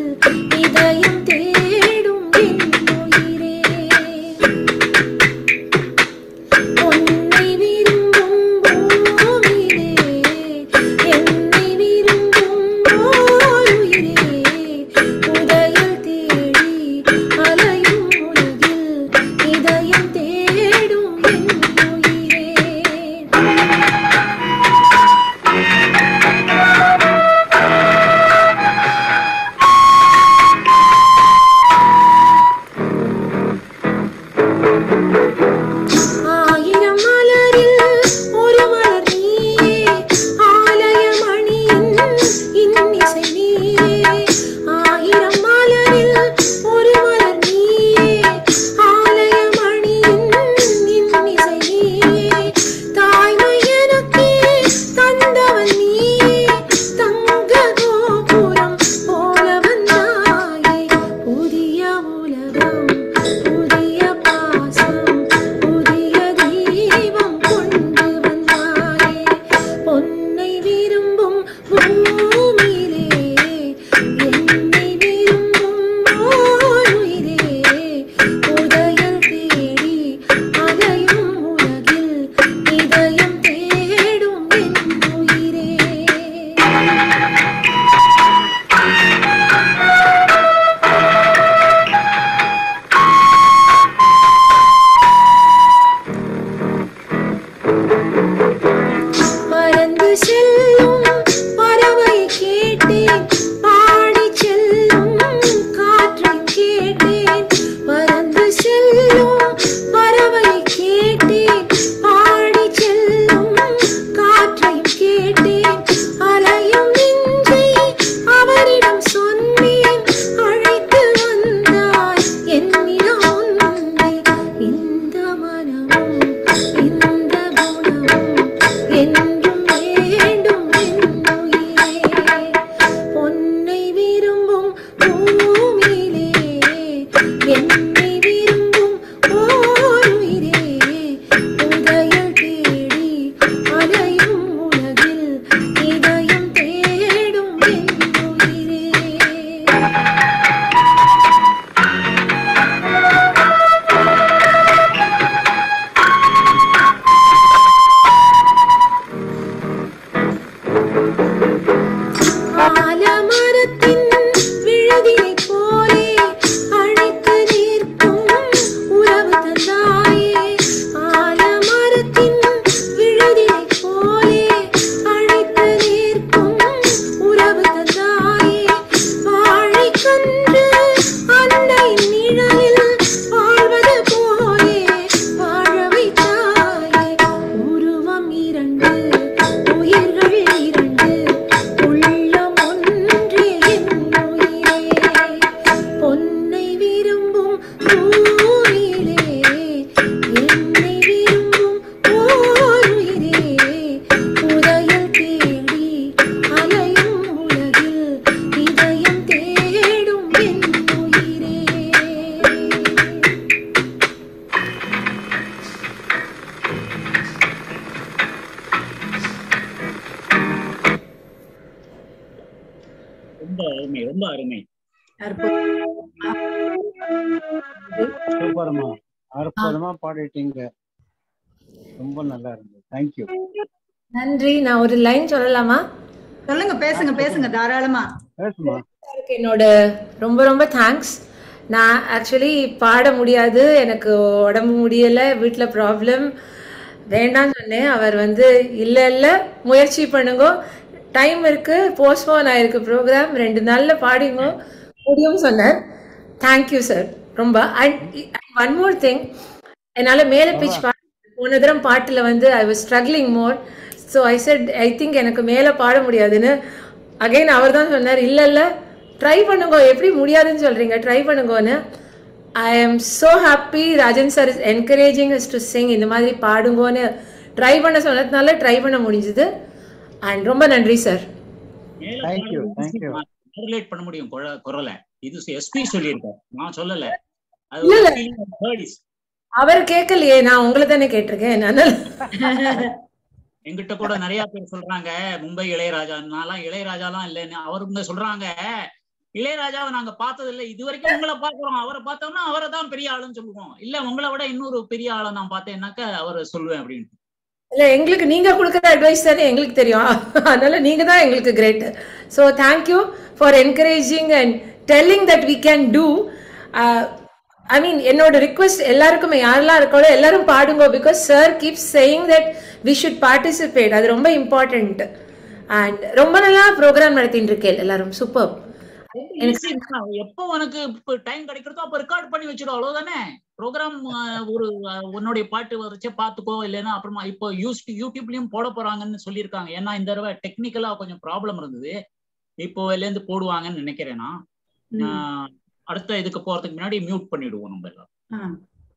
ரொம்ப அருமை சூப்பர்மா அற்புதமா பாடிட்டீங்க ரொம்ப நல்லா இருந்தது தேங்க்யூ நன்றி நான் ஒரு லைன் சொல்லலாமா சொல்லுங்க பேசுங்க பேசுங்க தாராளமா பேசுமா சாருக்கு என்னோட ரொம்ப ரொம்ப தேங்க்ஸ் நான் ஆக்சுவலி பாட முடியாது எனக்கு உடம்பு முடியலை வீட்டில் ப்ராப்ளம் வேண்டாம்னு சொன்னேன் அவர் வந்து இல்லை இல்லை முயற்சி பண்ணுங்க டைம் இருக்கு போஸ்ட்போன் ஆயிருக்கு ப்ரோக்ராம் ரெண்டு நாளில் பாடிங்க முடியும்னு சொன்னார் தேங்க்யூ சார் ரொம்ப அண்ட் ஒன் மோர் திங் என்னால் மேலே பிச் பாட போன தரம் பாட்டில் வந்து I was struggling more so I said I think எனக்கு மேலே பாட முடியாதுன்னு அகைன் அவர் தான் சொன்னார் இல்லை இல்லை ட்ரை பண்ணுங்க எப்படி முடியாதுன்னு சொல்கிறீங்க ட்ரை பண்ணுங்கன்னு I am so happy Rajan sir is encouraging is to sing இந்த மாதிரி பாடுங்கன்னு ட்ரை பண்ண சொன்னதுனால ட்ரை பண்ண முடிஞ்சுது அண்ட் ரொம்ப நன்றி சார் தேங்க்யூ தேங்க்யூ மாடுலேட் பண்ண முடியும் குர- குரலை இது எஸ்பி சொல்லியிருக்கார் நான் சொல்லல அது இல்ல, இல்ல. தேர்டிஸ் அவர் கேட்கலையே நான் உங்களை தானே கேட்டிருக்கேன் அதனால எங்கிட்ட கூட நிறைய பேர் சொல்றாங்க மும்பை இளையராஜா நான்லாம் இளையராஜாலாம் இல்லைன்னு அவருங்க சொல்றாங்க இளையராஜாவை நாங்க பார்த்தது இல்லை இது வரைக்கும் உங்களை பாக்குறோம் அவரை பார்த்தோம்னா அவரை தான் பெரிய ஆளுன்னு சொல்லுவோம் இல்ல உங்களை விட இன்னொரு பெரிய ஆளை நான் பார்த்தேன்னாக்க அவரை சொல்லுவேன் அப்படின்னு இல்ல எங்களுக்கு நீங்க கொடுக்குற அட்வைஸ் தானே எங்களுக்கு தெரியும் அதனால நீங்க தான் எங்களுக்கு great so thank you for encouraging and telling that we can do I mean என்னோட ரிக்வெஸ்ட் எல்லாருக்குமே யாரெல்லாம் இருக்கோ எல்லாரும் பாடுங்க because sir keep saying that we should participate அது ரொம்ப இம்பார்ட்டன்ட் அண்ட் ரொம்ப நல்லா ப்ரோக்ராம் நடத்திட்டு இருக்கேன் எல்லாரும் சூப்பர் Easy தான். எப்போ உனக்கு டைம் கிடைக்கிறதோ அப்ப ரெக்கார்ட் பண்ணி வச்சிடும் அவ்வளவுதானே ப்ரோக்ராம் ஒரு அஹ், உன்னுடைய பாட்டு வரைச்சே பாத்துக்கோ இல்லைன்னா அப்புறமா இப்போ யூஸ் யூடியூப்லயும் போட போறாங்கன்னு சொல்லியிருக்காங்க ஏன்னா இந்த தடவை டெக்னிக்கலா கொஞ்சம் ப்ராப்ளம் இருந்தது இப்போ இதுல இருந்து போடுவாங்கன்னு நினைக்கிறேன் நான் ஆஹ், அடுத்த இதுக்கு போறதுக்கு முன்னாடி மியூட் பண்ணிடுவோம் நம்ம எல்லாம்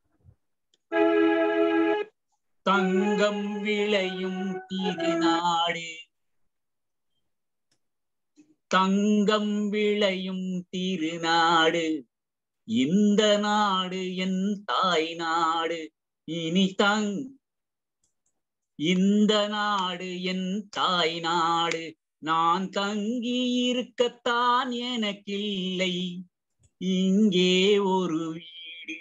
தங்கம் விளையும் திருநாடு தங்கம் விளையும் திருநாடு இந்த நாடு என் தாய் நாடு இனி தங் இந்த நாடு என் தாய் நாடு நான் தங்கி இருக்கத்தான் எனக்கில்லை இங்கே ஒரு வீடு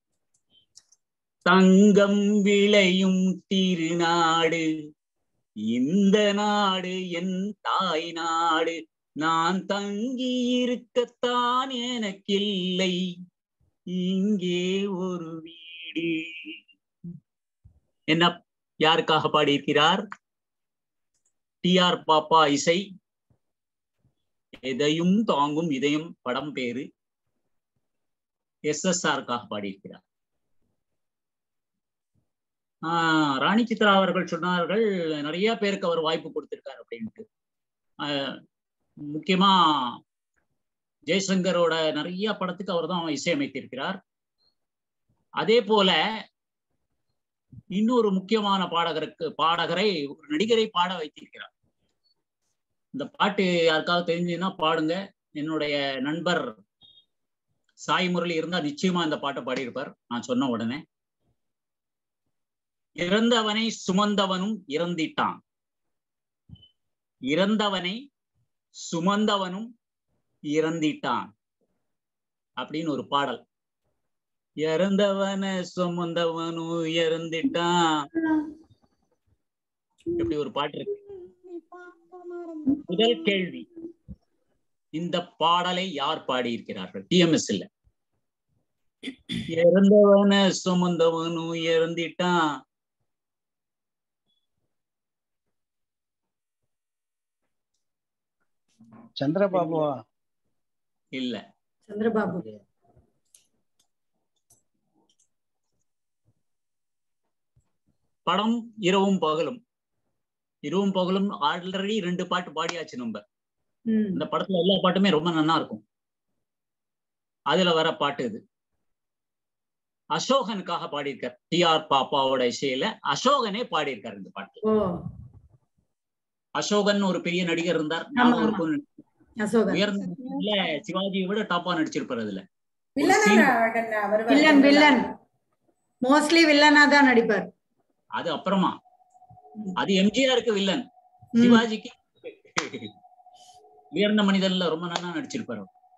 தங்கம் விளையும் திருநாடு இந்த நாடு என் தாய் நாடு நான் தங்கி இருக்கத்தான் எனக்கில்லை இங்கே ஒரு வீடு என்ன யாருக்காக பாடியிருக்கிறார் டி ஆர் பாப்பா இசை எதையும் தாங்கும் இதயம் படம் பேரு எஸ் எஸ் ஆருக்காக பாடியிருக்கிறார் ஆஹ் ராணி சித்ரா அவர்கள் சொன்னார்கள் நிறைய பேருக்கு அவர் வாய்ப்பு கொடுத்திருக்காரு அப்படின்ட்டு ஆஹ் முக்கியமா ஜெய்சங்கரோட நிறைய படத்துக்கு அவர் தான் இசையமைத்திருக்கிறார் அதே போல இன்னொரு முக்கியமான பாடகருக்கு பாடகரை ஒரு நடிகரை பாட வைத்திருக்கிறார் இந்த பாட்டு யாருக்காவது தெரிஞ்சதுன்னா பாடுங்க என்னுடைய நண்பர் சாய் முரளி இருந்தா நிச்சயமா இந்த பாட்டை பாடியிருப்பார் நான் சொன்ன உடனே இறந்தவனை சுமந்தவனும் இறந்திட்டான் இறந்தவனை சுமந்தவனும் இறந்திட்டான் அப்படின்னு ஒரு பாடல் இறந்தவன சுமந்தவனும் இறந்துட்டான் இப்படி ஒரு பாட்டு இருக்கு முதல் கேள்வி இந்த பாடலை யார் பாடியிருக்கிறார்கள் டிஎம்எஸ் இல்ல இறந்தவன சுமந்தவனும் இறந்துட்டான் சந்திரபாபுவா இல்ல சந்திரபாபு படம் இரவும் பகலும் இரவும் பகலும் ஆல்ரெடி ரெண்டு பாட்டு பாடியாச்சு நம்ம ம். இந்த படத்துல எல்லா பாட்டுமே ரொம்ப நல்லா இருக்கும் அதுல வர பாட்டு இது அசோகனுக்காக பாடியிருக்கார் டி ஆர் பாப்பாவோட இசையில அசோகனே பாடியிருக்காரு இந்த பாட்டு ஓ அசோகன் ஒரு பெரிய நடிகர் இருந்தார் ஆமா, ஞாபகம் ஆமா. இருக்கும்னு அசோகன் உயர்ந்த நடிகர்ல சிவாஜியை விட டாப்பா நடிச்சிருப்பாரு அதுல வில்லன் வில்லன் மோஸ்ட்லி வில்லனா தான் நடிப்பார் அது அப்புறமா அது எம்ஜிஆருக்கு வில்லன் சிவாஜிக்கு உயர்ந்த மனிதன்ல ரொம்ப நல்லா நடிச்சிருப்பாரு அவர்.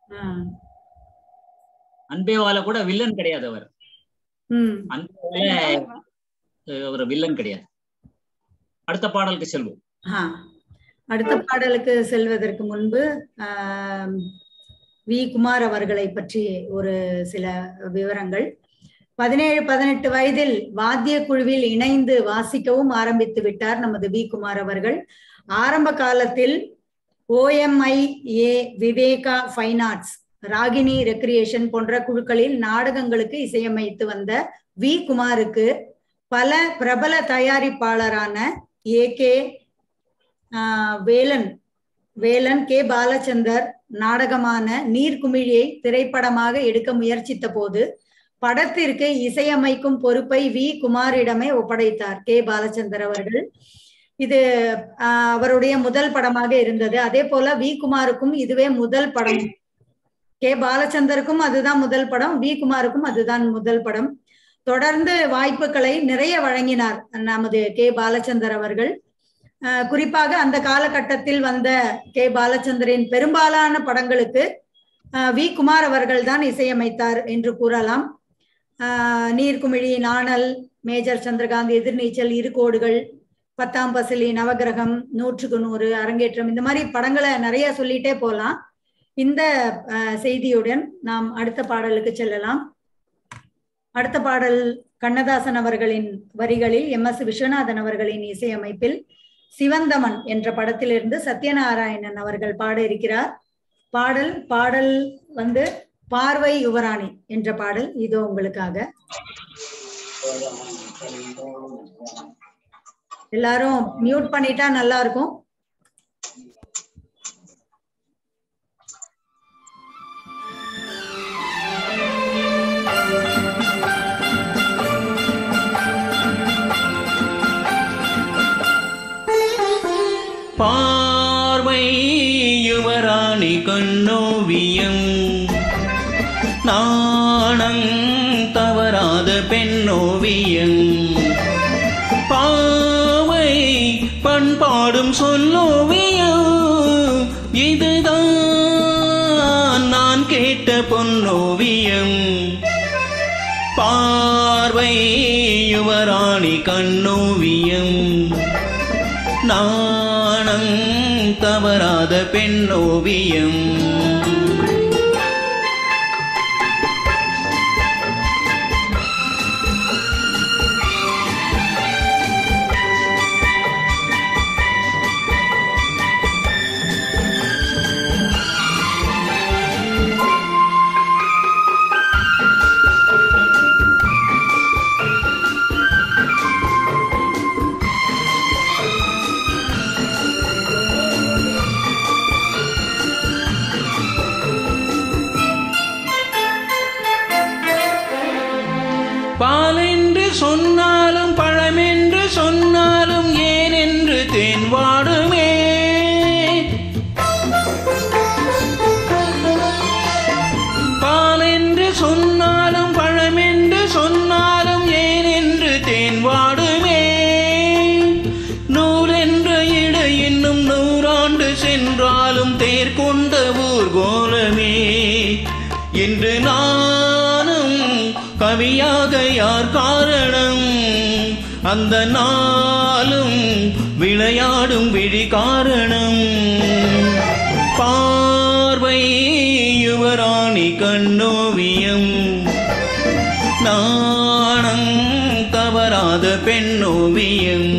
அன்பேவால கூட வில்லன் கிடையாது அவர் ம் அன்பேவால அஹ், அவர் வில்லன் கிடையாது அடுத்த பாடலுக்கு செல்வோம் ஆ. அடுத்த பாடலுக்கு செல்வதற்கு முன்பு ஆம், வி குமார் அவர்களை பற்றி ஒரு சில விவரங்கள் பதினேழு பதினெட்டு வயதில் வாத்திய குழுவில் இணைந்து வாசிக்கவும் ஆரம்பித்து விட்டார் நமது வி குமார் அவர்கள் ஆரம்ப காலத்தில் OMI A Viveka fine arts Ragini recreation போன்ற குழுக்களில் நாடகங்களுக்கு இசையமைத்து வந்த வி குமாருக்கு பல பிரபல தயாரிப்பாளரான A K Velan Velan K Balachandar நாடகமான நீர்க்குமிழியை திரைப்படமாக எடுக்க முயற்சித்த போது படத்திற்கு இசையமைக்கும் பொறுப்பை வி குமாரிடமே ஒப்படைத்தார் கே பாலச்சந்தர் அவர்கள் இது ஆஹ், அவருடைய முதல் படமாக இருந்தது அதே போல வி குமாருக்கும் இதுவே முதல் படம் கே பாலச்சந்தருக்கும் அதுதான் முதல் படம் வி குமாருக்கும் அதுதான் முதல் படம் தொடர்ந்து வாய்ப்புகளை நிறைய வழங்கினார் நமது கே பாலச்சந்தர் அவர்கள் அஹ் குறிப்பாக அந்த காலகட்டத்தில் வந்த கே பாலச்சந்தரின் பெரும்பாலான படங்களுக்கு அஹ் வி குமார் அவர்கள் தான் இசையமைத்தார் என்று கூறலாம் அஹ் நீர்க்குமிழி நாணல் மேஜர் சந்திரகாந்த் எதிர்நீச்சல் இரு கோடுகள் பத்தாம் பசிலி நவகிரகம் நூற்றுக்கு நூறு அரங்கேற்றம் இந்த மாதிரி படங்களை நிறைய சொல்லிட்டே போலாம் இந்த அஹ், செய்தியுடன் நாம் அடுத்த பாடலுக்கு செல்லலாம் அடுத்த பாடல் கண்ணதாசன் அவர்களின் வரிகளில் எம் எஸ் விஸ்வநாதன் அவர்களின் இசையமைப்பில் சிவந்தமன் என்ற படத்திலிருந்து சத்யநாராயணன் அவர்கள் பாட இருக்கிறார் பாடல் பாடல் வந்து பார்வை யுவராணி என்ற பாடல் இதோ உங்களுக்காக எல்லாரும் மியூட் பண்ணிட்டா நல்லா இருக்கும் பார்வை யுவராணி கண்ணோவியம் நாணம் தவறாத பெண்ணோவியம் பாவை பண்பாடும் சொல்லோவியம் இதுதான் நான் கேட்ட பொன்னோவியம் பார்வை யுவராணி கண்ணோவியம் நாணம் தவறாத பெண்ணோவியம் பால் என்று சொன்னாலும் பழமென்று சொன்னாலும் ஏன் என்று தேன் வாடுமே பால் என்று சொன்னாலும் பழமென்று சொன்னாலும் ஏன் என்று தேன் வாடுமே நூல் என்ற இடை இன்னும் நூறாண்டு சென்றாலும் தேர் கொண்ட ஊர் கோலமே என்று நானும் கவியாக யார் காரணம் அந்த நாளும் விளையாடும் விழி காரணம் பார்வை யுவராணி கண்ணோவியம் நாணம் தவறாத பெண்ணோவியம்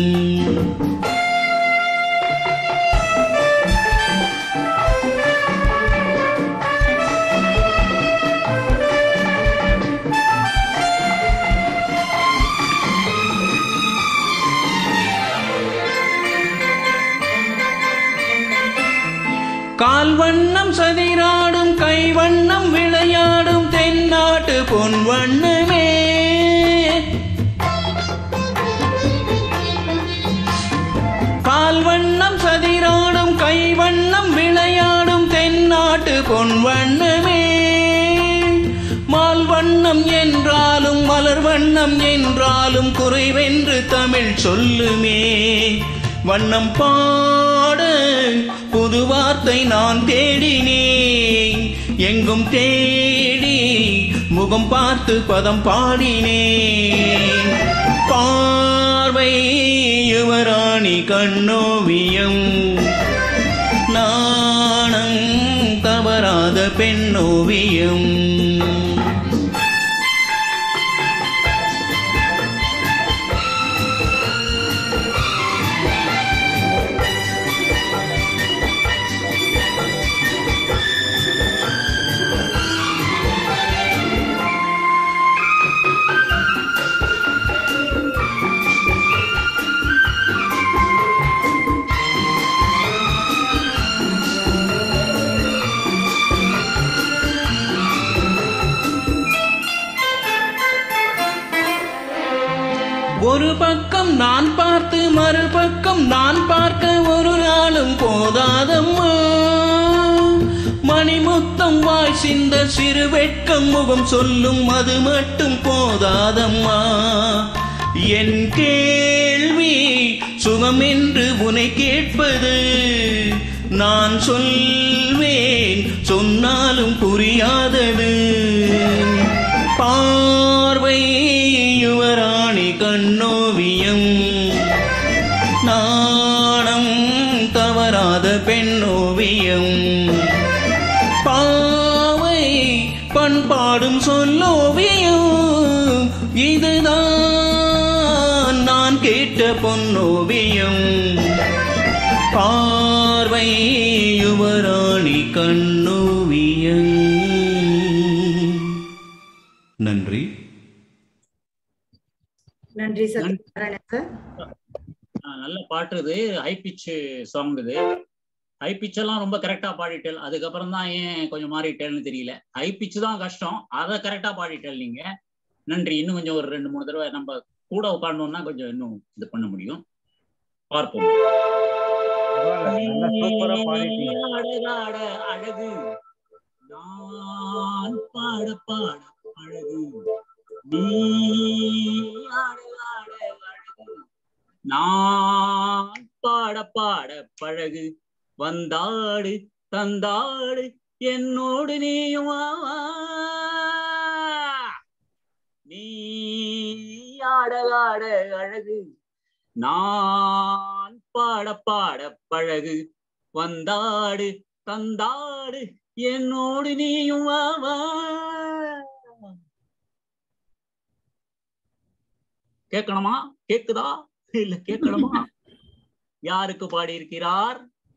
கால் வண்ணம் சதிராடும் கை வண்ணம் விளையாடும் தென்னாட்டு பொன் வண்ணமே கால் வண்ணம் சதிராடும் கை வண்ணம் விளையாடும் தென்னாட்டு பொன் வண்ணமே மால் வண்ணம் என்றாலும் மலர் வண்ணம் என்றாலும் குறைவென்று தமிழ் சொல்லுமே வண்ணம் பாட புது வார்த்தை நான் தேடினேன் எங்கும் தேடி முகம் பார்த்து பதம் பாடினேன் பார்வை யுவராணி கண்ணோவியம் நாணம் தவறாத பெண்ணோவியம் ஒரு பக்கம் நான் பார்த்து மறுபக்கம் நான் பார்க்க ஒரு நாளும் போதாதம்மா மணிமுத்தம் வாய் சிந்த சிறு வெட்கம் முகம் சொல்லும் அது மட்டும் போதாதம்மா என் கேள்வி சுகம் என்று உனை கேட்பது நான் சொல்வேன் சொன்னாலும் புரியாதது பார்வை யுவராணி கண்ணோவியம் நாணம் தவறாத பெண்ணோவியம் பாவை பண்பாடும் சொல்லோவியம் இதுதான் நான் கேட்ட பொன்னோவியம் பார்வை யுவராணி கண்ணோவியம் நன்றி நன்றி சத்யநாராயணன் சார் ஆ, நல்ல பாட்டு இது ஹை பிச் சாங் இது ஹை பிச் எல்லாம் ரொம்ப கரெக்டா பாடிட்டேன் அதுக்கப்புறம் தான் ஏன் கொஞ்சம் மாறிட்டேன்னு தெரியல ஹை பிச் தான் கஷ்டம் அதை கரெக்டா பாடிட்டேன் நீங்க நன்றி இன்னும் கொஞ்சம் ஒரு ரெண்டு மூணு தடவை நம்ம கூட உட்காரணும்னா கொஞ்சம் இன்னும் இது பண்ண முடியும் பார்ப்போம் நல்லா சூப்பரா பாடிட்டீங்க ஆட அழகு நான் பாட பாட அழகு நீ ஆட ஆட அழகு நான் பாட பாட பழகு வந்தாடு தந்தாடு என்னோடு நீயும் வா, வா. நீ ஆட ஆட அழகு நான் பாட பாட பழகு வந்தாடு தந்தாடு என்னோடு நீயும் வா வா கேட்கணுமா கேக்குதா இல்ல கேட்கணுமா யாருக்கு பாடியிருக்கிறார்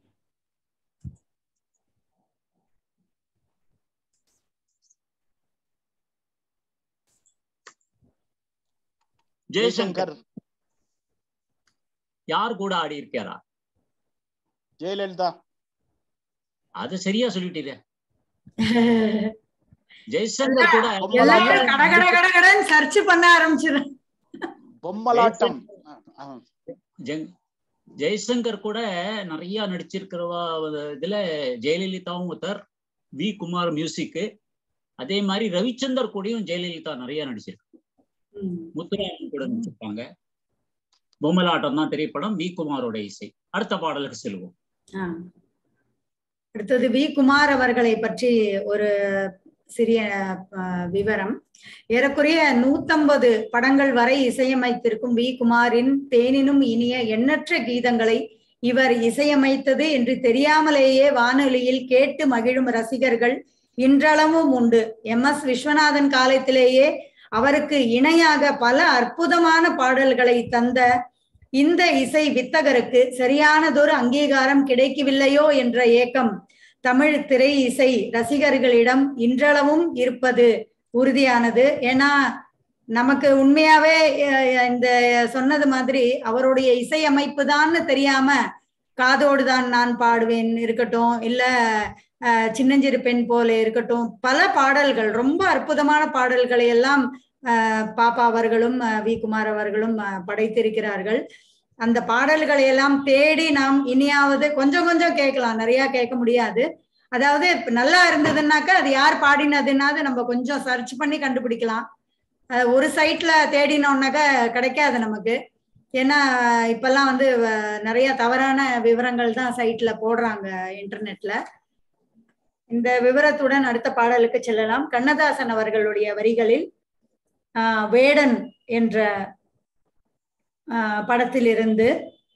ஜெய்சங்கர் யார் கூட ஆடி இருக்காரா ஜெயலலிதா அது சரியா சொல்லிட்டீங்க ஜெய்சங்கர் கூட எல்லாரும் கட கட கட கடன்னு சர்ச் பண்ண ஆரம்பிச்சிடும் பொம்மலாட்டம் ஜெங்- ஜெய்சங்கர் கூட நிறைய நடிச்சிருக்கிறவா இதுல ஜெயலலிதாவும் ஒருத்தர் வி குமார் மியூசிக் அதே மாதிரி ரவிச்சந்தர் கூடயும் ஜெயலலிதா நிறைய நடிச்சிருக்கு முத்துராமன் கூட நடிச்சிருப்பாங்க பொம்மலாட்டம் தான் திரைப்படம் வி குமாரோட இசை அடுத்த பாடலுக்கு செல்வோம் ஆ. அடுத்தது வி குமார் அவர்களை பற்றி ஒரு சிறிய அஹ், விவரம் ஏறக்குறைய நூத்தம்பது படங்கள் வரை இசையமைத்திருக்கும் வி குமாரின் தேனினும் இனிய எண்ணற்ற கீதங்களை இவர் இசையமைத்தது என்று தெரியாமலேயே வானொலியில் கேட்டு மகிழும் ரசிகர்கள் இன்றளவும் உண்டு எம் எஸ் விஸ்வநாதன் காலத்திலேயே அவருக்கு இணையாக பல அற்புதமான பாடல்களை தந்த இந்த இசை வித்தகருக்கு சரியானதொரு அங்கீகாரம் கிடைக்கவில்லையோ என்ற ஏக்கம் தமிழ் திரை இசை ரசிகர்களிடம் இன்றளவும் இருப்பது உறுதியானது ஏன்னா நமக்கு உண்மையாவே அஹ், இந்த சொன்னது மாதிரி அவருடைய இசை அமைப்பு தான்னு தெரியாம காதோடு தான் நான் பாடுவேன் இருக்கட்டும் இல்ல அஹ், சின்னஞ்சிறு பெண் போல இருக்கட்டும் பல பாடல்கள் ரொம்ப அற்புதமான பாடல்களை எல்லாம் அஹ், பாப்பா அவர்களும் அஹ், வி குமார் அவர்களும் அஹ், படைத்திருக்கிறார்கள் அந்த பாடல்களை எல்லாம் தேடி நாம் இனியாவது கொஞ்சம் கொஞ்சம் கேட்கலாம் நிறைய கேட்க முடியாது அதாவது இப்ப நல்லா இருந்ததுன்னாக்கா அது யார் பாடினதுன்னாது நம்ம கொஞ்சம் சர்ச் பண்ணி கண்டுபிடிக்கலாம் அஹ் ஒரு சைட்ல தேடினோம்னாக்கா கிடைக்காது நமக்கு ஏன்னா இப்பெல்லாம் வந்து வ- நிறைய தவறான விவரங்கள் தான் சைட்ல போடுறாங்க இன்டர்நெட்ல இந்த விவரத்துடன் அடுத்த பாடலுக்கு செல்லலாம் கண்ணதாசன் அவர்களுடைய வரிகளில் ஆஹ், வேடன் என்ற ஆஹ், படத்திலிருந்து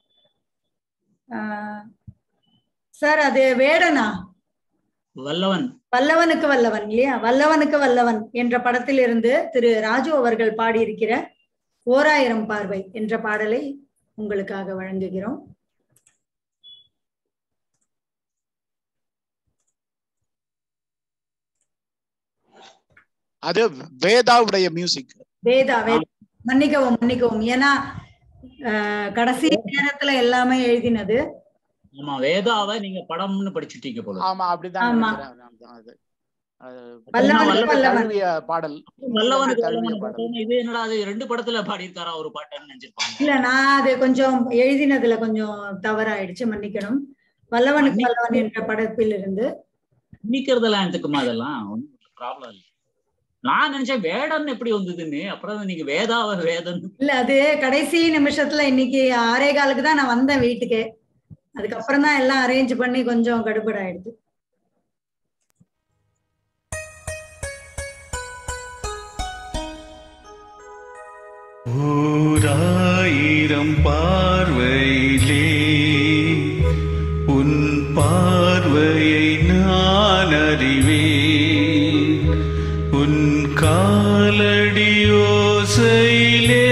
ஆஹ், சார் அது வேடனா வல்லவன் வல்லவனுக்கு வல்லவன் இல்லையா வல்லவனுக்கு வல்லவன் என்ற படத்திலிருந்து திரு ராஜு அவர்கள் பாடியிருக்கிற ஓராயிரம் பார்வை என்ற பாடலை உங்களுக்காக வழங்குகிறோம் அது வேதாவுடைய மியூசிக் வேதா வேதா மன்னிக்கவும் மன்னிக்கவும் ஏன்னா ஆஹ், கடைசி நேரத்துல எல்லாமே எழுதினது ஆமா வேதாவை நீங்க படம்னு படிச்சுட்டீங்க போல ஆமா அப்படிதான் ஆமா. நினைக்கிறேன். அதான் அது. அது வல்லவனுக்கு வல்லவன். தழுவிய பாடல் வல்லவனுக்கு தழுவிய வல்லவன் பாடல் பார்த்தோன்னே இது என்னடா அது ரெண்டு படத்துல பாடியிருக்காரா ஒரு பாட்டுன்னு நினைச்சிருப்பாங்க இல்ல நான் அது கொஞ்சம் எழுதினதுல கொஞ்சம் தவறாயிடுச்சு மன்னிக்கணும் வல்லவனுக்கு வல்லவன் என்ற படத்தில் இருந்து நிக்கிறதெல்லாம் எடுத்துக்குமா அதெல்லாம் ஒன்றும் ப்ராப்ளம் இல்லை நான் நினைச்சேன் வேடன் எப்படி வந்ததுன்னு அப்புறம் நீங்க வேதாவ வேதன் இல்ல அது கடைசி நிமிஷத்துல இன்னைக்கு ஆறே காலுக்கு தான் நான் வந்தேன் வீட்டுக்கு அதுக்கப்புறம் தான் எல்லாம் அரேஞ்ச் பண்ணி கொஞ்சம் கடுபடாயிடுது ஓராயிரம் பார்வையிலே உன் பார்வையை நான் அறிவேன் உன் காலடி ஓசையிலே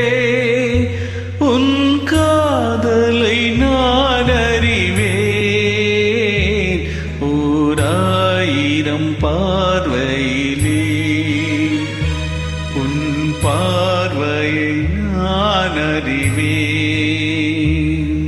உன் காதலை நான் அறிவேன் ஓராயிரம் பார்வையிலே உன் பார்வையை நான் அறிவேன்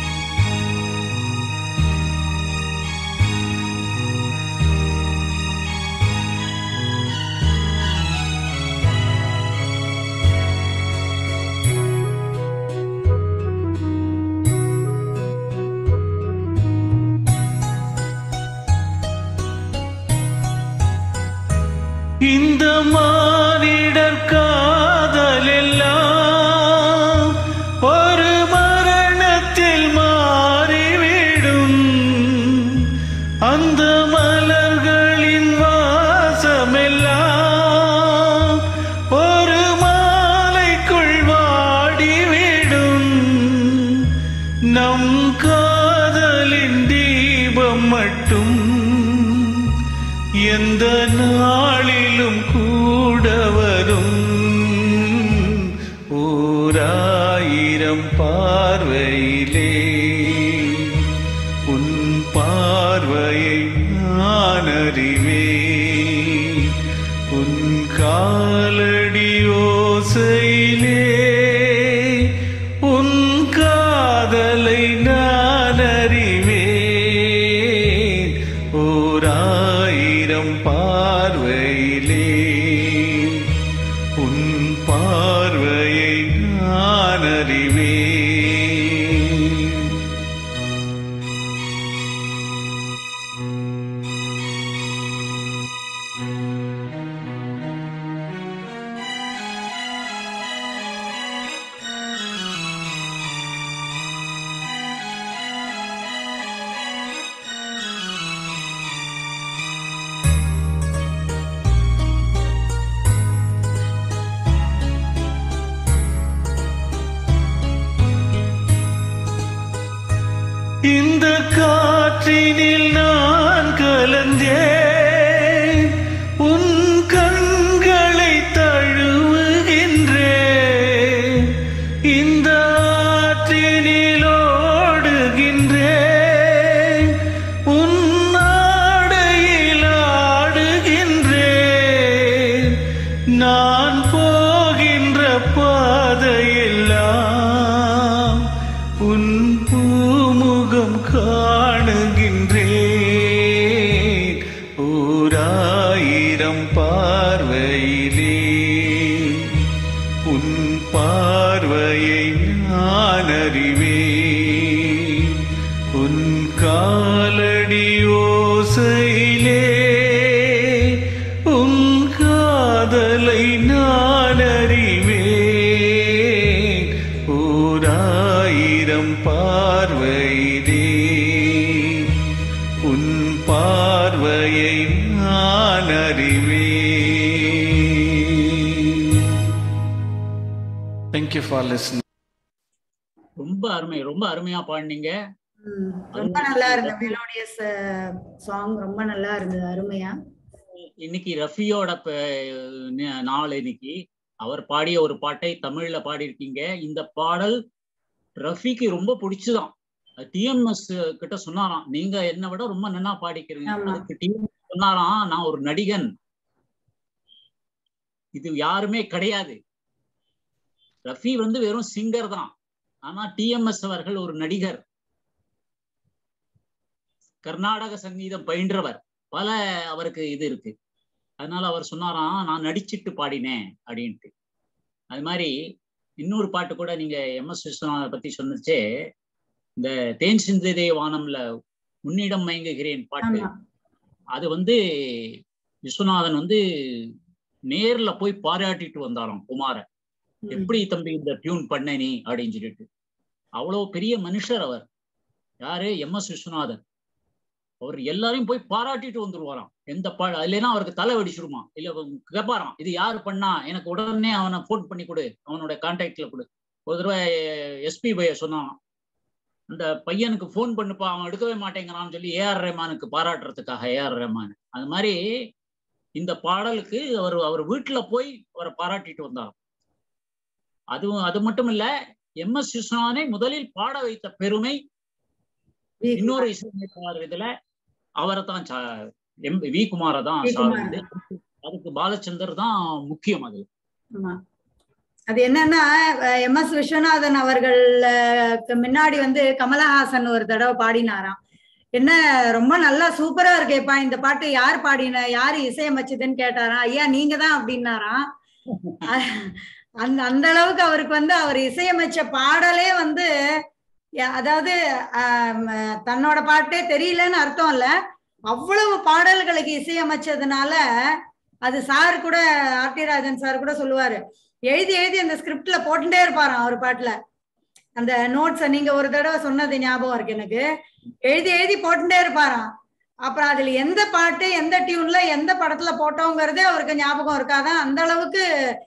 இந்த மானிடர் காதல் எல்லாம் ஒரு மரணத்தில் மாறிவிடும் அந்த மலர்களின் வாசமெல்லாம் ஒரு மாலைக்குள் வாடிவிடும் நம் காதலின் தீபம் மட்டும் எந்த நாளிலும் கூட வரும் ஓராயிரம் பார்வையிலே உன் பார்வையை நான் அறிவேன் உன் காலடி ஓசையிலே உன் காதலை நான் அறிவேன் ஓராயிரம் பார்வையிலே உன் பார்வையை நான் அறிவேன் இந்த காற்றினில் நான் கலந்தேன் உன் கண்களை தழுவுகின்றேன் இந்த ஆற்றினில் ஓடுகின்றேன் உன் ஆடையில் ஆடுகின்றேன் நான் போகின்ற பாதையெல்லாம் உன் பூமுகம் காணுகின்றேன் ஓராயிரம் பார்வையிலே உன் பார்வையை நான் அறிவேன் உன் காலடி ஓசையிலே உன் காதலை நான் அறிவேன் ஓர் நூறாயிரம் பார்வையிலே உன் பார்வையை நான் அறிவேன் தேங்க்யூ ஃபார் லிஸ்னிங் ரொம்ப அருமை ரொம்ப அருமையா பாடினீங்க ம், ரொம்ப நல்லா இருந்தது மெலோடியஸ் சாங் ரொம்ப நல்லா இருந்தது அருமையா இன்னைக்கு ரஃபியோட ப- ந- நாள் இன்னைக்கு அவர் பாடிய ஒரு பாட்டை தமிழ்ல பாடியிருக்கீங்க இந்த பாடல் ரஃபிக்கு ரொம்ப பிடிச்சுதான் டிஎம்எஸ் கிட்ட சொன்னாராம் நீங்க என்னை விட ரொம்ப நன்னா பாடிக்கிறீங்க ஆமா. அதுக்கு டிஎம்எஸ் சொன்னாராம் நான் ஒரு நடிகன் இது யாருமே கிடையாது ரஃபி வந்து வெறும் சிங்கர் தான் ஆனா டிஎம்எஸ் அவர்கள் ஒரு நடிகர் கர்நாடக சங்கீதம் பயின்றவர் பல அவருக்கு இது இருக்கு அதனால அவர் சொன்னாராம் நான் நடிச்சிட்டு பாடினேன் அப்படின்ட்டு அது மாதிரி இன்னொரு பாட்டு கூட நீங்க எம் எஸ் விஸ்வநாத பத்தி சொன்னச்சே இந்த தேன் சிந்ததே வானம்ல உன்னிடம் மயங்குகிறேன் பாட்டு ஆமா அது வந்து விஸ்வநாதன் வந்து நேர்ல போய் பாராட்டிட்டு வந்தாராம் குமார ம். எப்படி தம்பி இந்த டியூன் பண்ண நீ அப்படின்னு சொல்லிட்டு அவ்வளவு பெரிய மனுஷர் அவர் யாரு எம் எஸ் விஸ்வநாதன் அவர் எல்லாரையும் போய் பாராட்டிட்டு வந்துருவாராம் எந்த பா இல்லைன்னா அவருக்கு தலை வெடிச்சிருமா இல்ல அவன் கேட்பாராம் இது யாரு பண்ணா எனக்கு உடனே அவனை ஃபோன் பண்ணி கொடு அவனோட கான்டாக்ட்ல கொடு ஒரு தடவை எஸ்பி பைய சொன்னான் அந்த பையனுக்கு ஃபோன் பண்ணுப்பா அவன் எடுக்கவே மாட்டேங்கிறான்னு சொல்லி ஏஆர் ரஹ்மானுக்கு பாராட்டுறதுக்காக ஏஆர் ரஹ்மான் அது மாதிரி இந்த பாடலுக்கு அவர் அவர் வீட்டுல போய் அவரை பாராட்டிட்டு வந்தார் அதுவும் அது மட்டும் இல்ல எம் எஸ் விஸ்வநாதனை முதலில் பாட வைத்த பெருமை வி. இன்னொரு இசையமைப்பாளர் இதுல அவரை தான் சா- எம் வி குமாரை தான் வி. குமார். சார்ந்தது அதுக்கு பாலச்சந்தர் தான் முக்கியம் அது ஆமா அது என்னன்னா எம் எஸ் விஸ்வநாதன் அவர்களுக்கு முன்னாடி வந்து கமலஹாசன் ஒரு தடவை பாடினாராம் என்ன ரொம்ப நல்லா சூப்பரா இருக்கேப்பா இந்த பாட்டு யார் பாடின யாரு இசையமைச்சதுன்னு கேட்டாராம் ஐயா நீங்க தான் அப்படின்னாராம் அ- அந்த அந்த அளவுக்கு அவருக்கு வந்து அவர் இசையமைச்ச பாடலே வந்து ய- அதாவது ஆம், தன்னோட பாட்டே தெரியலன்னு அர்த்தம் இல்ல அவ்வளவு பாடல்களுக்கு இசையமைச்சதுனால அது சார் கூட ஆர்டி ராஜன் சார் கூட சொல்லுவாரு எழுதி எழுதி அந்த ஸ்கிரிப்ட்ல போட்டுட்டே இருப்பாராம் அவர் பாட்டுல அந்த நோட்ஸ நீங்க ஒரு தடவை சொன்னது ஞாபகம் இருக்கு எனக்கு எழுதி எழுதி போட்டுட்டே இருப்பாராம் அப்புறம் அதுல எந்த பாட்டு எந்த டியூன்ல எந்த படத்துல போட்டோங்கிறதே அவருக்கு ஞாபகம் இருக்காதான் அந்த அளவுக்கு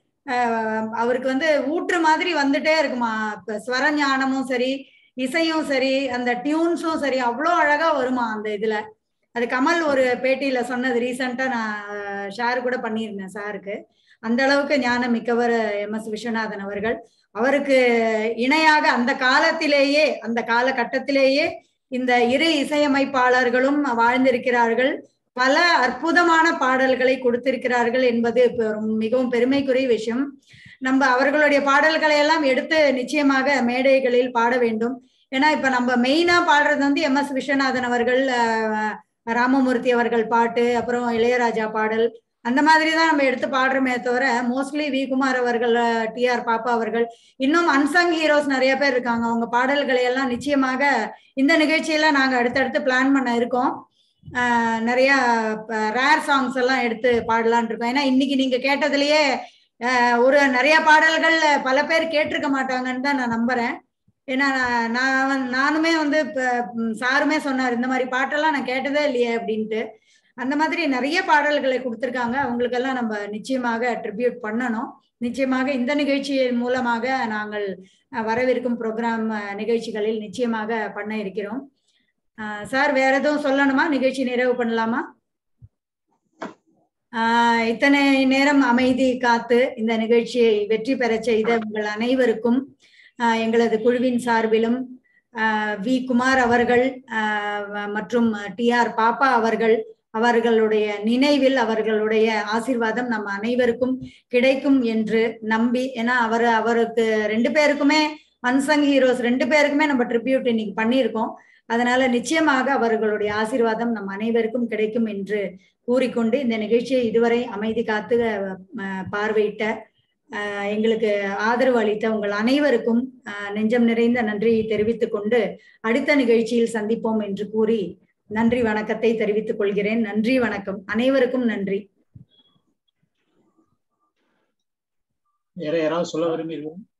அஹ், அவருக்கு வந்து ஊற்று மாதிரி வந்துட்டே இருக்குமா இப்ப ஸ்வர ஞானமும் சரி இசையும் சரி அந்த டியூன்ஸும் சரி அவ்வளோ அழகா வருமா அந்த இதுல அது கமல் ஒரு பேட்டியில சொன்னது ரீசெண்டா நான் ஷேர் கூட பண்ணியிருந்தேன் சாருக்கு அந்த அளவுக்கு ஞானம் மிக்கவர் எம் எஸ் விஸ்வநாதன் அவர்கள் அவருக்கு இணையாக அந்த காலத்திலேயே அந்த காலகட்டத்திலேயே இந்த இரு இசையமைப்பாளர்களும் வாழ்ந்திருக்கிறார்கள் பல அற்புதமான பாடல்களை கொடுத்திருக்கிறார்கள் என்பது பெ- மிகவும் பெருமைக்குரிய விஷயம் நம்ம அவர்களுடைய பாடல்களை எல்லாம் எடுத்து நிச்சயமாக மேடைகளில் பாட வேண்டும் ஏன்னா இப்ப நம்ம மெயினா பாடுறது வந்து எம் எஸ் விஸ்வநாதன் அவர்கள் அஹ், ராமமூர்த்தி அவர்கள் பாட்டு அப்புறம் இளையராஜா பாடல் அந்த மாதிரி தான் நம்ம எடுத்து பாடுறோமே தவிர மோஸ்ட்லி வி குமார் அவர்கள் டி ஆர் பாப்பா அவர்கள் இன்னும் அன்சங் ஹீரோஸ் நிறைய பேர் இருக்காங்க அவங்க பாடல்களை எல்லாம் நிச்சயமாக இந்த நிகழ்ச்சியில நாங்க அடுத்தடுத்து பிளான் பண்ண இருக்கோம் ஆஹ் நிறைய ரேர் சாங்ஸ் எல்லாம் எடுத்து பாடலான் இருக்கோம் ஏன்னா இன்னைக்கு நீங்க கேட்டதுலயே ஆஹ் ஒரு நிறைய பாடல்கள் பல பேர் கேட்டிருக்க மாட்டாங்கன்னு தான் நான் நம்புறேன் ஏன்னா நான் நான் வந்து- நானுமே வந்து இப்ப ம், சாருமே சொன்னார் இந்த மாதிரி பாட்டெல்லாம் நான் கேட்டதே இல்லையே அப்படின்ட்டு அந்த மாதிரி நிறைய பாடல்களை கொடுத்துருக்காங்க அவங்களுக்கெல்லாம் நம்ம நிச்சயமாக ட்ரிபியூட் பண்ணணும் நிச்சயமாக இந்த நிகழ்ச்சியின் மூலமாக நாங்கள் அஹ், வரவிருக்கும் ப்ரோக்ராம் நிகழ்ச்சிகளில் நிச்சயமாக பண்ண இருக்கிறோம் அஹ், சார் வேற எதுவும் சொல்லணுமா நிகழ்ச்சி நிறைவு பண்ணலாமா ஆஹ் இத்தனை நேரம் அமைதி காத்து இந்த நிகழ்ச்சியை வெற்றி பெறச் செய்த உங்கள் அனைவருக்கும் ஆஹ் எங்களது குழுவின் சார்பிலும் ஆஹ் வி குமார் அவர்கள் ஆஹ் வ- மற்றும் டி ஆர் பாப்பா அவர்கள் அவர்களுடைய நினைவில் அவர்களுடைய ஆசீர்வாதம் நம்ம அனைவருக்கும் கிடைக்கும் என்று நம்பி ஏன்னா அவர் அவருக்கு ரெண்டு பேருக்குமே அன்சங் ஹீரோஸ் ரெண்டு பேருக்குமே நம்ம ட்ரிபியூட் இன்னைக்கு பண்ணியிருக்கோம் அதனால நிச்சயமாக அவர்களுடைய ஆசீர்வாதம் நம் அனைவருக்கும் கிடைக்கும் என்று கூறிக்கொண்டு இந்த நிகழ்ச்சியை இதுவரை அமைதி காத்து அஹ், பார்வையிட்ட அஹ், எங்களுக்கு ஆதரவு அளித்த உங்கள் அனைவருக்கும் அஹ், நெஞ்சம் நிறைந்த நன்றியை தெரிவித்துக் கொண்டு அடுத்த நிகழ்ச்சியில் சந்திப்போம் என்று கூறி நன்றி வணக்கத்தை தெரிவித்துக் கொள்கிறேன் நன்றி வணக்கம் அனைவருக்கும் நன்றி வேற யாராவது சொல்ல விரும்புகிறீங்களா